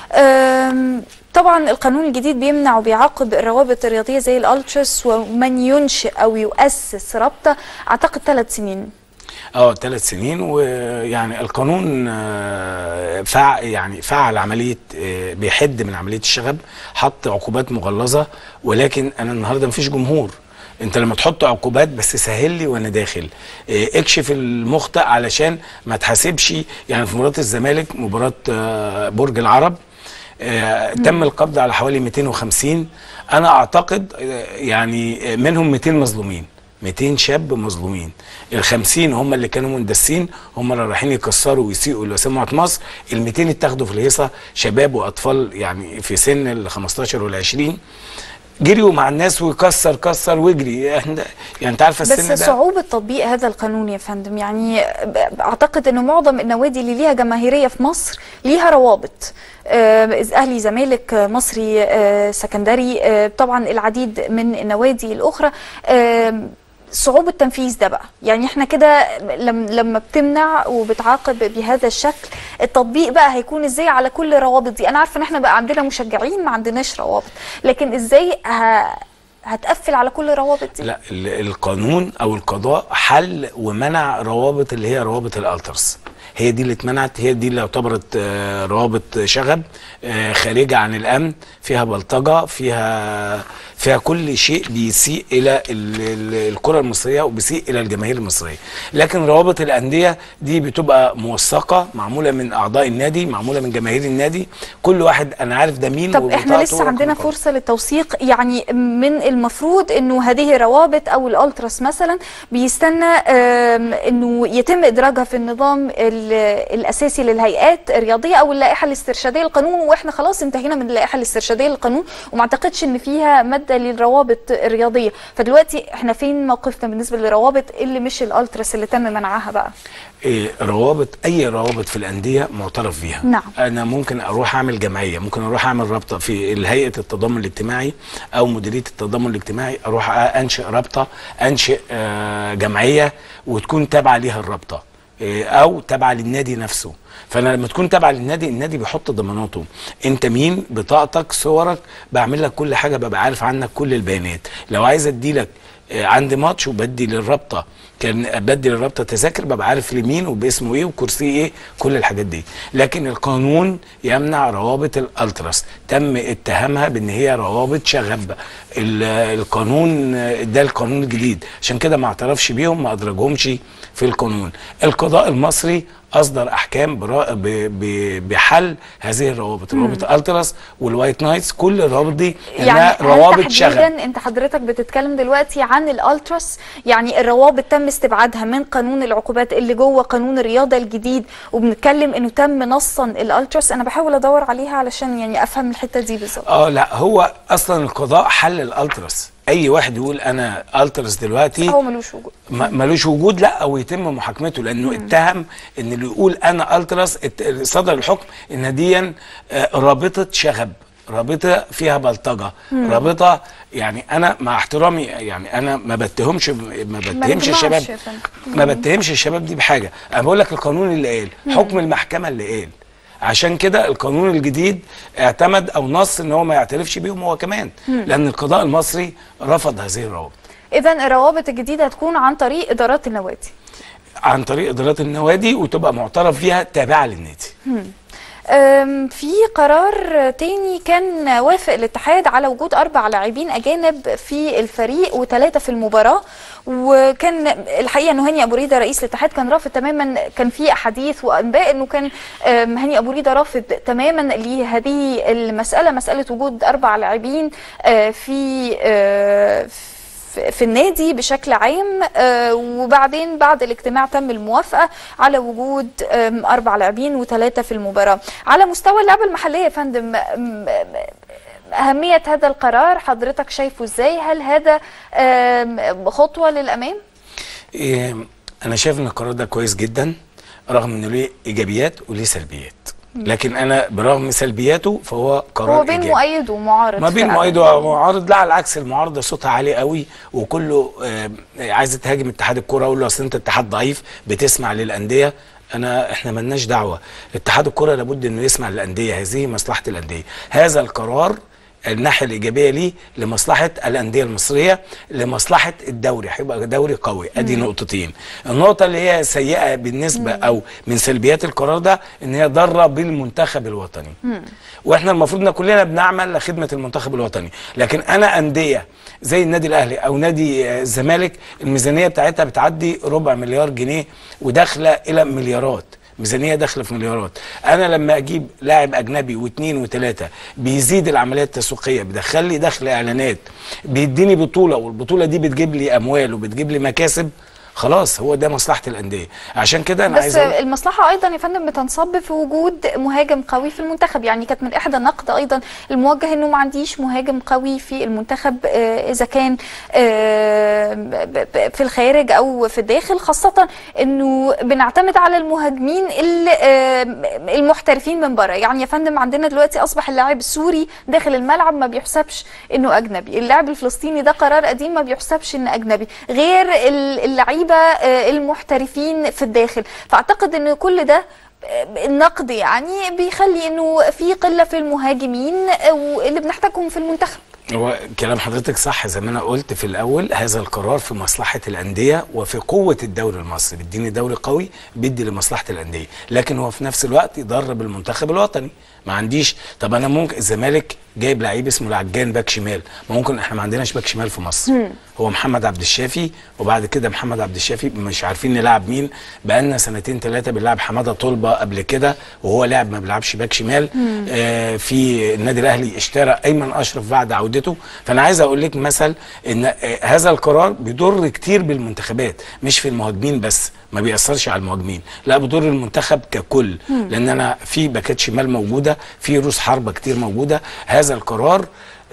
Speaker 1: أم، طبعا القانون الجديد بيمنع وبيعاقب الروابط الرياضية زي الألترس ومن ينشئ أو يؤسس رابطة أعتقد ثلاث سنين
Speaker 14: اه ثلاث سنين ويعني القانون آه، فع يعني فعل عمليه آه، بيحد من عمليه الشغب حط عقوبات مغلظه ولكن انا النهارده مفيش جمهور انت لما تحط عقوبات بس سهل لي وانا داخل آه، اكشف المخطئ علشان ما تحاسبش يعني في مباراه الزمالك مباراه آه، برج العرب آه، تم القبض على حوالي 250 انا اعتقد آه، يعني آه، منهم 200 مظلومين 200 شاب مظلومين ال 50 هم اللي كانوا مندسين هم اللي رايحين يكسروا ويسيئوا لسمعه مصر ال 200 اتاخدوا في الهيصه شباب واطفال يعني في سن ال 15 وال 20 جريوا مع الناس ويكسر كسر ويجري احنا يعني انت عارفه السن
Speaker 1: بس
Speaker 14: ده
Speaker 1: صعوبة تطبيق هذا القانون يا فندم يعني ب- أعتقد أنه معظم النوادي اللي ليها جماهيرية في مصر ليها روابط آه، أهلي زمالك آه، مصري آه، سكندري آه، طبعا العديد من النوادي الأخرى آه، صعوبة تنفيذ ده بقى يعني احنا كده لم لما بتمنع وبتعاقب بهذا الشكل التطبيق بقى هيكون ازاي على كل الروابط دي انا عارفه ان احنا بقى عندنا مشجعين ما عندناش روابط لكن ازاي ه... هتقفل على كل الروابط دي
Speaker 14: لا ال- القانون او القضاء حل ومنع روابط اللي هي روابط الالترس هي دي اللي اتمنعت هي دي اللي اعتبرت آه، روابط شغب آه، خارجه عن الامن فيها بلطجه فيها فيها كل شيء بيسيء الى ال- ال- الكره المصريه وبيسيء الى الجماهير المصريه لكن روابط الانديه دي بتبقى موثقه معموله من اعضاء النادي معموله من جماهير النادي كل واحد انا عارف ده مين
Speaker 1: طب احنا
Speaker 14: وبطاقته
Speaker 1: لسه
Speaker 14: ورقم
Speaker 1: عندنا
Speaker 14: القومي.
Speaker 1: فرصه للتوثيق يعني من المفروض انه هذه الروابط او الالتراس مثلا بيستنى آم، انه يتم ادراجها في النظام ال- الاساسي للهيئات الرياضيه او اللائحه الاسترشاديه للقانون واحنا خلاص انتهينا من اللائحه الاسترشاديه للقانون وما اعتقدش ان فيها ماده للروابط الرياضيه فدلوقتي احنا فين موقفنا بالنسبه للروابط اللي مش الالتراس اللي تم منعها بقى
Speaker 14: إيه، روابط اي روابط في الانديه معترف بيها
Speaker 1: نعم.
Speaker 14: انا ممكن اروح اعمل جمعيه ممكن اروح اعمل رابطه في هيئه التضامن الاجتماعي او مديريه التضامن الاجتماعي اروح انشئ رابطه انشئ آه، جمعيه وتكون تابعه ليها الرابطه إيه، او تابعه للنادي نفسه فانا لما تكون تابعه للنادي النادي بيحط ضماناته انت مين بطاقتك صورك بعمل لك كل حاجه ببقى عارف عنك كل البيانات لو عايز ادي لك آه، عندي ماتش وبدي للرابطه كان بدي للرابطه تذاكر ببقى عارف لمين وباسمه ايه وكرسيه ايه كل الحاجات دي لكن القانون يمنع روابط الالتراس تم اتهامها بان هي روابط شغب ال- القانون آه، ده القانون الجديد عشان كده ما اعترفش بيهم ما ادرجهمش في القانون القضاء المصري اصدر احكام برا- ب- ب- بحل هذه الروابط
Speaker 1: مم.
Speaker 14: روابط الالتراس والوايت نايتس كل الروابط دي
Speaker 1: يعني
Speaker 14: انها
Speaker 1: هل
Speaker 14: روابط شغب
Speaker 1: تحديدا انت حضرتك بتتكلم دلوقتي عن الالتراس يعني الروابط تم تم استبعادها من قانون العقوبات اللي جوه قانون الرياضه الجديد وبنتكلم انه تم نصا الالتراس انا بحاول ادور عليها علشان يعني افهم الحته دي بالظبط
Speaker 14: اه لا هو اصلا القضاء حل الالتراس اي واحد يقول انا التراس دلوقتي
Speaker 1: هو ملوش وجود
Speaker 14: ما- ملوش وجود لا او يتم محاكمته لانه اتهم ان اللي يقول انا التراس ات- صدر الحكم ان دي آه، رابطه شغب رابطه فيها بلطجه
Speaker 13: مم.
Speaker 14: رابطه يعني انا مع احترامي يعني انا ما بتهمش ما بتهمش
Speaker 1: نجمعش
Speaker 14: الشباب
Speaker 1: يا فندم.
Speaker 14: ما بتهمش الشباب دي بحاجه انا بقول لك القانون اللي قال
Speaker 1: مم.
Speaker 14: حكم المحكمه اللي قال عشان كده القانون الجديد اعتمد او نص ان هو ما يعترفش بيهم هو كمان
Speaker 1: مم.
Speaker 14: لان القضاء المصري رفض هذه الروابط
Speaker 1: اذا الروابط الجديده هتكون عن طريق ادارات النوادي
Speaker 14: عن طريق ادارات النوادي وتبقى معترف فيها تابعه للنادي
Speaker 1: مم. أم، في قرار تاني كان وافق الاتحاد على وجود أربع لاعبين أجانب في الفريق وثلاثة في المباراة وكان الحقيقة أنه هاني أبو ريدة رئيس الاتحاد كان رافض تماما كان في أحاديث وأنباء أنه كان أم، هاني أبو ريدة رافض تماما لهذه المسألة مسألة وجود أربع لاعبين آه، في آه، في- في النادي بشكل عام آه، وبعدين بعد الاجتماع تم الموافقه على وجود آم، اربع لاعبين وثلاثه في المباراه على مستوى اللعبه المحليه يا فندم آم، اهميه هذا القرار حضرتك شايفه ازاي هل هذا آم، خطوه للامام
Speaker 14: إيه انا شايف ان القرار ده كويس جدا رغم انه ليه ايجابيات وليه سلبيات لكن انا برغم سلبياته فهو قرار
Speaker 1: هو بين
Speaker 14: إيجابي.
Speaker 1: مؤيد ومعارض
Speaker 14: ما بين
Speaker 1: فعلاً.
Speaker 14: مؤيد ومعارض لا على العكس المعارضه صوتها عالي قوي وكله آه، عايزه تهاجم اتحاد الكره اقول له اصل انت اتحاد ضعيف بتسمع للانديه انا احنا ملناش دعوه اتحاد الكره لابد انه يسمع للانديه هذه مصلحه الانديه هذا القرار الناحيه الايجابيه ليه لمصلحه الانديه المصريه لمصلحه الدوري هيبقى دوري قوي ادي
Speaker 13: مم.
Speaker 14: نقطتين النقطه اللي هي سيئه بالنسبه او من سلبيات القرار ده ان هي ضاره بالمنتخب الوطني واحنا المفروض ان كلنا بنعمل لخدمه المنتخب الوطني لكن انا انديه زي النادي الاهلي او نادي آه، الزمالك الميزانيه بتاعتها بتعدي ربع مليار جنيه وداخله الى مليارات ميزانيه داخله في مليارات انا لما اجيب لاعب اجنبي واثنين وثلاثه بيزيد العمليه التسويقيه بيدخل لي دخل اعلانات بيديني بطوله والبطوله دي بتجيب لي اموال وبتجيب لي مكاسب خلاص هو ده مصلحه الانديه عشان كده انا
Speaker 1: بس
Speaker 14: عايز أقول
Speaker 1: المصلحه ايضا يا فندم بتنصب في وجود مهاجم قوي في المنتخب يعني كانت من احدى النقد ايضا الموجه انه ما عنديش مهاجم قوي في المنتخب آه، اذا كان آه، ب- ب- في الخارج او في الداخل خاصه انه بنعتمد على المهاجمين ال- آه، المحترفين من بره يعني يا فندم عندنا دلوقتي اصبح اللاعب السوري داخل الملعب ما بيحسبش انه اجنبي اللاعب الفلسطيني ده قرار قديم ما بيحسبش انه اجنبي غير ال- اللعيبه آه، المحترفين في الداخل فاعتقد ان كل ده آه، النقد يعني بيخلي انه في قله في المهاجمين آه، واللي بنحتاجهم في المنتخب
Speaker 14: هو كلام حضرتك صح زي ما انا قلت في الاول هذا القرار في مصلحه الانديه وفي قوه الدوري المصري بيديني دوري قوي بيدي لمصلحه الانديه لكن هو في نفس الوقت يضر بالمنتخب الوطني ما عنديش طب انا ممكن الزمالك جايب لعيب اسمه العجان باك شمال ما ممكن احنا ما عندناش باك شمال في مصر
Speaker 13: مم.
Speaker 14: هو محمد عبد الشافي وبعد كده محمد عبد الشافي مش عارفين نلعب مين بقالنا سنتين ثلاثه بنلعب حماده طلبه قبل كده وهو لاعب ما بيلعبش باك شمال
Speaker 13: مم.
Speaker 14: آه في النادي الاهلي اشترى ايمن اشرف بعد عودته فانا عايز اقول لك مثل ان آه هذا القرار بيضر كتير بالمنتخبات مش في المهاجمين بس ما بيأثرش على المهاجمين لا بيضر المنتخب ككل
Speaker 13: مم.
Speaker 14: لان انا في باكات شمال موجوده في روس حربه كتير موجوده هذا القرار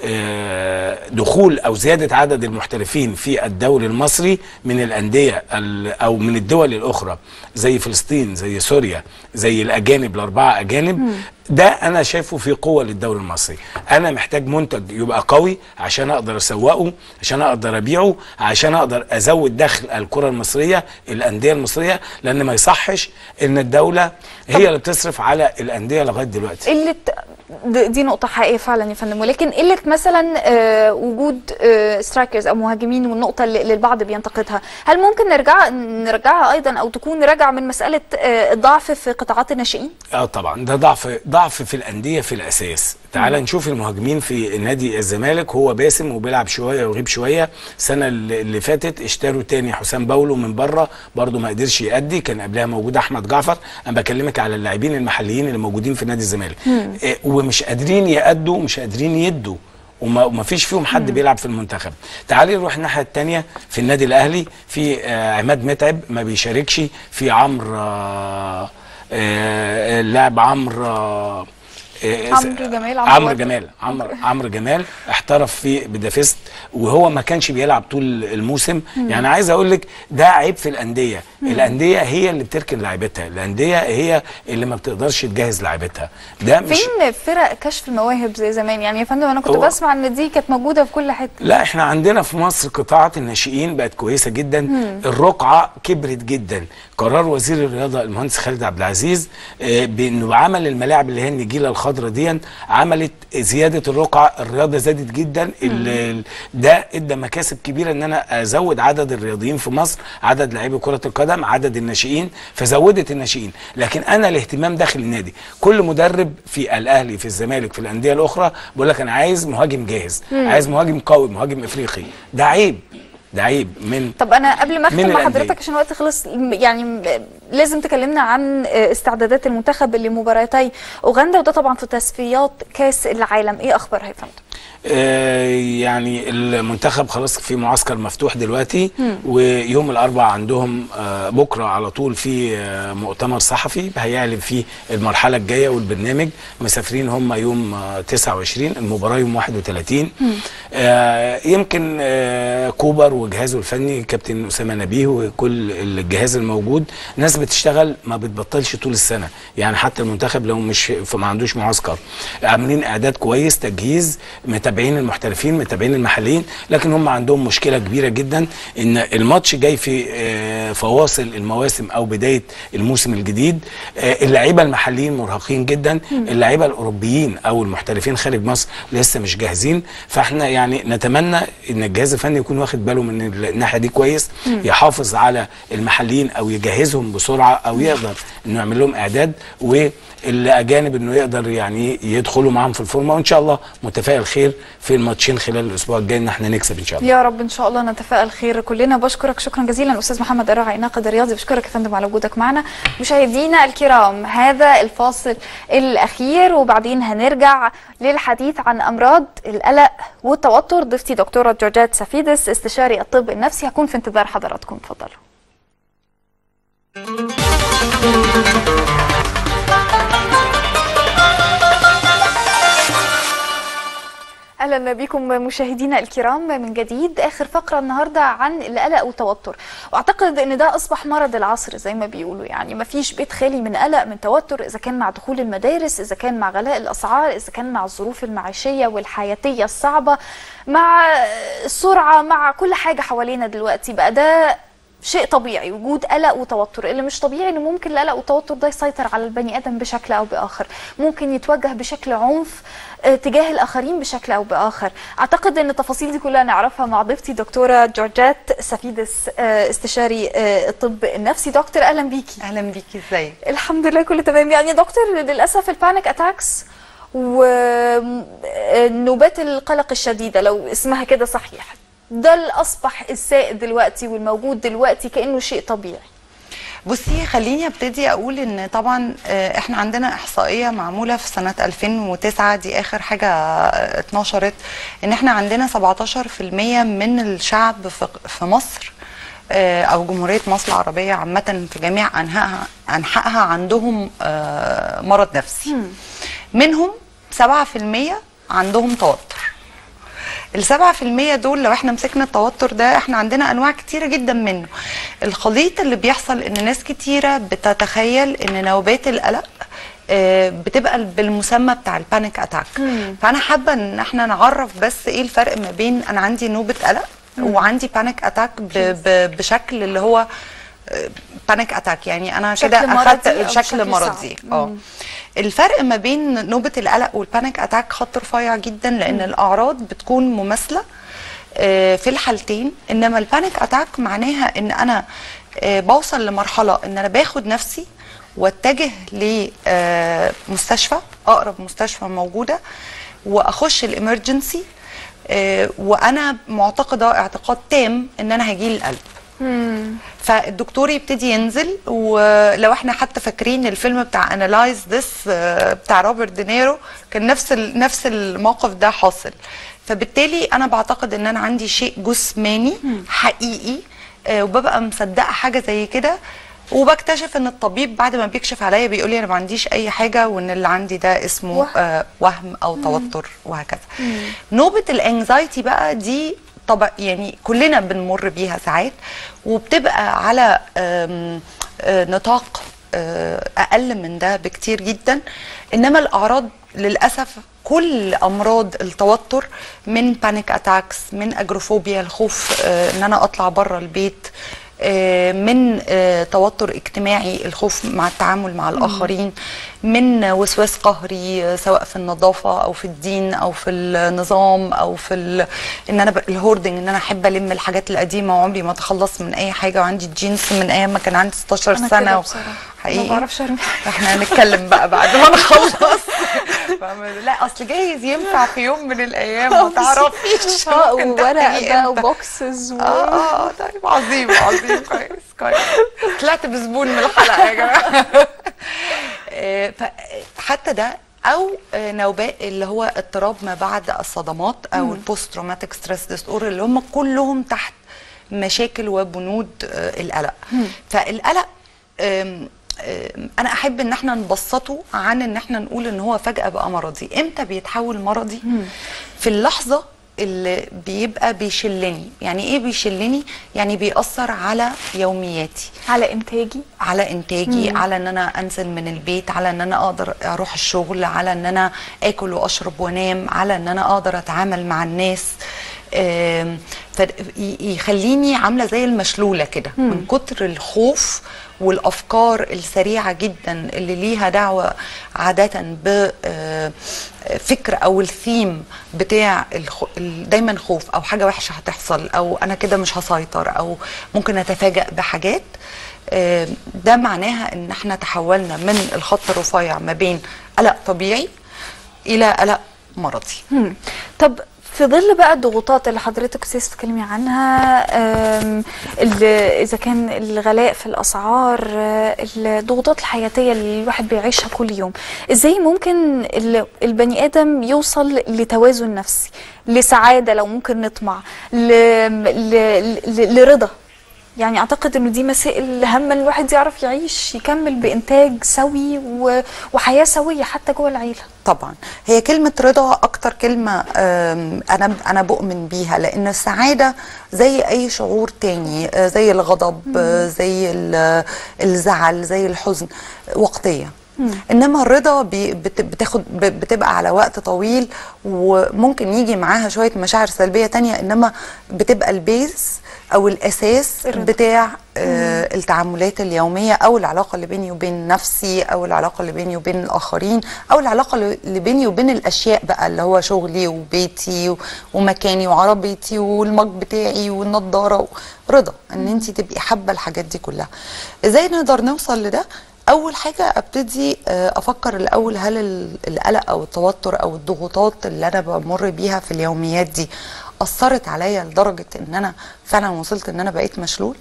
Speaker 14: آه، دخول او زياده عدد المحترفين في الدوري المصري من الانديه ال- او من الدول الاخرى زي فلسطين زي سوريا زي الاجانب الاربعه اجانب ده انا شايفه في قوه للدوري المصري انا محتاج منتج يبقى قوي عشان اقدر اسوقه عشان اقدر ابيعه عشان اقدر ازود دخل الكره المصريه الانديه المصريه لان ما يصحش ان الدوله هي اللي بتصرف على الانديه لغايه دلوقتي
Speaker 1: قله د- دي نقطة حقيقية فعلا يا فندم ولكن قلة مثلا آه، وجود سترايكرز أو مهاجمين والنقطة اللي اللي البعض بينتقدها هل ممكن نرجع نرجعها أيضا أو تكون راجعة من مسألة آه، الضعف في قطاعات الناشئين؟
Speaker 14: اه طبعا ده ضعف ضعف في الانديه في الاساس تعال نشوف المهاجمين في نادي الزمالك هو باسم وبيلعب شويه ويغيب شويه السنه اللي اللي فاتت اشتروا تاني حسام باولو من بره برضه ما قدرش يأدي كان قبلها موجود احمد جعفر انا بكلمك على اللاعبين المحليين اللي موجودين في نادي الزمالك
Speaker 13: مم.
Speaker 14: إيه ومش قادرين يأدوا مش قادرين يدوا وما وما فيش فيهم حد بيلعب في المنتخب تعالي نروح الناحيه الثانيه في النادي الاهلي في آه عماد متعب ما بيشاركش في عمرو آه آه اللاعب عمرو آه آه،
Speaker 1: عمرو جمال عمرو
Speaker 14: عمرو
Speaker 1: وردة.
Speaker 14: جمال عمرو عمرو جمال احترف في بدافست وهو ما كانش بيلعب طول الموسم
Speaker 1: مم.
Speaker 14: يعني عايز اقول لك ده عيب في الانديه
Speaker 1: مم.
Speaker 14: الانديه هي اللي بتركن لاعيبتها الانديه هي اللي ما بتقدرش تجهز لاعيبتها ده مش
Speaker 1: فين فرق كشف المواهب زي زمان يعني يا فندم انا كنت
Speaker 14: هو-
Speaker 1: بسمع ان دي كانت موجوده في كل حته
Speaker 14: لا احنا عندنا في مصر قطاعات الناشئين بقت كويسه جدا
Speaker 1: مم.
Speaker 14: الرقعه كبرت جدا قرار وزير الرياضه المهندس خالد عبد العزيز آه، بانه عمل الملاعب اللي هي النجيله الخضراء دي عملت زياده الرقعه الرياضه زادت جدا ال- ال- ده ادى مكاسب كبيره ان انا ازود عدد الرياضيين في مصر عدد لاعبي كره القدم عدد الناشئين فزودت الناشئين لكن انا الاهتمام داخل النادي كل مدرب في الاهلي في الزمالك في الانديه الاخرى بيقول لك انا عايز مهاجم جاهز
Speaker 1: مم.
Speaker 14: عايز مهاجم قوي مهاجم افريقي ده عيب ده عيب من
Speaker 1: طب انا قبل ما اختم
Speaker 14: من
Speaker 1: مع
Speaker 14: الأندية.
Speaker 1: حضرتك عشان الوقت خلص م- يعني م- لازم تكلمنا عن استعدادات المنتخب لمباراتي اوغندا وده طبعا في تصفيات كاس العالم ايه اخبارها يا فندم
Speaker 14: آه، يعني المنتخب خلاص في معسكر مفتوح دلوقتي
Speaker 1: مم.
Speaker 14: ويوم الاربعاء عندهم آه، بكره على طول في آه، مؤتمر صحفي هيعلن فيه المرحله الجايه والبرنامج مسافرين هم يوم آه، 29 المباراه يوم 31 آه، يمكن آه، كوبر وجهازه الفني كابتن اسامه نبيه وكل الجهاز الموجود ناس بتشتغل ما بتبطلش طول السنه يعني حتى المنتخب لو مش في ما عندوش معسكر عاملين اعداد كويس تجهيز متابعين المحترفين متابعين المحليين لكن هم عندهم مشكله كبيره جدا ان الماتش جاي في آه، فواصل المواسم او بدايه الموسم الجديد آه، اللعيبه المحليين مرهقين جدا
Speaker 13: مم.
Speaker 14: اللعيبه الاوروبيين او المحترفين خارج مصر لسه مش جاهزين فاحنا يعني نتمنى ان الجهاز الفني يكون واخد باله من الناحيه دي كويس
Speaker 13: مم.
Speaker 14: يحافظ على المحليين او يجهزهم بسرعه او يقدر انه يعمل لهم اعداد والاجانب انه يقدر يعني يدخلوا معاهم في الفورمه وان شاء الله متفائل خير في الماتشين خلال الاسبوع الجاي ان احنا نكسب ان شاء الله
Speaker 1: يا رب ان شاء الله نتفائل خير كلنا بشكرك شكرا جزيلا استاذ محمد الراعي ناقد الرياضي بشكرك يا فندم على وجودك معنا مشاهدينا الكرام هذا الفاصل الاخير وبعدين هنرجع للحديث عن امراض القلق والتوتر ضيفتي دكتوره جورجات سفيدس استشاري الطب النفسي هكون في انتظار حضراتكم اتفضلوا اهلا بكم مشاهدينا الكرام من جديد اخر فقره النهارده عن القلق والتوتر واعتقد ان ده اصبح مرض العصر زي ما بيقولوا يعني ما فيش بيت خالي من قلق من توتر اذا كان مع دخول المدارس اذا كان مع غلاء الاسعار اذا كان مع الظروف المعيشيه والحياتيه الصعبه مع السرعه مع كل حاجه حوالينا دلوقتي بقى ده شيء طبيعي وجود قلق وتوتر اللي مش طبيعي ان ممكن القلق والتوتر ده يسيطر على البني ادم بشكل او باخر ممكن يتوجه بشكل عنف آه، تجاه الاخرين بشكل او باخر اعتقد ان التفاصيل دي كلها نعرفها مع ضيفتي دكتوره جورجات سفيدس آه، استشاري آه، الطب النفسي دكتور اهلا بيكي
Speaker 15: اهلا بيكي ازيك
Speaker 1: الحمد لله كله تمام يعني دكتور للاسف البانيك اتاكس ونوبات القلق الشديده لو اسمها كده صحيح ده اللي اصبح السائد دلوقتي والموجود دلوقتي كانه شيء طبيعي
Speaker 15: بصي خليني ابتدي اقول ان طبعا آه، احنا عندنا احصائيه معموله في سنه 2009 دي اخر حاجه آه، اتنشرت ان احنا عندنا 17% من الشعب في في مصر آه، او جمهوريه مصر العربيه عامه في جميع انحائها انحائها عندهم آه، مرض نفسي منهم 7% عندهم توتر السبعة في المية دول لو احنا مسكنا التوتر ده احنا عندنا انواع كتيرة جدا منه الخليط اللي بيحصل ان ناس كتيرة بتتخيل ان نوبات القلق آه، بتبقى بالمسمى بتاع البانيك اتاك فانا حابة ان احنا نعرف بس ايه الفرق ما بين انا عندي نوبة قلق
Speaker 13: مم.
Speaker 15: وعندي بانيك اتاك بشكل اللي هو بانيك اتاك يعني انا
Speaker 1: شكل
Speaker 15: كده
Speaker 1: مرضي
Speaker 15: اخدت
Speaker 1: أو
Speaker 15: بشكل
Speaker 1: شكل
Speaker 15: مرضي
Speaker 1: صعب.
Speaker 15: اه
Speaker 1: مم.
Speaker 15: الفرق ما بين نوبة القلق والبانيك اتاك خط رفيع جدا لان
Speaker 1: مم.
Speaker 15: الاعراض بتكون مماثلة آه، في الحالتين انما البانيك اتاك معناها ان انا آه، بوصل لمرحلة ان انا باخد نفسي واتجه لمستشفى اقرب مستشفى موجودة واخش الامرجنسي وانا معتقدة اعتقاد تام ان انا هجيلي القلب فالدكتور يبتدي ينزل ولو احنا حتى فاكرين الفيلم بتاع انالايز ذس بتاع روبرت دينيرو كان نفس ال- نفس الموقف ده حاصل فبالتالي انا بعتقد ان انا عندي شيء جسماني حقيقي آه، وببقى مصدقه حاجه زي كده وبكتشف ان الطبيب بعد ما بيكشف عليا بيقول لي انا ما عنديش اي حاجه وان اللي عندي ده اسمه
Speaker 1: وهم.
Speaker 15: آه وهم او توتر وهكذا نوبه الانكزايتي بقى دي طبعا يعني كلنا بنمر بيها ساعات وبتبقى على آم، آه، نطاق آه، اقل من ده بكتير جدا انما الاعراض للاسف كل امراض التوتر من بانيك اتاكس من اجروفوبيا الخوف آه، ان انا اطلع بره البيت آه، من آه، توتر اجتماعي الخوف مع التعامل مع الاخرين من وسواس قهري آه، سواء في النظافه او في الدين او في النظام او في ال... ان انا ب... الهوردنج ان انا احب الم الحاجات القديمه وعمري ما اتخلص من اي حاجه وعندي الجينز من ايام ما كان عندي 16
Speaker 1: أنا
Speaker 15: سنه
Speaker 1: كده
Speaker 15: و...
Speaker 1: بصراحة.
Speaker 15: حقيقي
Speaker 1: ما بعرفش ارمي
Speaker 15: احنا هنتكلم بقى بعد ما نخلص فاهمة؟ لا اصل جايز ينفع في يوم من الايام ما تعرفيش
Speaker 1: اه
Speaker 15: ممكن
Speaker 1: وورق
Speaker 15: تحتاجيه
Speaker 1: بقى
Speaker 15: إمتى.
Speaker 1: وبوكسز و...
Speaker 15: اه اه طيب عظيم عظيم كويس كويس طلعت بزبون من الحلقه يا جماعه آه، ف- حتى ده او آه، نوباء اللي هو اضطراب ما بعد الصدمات او
Speaker 1: مم.
Speaker 15: البوست تروماتيك ستريس ديس اللي هم كلهم تحت مشاكل وبنود آه، القلق
Speaker 1: مم.
Speaker 15: فالقلق آم، آم، انا احب ان احنا نبسطه عن ان احنا نقول ان هو فجاه بقى مرضي امتى بيتحول مرضي في اللحظه اللي بيبقى بيشلني يعني ايه بيشلني يعني بيأثر على يومياتي
Speaker 1: على انتاجي
Speaker 15: على انتاجي
Speaker 1: مم.
Speaker 15: على ان انا انزل من البيت على ان انا اقدر اروح الشغل على ان انا اكل واشرب وانام على ان انا اقدر اتعامل مع الناس آم، ف- ي- يخليني عامله زي المشلوله كده
Speaker 1: مم.
Speaker 15: من كتر الخوف والافكار السريعه جدا اللي ليها دعوه عاده بفكر او الثيم بتاع الخ... ال- دايما خوف او حاجه وحشه هتحصل او انا كده مش هسيطر او ممكن اتفاجأ بحاجات آم، ده معناها ان احنا تحولنا من الخط الرفيع ما بين قلق طبيعي الى قلق مرضي
Speaker 1: مم. طب في ظل بقى الضغوطات اللي حضرتك استاذ تتكلمي عنها آم، ال- اذا كان الغلاء في الاسعار آه، الضغوطات الحياتيه اللي الواحد بيعيشها كل يوم ازاي ممكن ال- البني ادم يوصل لتوازن نفسي لسعاده لو ممكن نطمع ل... ل... ل... لرضا يعني اعتقد انه دي مسائل هامه إن الواحد يعرف يعيش يكمل بانتاج سوي و... وحياه سويه حتى جوه العيله
Speaker 15: طبعا هي كلمة رضا أكتر كلمة آم، أنا أنا بؤمن بيها لأن السعادة زي أي شعور تاني آه، زي الغضب آه، زي ال- الزعل زي الحزن وقتية انما الرضا بي- بت- بتاخد ب- بتبقى على وقت طويل وممكن يجي معاها شويه مشاعر سلبيه تانية انما بتبقى البيز او الاساس
Speaker 1: الرضا.
Speaker 15: بتاع آه التعاملات اليوميه او العلاقه اللي بيني وبين نفسي او العلاقه اللي بيني وبين الاخرين او العلاقه اللي اللي بيني وبين الاشياء بقى اللي هو شغلي وبيتي و- ومكاني وعربيتي والمج بتاعي والنضاره رضا ان انت تبقي حابه الحاجات دي كلها ازاي نقدر نوصل لده اول حاجه ابتدي آه، افكر الاول هل ال- القلق او التوتر او الضغوطات اللي انا بمر بيها في اليوميات دي اثرت عليا لدرجه ان انا فعلا وصلت ان انا بقيت مشلول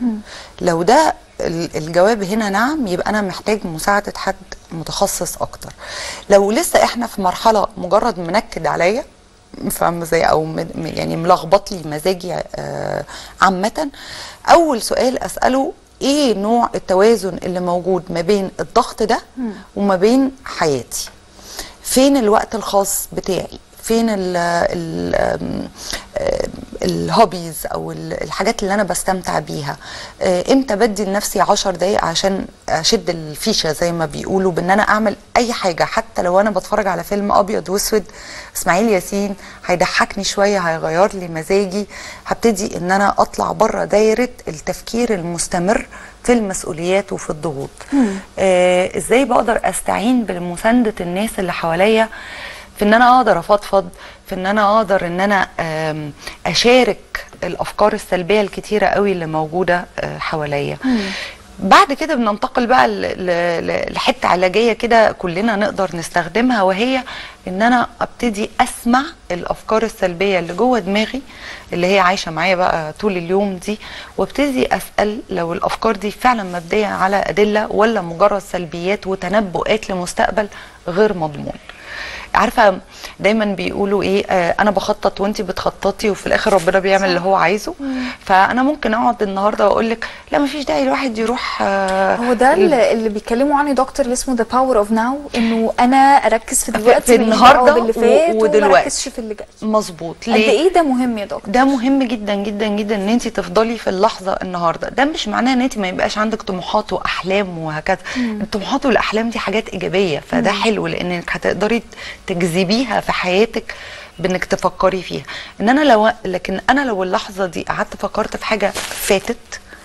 Speaker 15: لو ده ال- الجواب هنا نعم يبقى انا محتاج مساعده حد متخصص اكتر لو لسه احنا في مرحله مجرد منكد عليا فاهمه ازاي او م- م- يعني ملخبط لي مزاجي آه، عامه اول سؤال اساله ايه نوع التوازن اللي موجود ما بين الضغط ده وما بين حياتي فين الوقت الخاص بتاعي فين ال ال آم، آم، الهوبيز او ال- الحاجات اللي انا بستمتع بيها آه، امتى بدي لنفسي عشر دقايق عشان اشد الفيشه زي ما بيقولوا بان انا اعمل اي حاجه حتى لو انا بتفرج على فيلم ابيض واسود اسماعيل ياسين هيضحكني شويه هيغير لي مزاجي هبتدي ان انا اطلع بره دايره التفكير المستمر في المسؤوليات وفي الضغوط آه ازاي بقدر استعين بمسانده الناس اللي حواليا في ان انا اقدر افضفض في ان انا اقدر ان انا آم، اشارك الافكار السلبيه الكتيره قوي اللي موجوده آه، حواليا بعد كده بننتقل بقى ل- ل- ل- لحته علاجيه كده كلنا نقدر نستخدمها وهي ان انا ابتدي اسمع الافكار السلبيه اللي جوه دماغي اللي هي عايشه معايا بقى طول اليوم دي وابتدي اسال لو الافكار دي فعلا مبنيه على ادله ولا مجرد سلبيات وتنبؤات لمستقبل غير مضمون عارفه دايما بيقولوا ايه آه انا بخطط وانت بتخططي وفي الاخر ربنا بيعمل اللي هو عايزه فانا ممكن اقعد النهارده واقول لك لا مفيش داعي الواحد يروح آه
Speaker 1: هو ده اللي اللي بيتكلموا عنه دكتور اللي اسمه ذا باور اوف ناو انه انا اركز في دلوقتي
Speaker 15: في
Speaker 1: ماليش
Speaker 15: النهارده
Speaker 1: دعوة باللي فات
Speaker 15: و- ودلوقتي
Speaker 1: ومركزش في اللي جاي
Speaker 15: مظبوط
Speaker 1: قد ايه ده مهم يا دكتور
Speaker 15: ده مهم جدا جدا جدا ان انت تفضلي في اللحظه النهارده ده مش معناه ان انت ما يبقاش عندك طموحات واحلام وهكذا
Speaker 1: مم.
Speaker 15: الطموحات والاحلام دي حاجات ايجابيه فده
Speaker 1: مم.
Speaker 15: حلو لانك هتقدري تجذبيها في حياتك بانك تفكري فيها ان انا لو لكن انا لو اللحظه دي قعدت فكرت في حاجه فاتت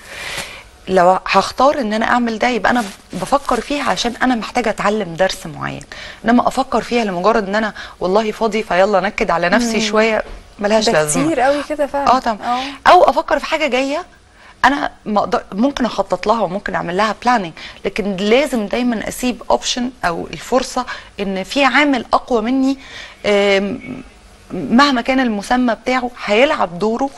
Speaker 15: لو هختار ان انا اعمل ده يبقى انا بفكر فيها عشان انا محتاجه اتعلم درس معين انما افكر فيها لمجرد ان انا والله فاضي فيلا نكد على نفسي
Speaker 1: مم.
Speaker 15: شويه ملهاش
Speaker 1: ده
Speaker 15: لازمه
Speaker 1: كتير قوي كده فعلا
Speaker 15: اه طبعا او افكر في حاجه جايه انا ما أقدر ممكن اخطط لها وممكن اعمل لها بلاننج لكن لازم دايما اسيب اوبشن او الفرصه ان في عامل اقوى مني آم، مهما كان المسمى بتاعه هيلعب دوره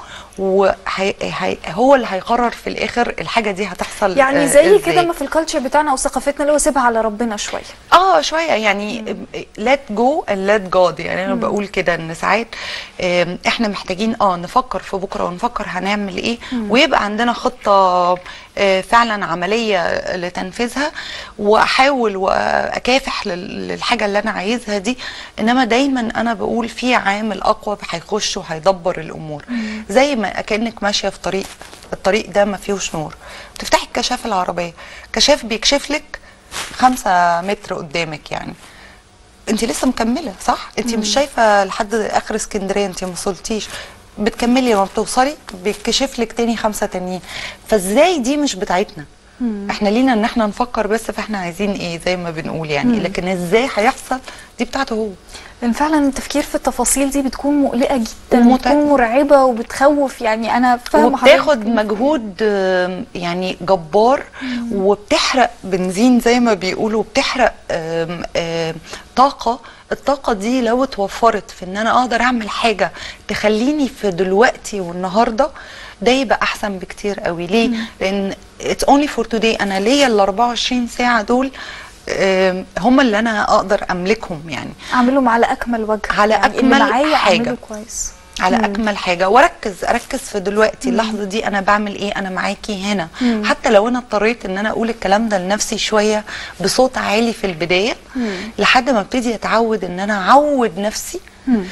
Speaker 15: وهو اللي هيقرر في الاخر الحاجه دي هتحصل
Speaker 1: يعني
Speaker 15: آه،
Speaker 1: زي
Speaker 15: إزاي.
Speaker 1: كده ما في الكالتشر بتاعنا او ثقافتنا اللي هو سيبها على ربنا شويه
Speaker 15: اه شويه يعني let go and let God يعني انا
Speaker 1: مم.
Speaker 15: بقول كده ان ساعات آم، احنا محتاجين اه نفكر في بكره ونفكر هنعمل ايه
Speaker 1: مم.
Speaker 15: ويبقى عندنا خطه آه، فعلا عمليه لتنفيذها واحاول واكافح لل- للحاجه اللي انا عايزها دي انما دايما انا بقول في عامل اقوى هيخش وهيدبر الامور
Speaker 1: مم.
Speaker 15: زي ما كانك ماشيه في طريق الطريق ده ما فيهوش نور بتفتحي الكشاف العربيه كشاف بيكشف لك خمسة متر قدامك يعني انت لسه مكمله صح انت
Speaker 1: مم.
Speaker 15: مش شايفه لحد اخر اسكندريه انت ما وصلتيش بتكملي لما بتوصلي بيكشف لك تاني خمسه تانيين فازاي دي مش بتاعتنا احنا لينا ان احنا نفكر بس فاحنا عايزين ايه زي ما بنقول يعني
Speaker 1: مم.
Speaker 15: لكن ازاي هيحصل دي بتاعته هو
Speaker 1: لان فعلا التفكير في التفاصيل دي بتكون مقلقه جدا
Speaker 15: ومتعبة.
Speaker 1: وبتكون مرعبه وبتخوف يعني انا فاهمه
Speaker 15: وبتاخد مجهود آم، يعني جبار وبتحرق بنزين زي ما بيقولوا بتحرق آم، آم، طاقة الطاقة دي لو اتوفرت في ان انا اقدر اعمل حاجة تخليني في دلوقتي والنهاردة ده يبقى احسن بكتير قوي ليه؟
Speaker 1: مم.
Speaker 15: لان it's only for today انا ليا ال 24 ساعة دول آم، هم اللي انا اقدر املكهم يعني
Speaker 1: اعملهم على اكمل وجه
Speaker 15: على
Speaker 1: يعني اللي
Speaker 15: أكمل
Speaker 1: معايا
Speaker 15: حاجة.
Speaker 1: اعمله كويس
Speaker 15: على
Speaker 1: مم.
Speaker 15: اكمل حاجه واركز اركز في دلوقتي
Speaker 1: مم.
Speaker 15: اللحظه دي انا بعمل ايه انا معاكي هنا
Speaker 1: مم.
Speaker 15: حتى لو انا اضطريت ان انا اقول الكلام ده لنفسي شويه بصوت عالي في البدايه لحد ما ابتدي اتعود ان انا اعود نفسي
Speaker 1: مم.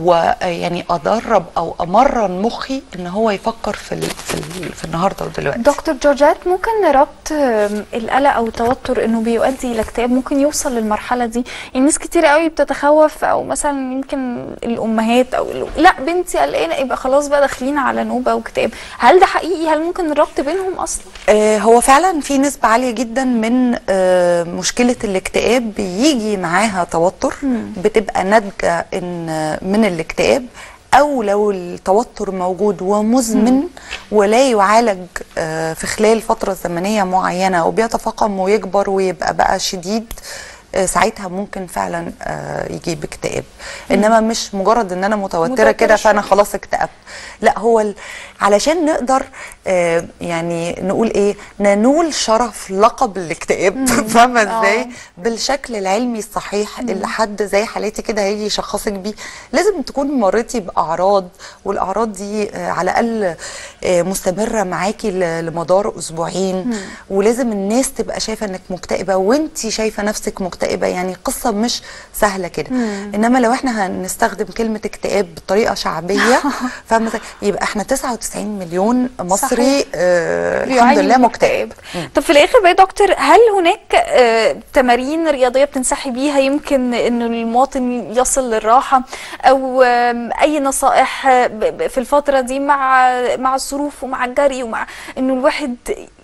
Speaker 15: ويعني ادرب او امرن مخي ان هو يفكر في ال في, ال في النهارده ودلوقتي
Speaker 1: دكتور جورجات ممكن ربط آم، القلق او التوتر انه بيؤدي الى اكتئاب ممكن يوصل للمرحله دي يعني ناس كتير قوي بتتخوف او مثلا يمكن الامهات او ال- لا بنتي قلقانه يبقى خلاص بقى داخلين على نوبه واكتئاب هل ده حقيقي هل ممكن الربط بينهم اصلا
Speaker 15: آه، هو فعلا في نسبة عالية جدا من آه، مشكلة الاكتئاب بيجي معاها توتر بتبقى ناتجة إن من الاكتئاب أو لو التوتر موجود ومزمن ولا يعالج آه، في خلال فترة زمنية معينة وبيتفاقم ويكبر ويبقى بقى شديد آه، ساعتها ممكن فعلا آه، يجيب اكتئاب انما مش مجرد ان انا متوتره
Speaker 1: متوترة
Speaker 15: كده فانا
Speaker 1: شوية.
Speaker 15: خلاص اكتئبت لا هو ال... علشان نقدر آه يعني نقول ايه ننول شرف لقب الاكتئاب فاهمه ازاي
Speaker 1: آه.
Speaker 15: بالشكل العلمي الصحيح اللي حد زي حالتي كده هيجي يشخصك بيه لازم تكوني مريتي باعراض والاعراض دي آه على الاقل آه مستمره معاكي ل- لمدار اسبوعين ولازم الناس تبقى شايفه انك مكتئبه وانت شايفه نفسك مكتئبه يعني قصه مش سهله كده
Speaker 1: مم.
Speaker 15: انما لو احنا هنستخدم كلمه اكتئاب بطريقه شعبيه فاهمه ازاي؟ يبقى احنا 99 مليون مصري
Speaker 1: صحيح.
Speaker 15: آه الحمد
Speaker 1: بيعاني
Speaker 15: لله
Speaker 1: من
Speaker 15: مكتئب
Speaker 1: طب في الاخر بقى يا دكتور هل هناك آه، تمارين رياضيه بتنصحي بيها يمكن انه المواطن يصل للراحه او آم، اي نصائح آه، ب- ب- في الفتره دي مع مع الظروف ومع الجري ومع انه الواحد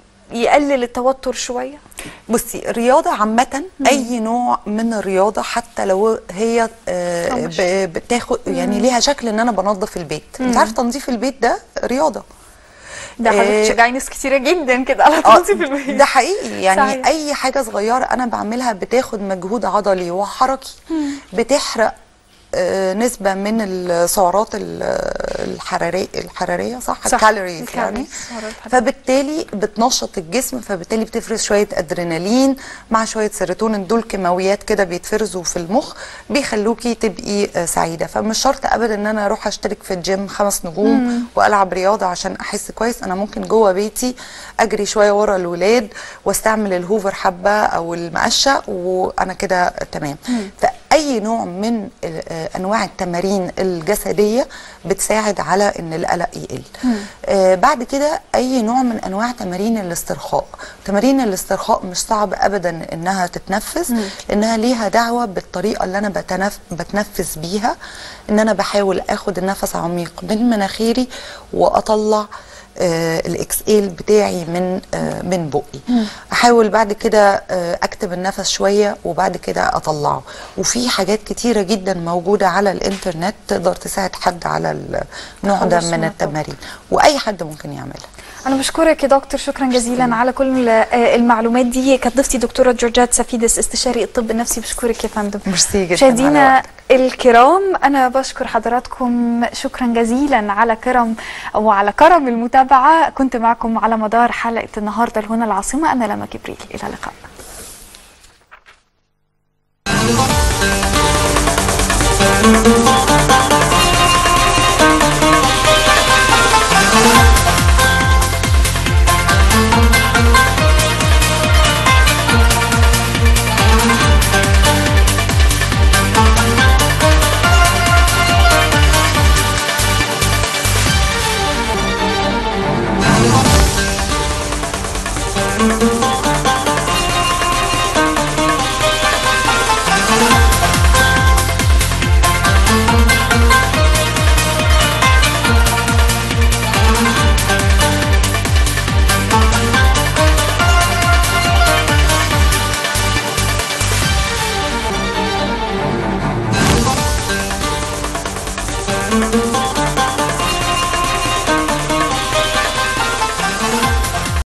Speaker 1: يقلل التوتر شويه
Speaker 15: بصي الرياضة عامة أي نوع من الرياضة حتى لو هي آه
Speaker 1: طبعاً.
Speaker 15: ب- بتاخد يعني
Speaker 1: مم.
Speaker 15: ليها شكل إن أنا بنظف البيت أنت
Speaker 1: مم.
Speaker 15: عارف تنظيف البيت ده رياضة
Speaker 1: ده حضرتك
Speaker 15: آه،
Speaker 1: تشجعي ناس كتيره جدا كده على
Speaker 15: آه،
Speaker 1: تنظيف البيت
Speaker 15: ده حقيقي يعني
Speaker 1: صحيح.
Speaker 15: صحيح. اي حاجه صغيره انا بعملها بتاخد مجهود عضلي وحركي
Speaker 1: مم.
Speaker 15: بتحرق آه، نسبة من السعرات ال- الحرارية الحرارية صح,
Speaker 1: صح.
Speaker 15: الكالوريز
Speaker 1: الكالوريز،
Speaker 15: يعني
Speaker 1: سعرات حرارية.
Speaker 15: فبالتالي بتنشط الجسم فبالتالي بتفرز شوية ادرينالين مع شوية سيروتونين دول كيماويات كده بيتفرزوا في المخ بيخلوكي تبقي آه، سعيدة فمش شرط ابدا ان انا اروح اشترك في الجيم خمس نجوم
Speaker 1: مم.
Speaker 15: والعب رياضة عشان احس كويس انا ممكن جوه بيتي اجري شوية ورا الولاد واستعمل الهوفر حبة او المقشة وانا كده تمام
Speaker 1: مم.
Speaker 15: فاي نوع من ال- آه، انواع التمارين الجسديه بتساعد على ان القلق يقل آه بعد كده اي نوع من انواع تمارين الاسترخاء تمارين الاسترخاء مش صعب ابدا انها تتنفس
Speaker 1: مم.
Speaker 15: لانها ليها دعوه بالطريقه اللي انا بتنف... بتنفس بيها ان انا بحاول اخد النفس عميق من مناخيري واطلع آه الاكسيل بتاعي من آه من بقي احاول بعد كده آه اكتب النفس شويه وبعد كده اطلعه وفي حاجات كتيره جدا موجوده على الانترنت تقدر تساعد حد على النوع ده
Speaker 1: تخلص
Speaker 15: من
Speaker 1: من
Speaker 15: التمارين واي حد ممكن يعملها
Speaker 1: انا بشكرك يا دكتور شكرا جزيلا على كل آه، المعلومات دي كانت ضيفتي دكتوره جورجات سفيدس استشاري الطب النفسي بشكرك يا فندم
Speaker 15: ميرسي جدا على
Speaker 1: مشاهدينا
Speaker 15: وقتك.
Speaker 1: الكرام انا بشكر حضراتكم شكرا جزيلا على كرم وعلى كرم المتابعه كنت معكم على مدار حلقه النهارده هنا العاصمه انا لما جبريل الى اللقاء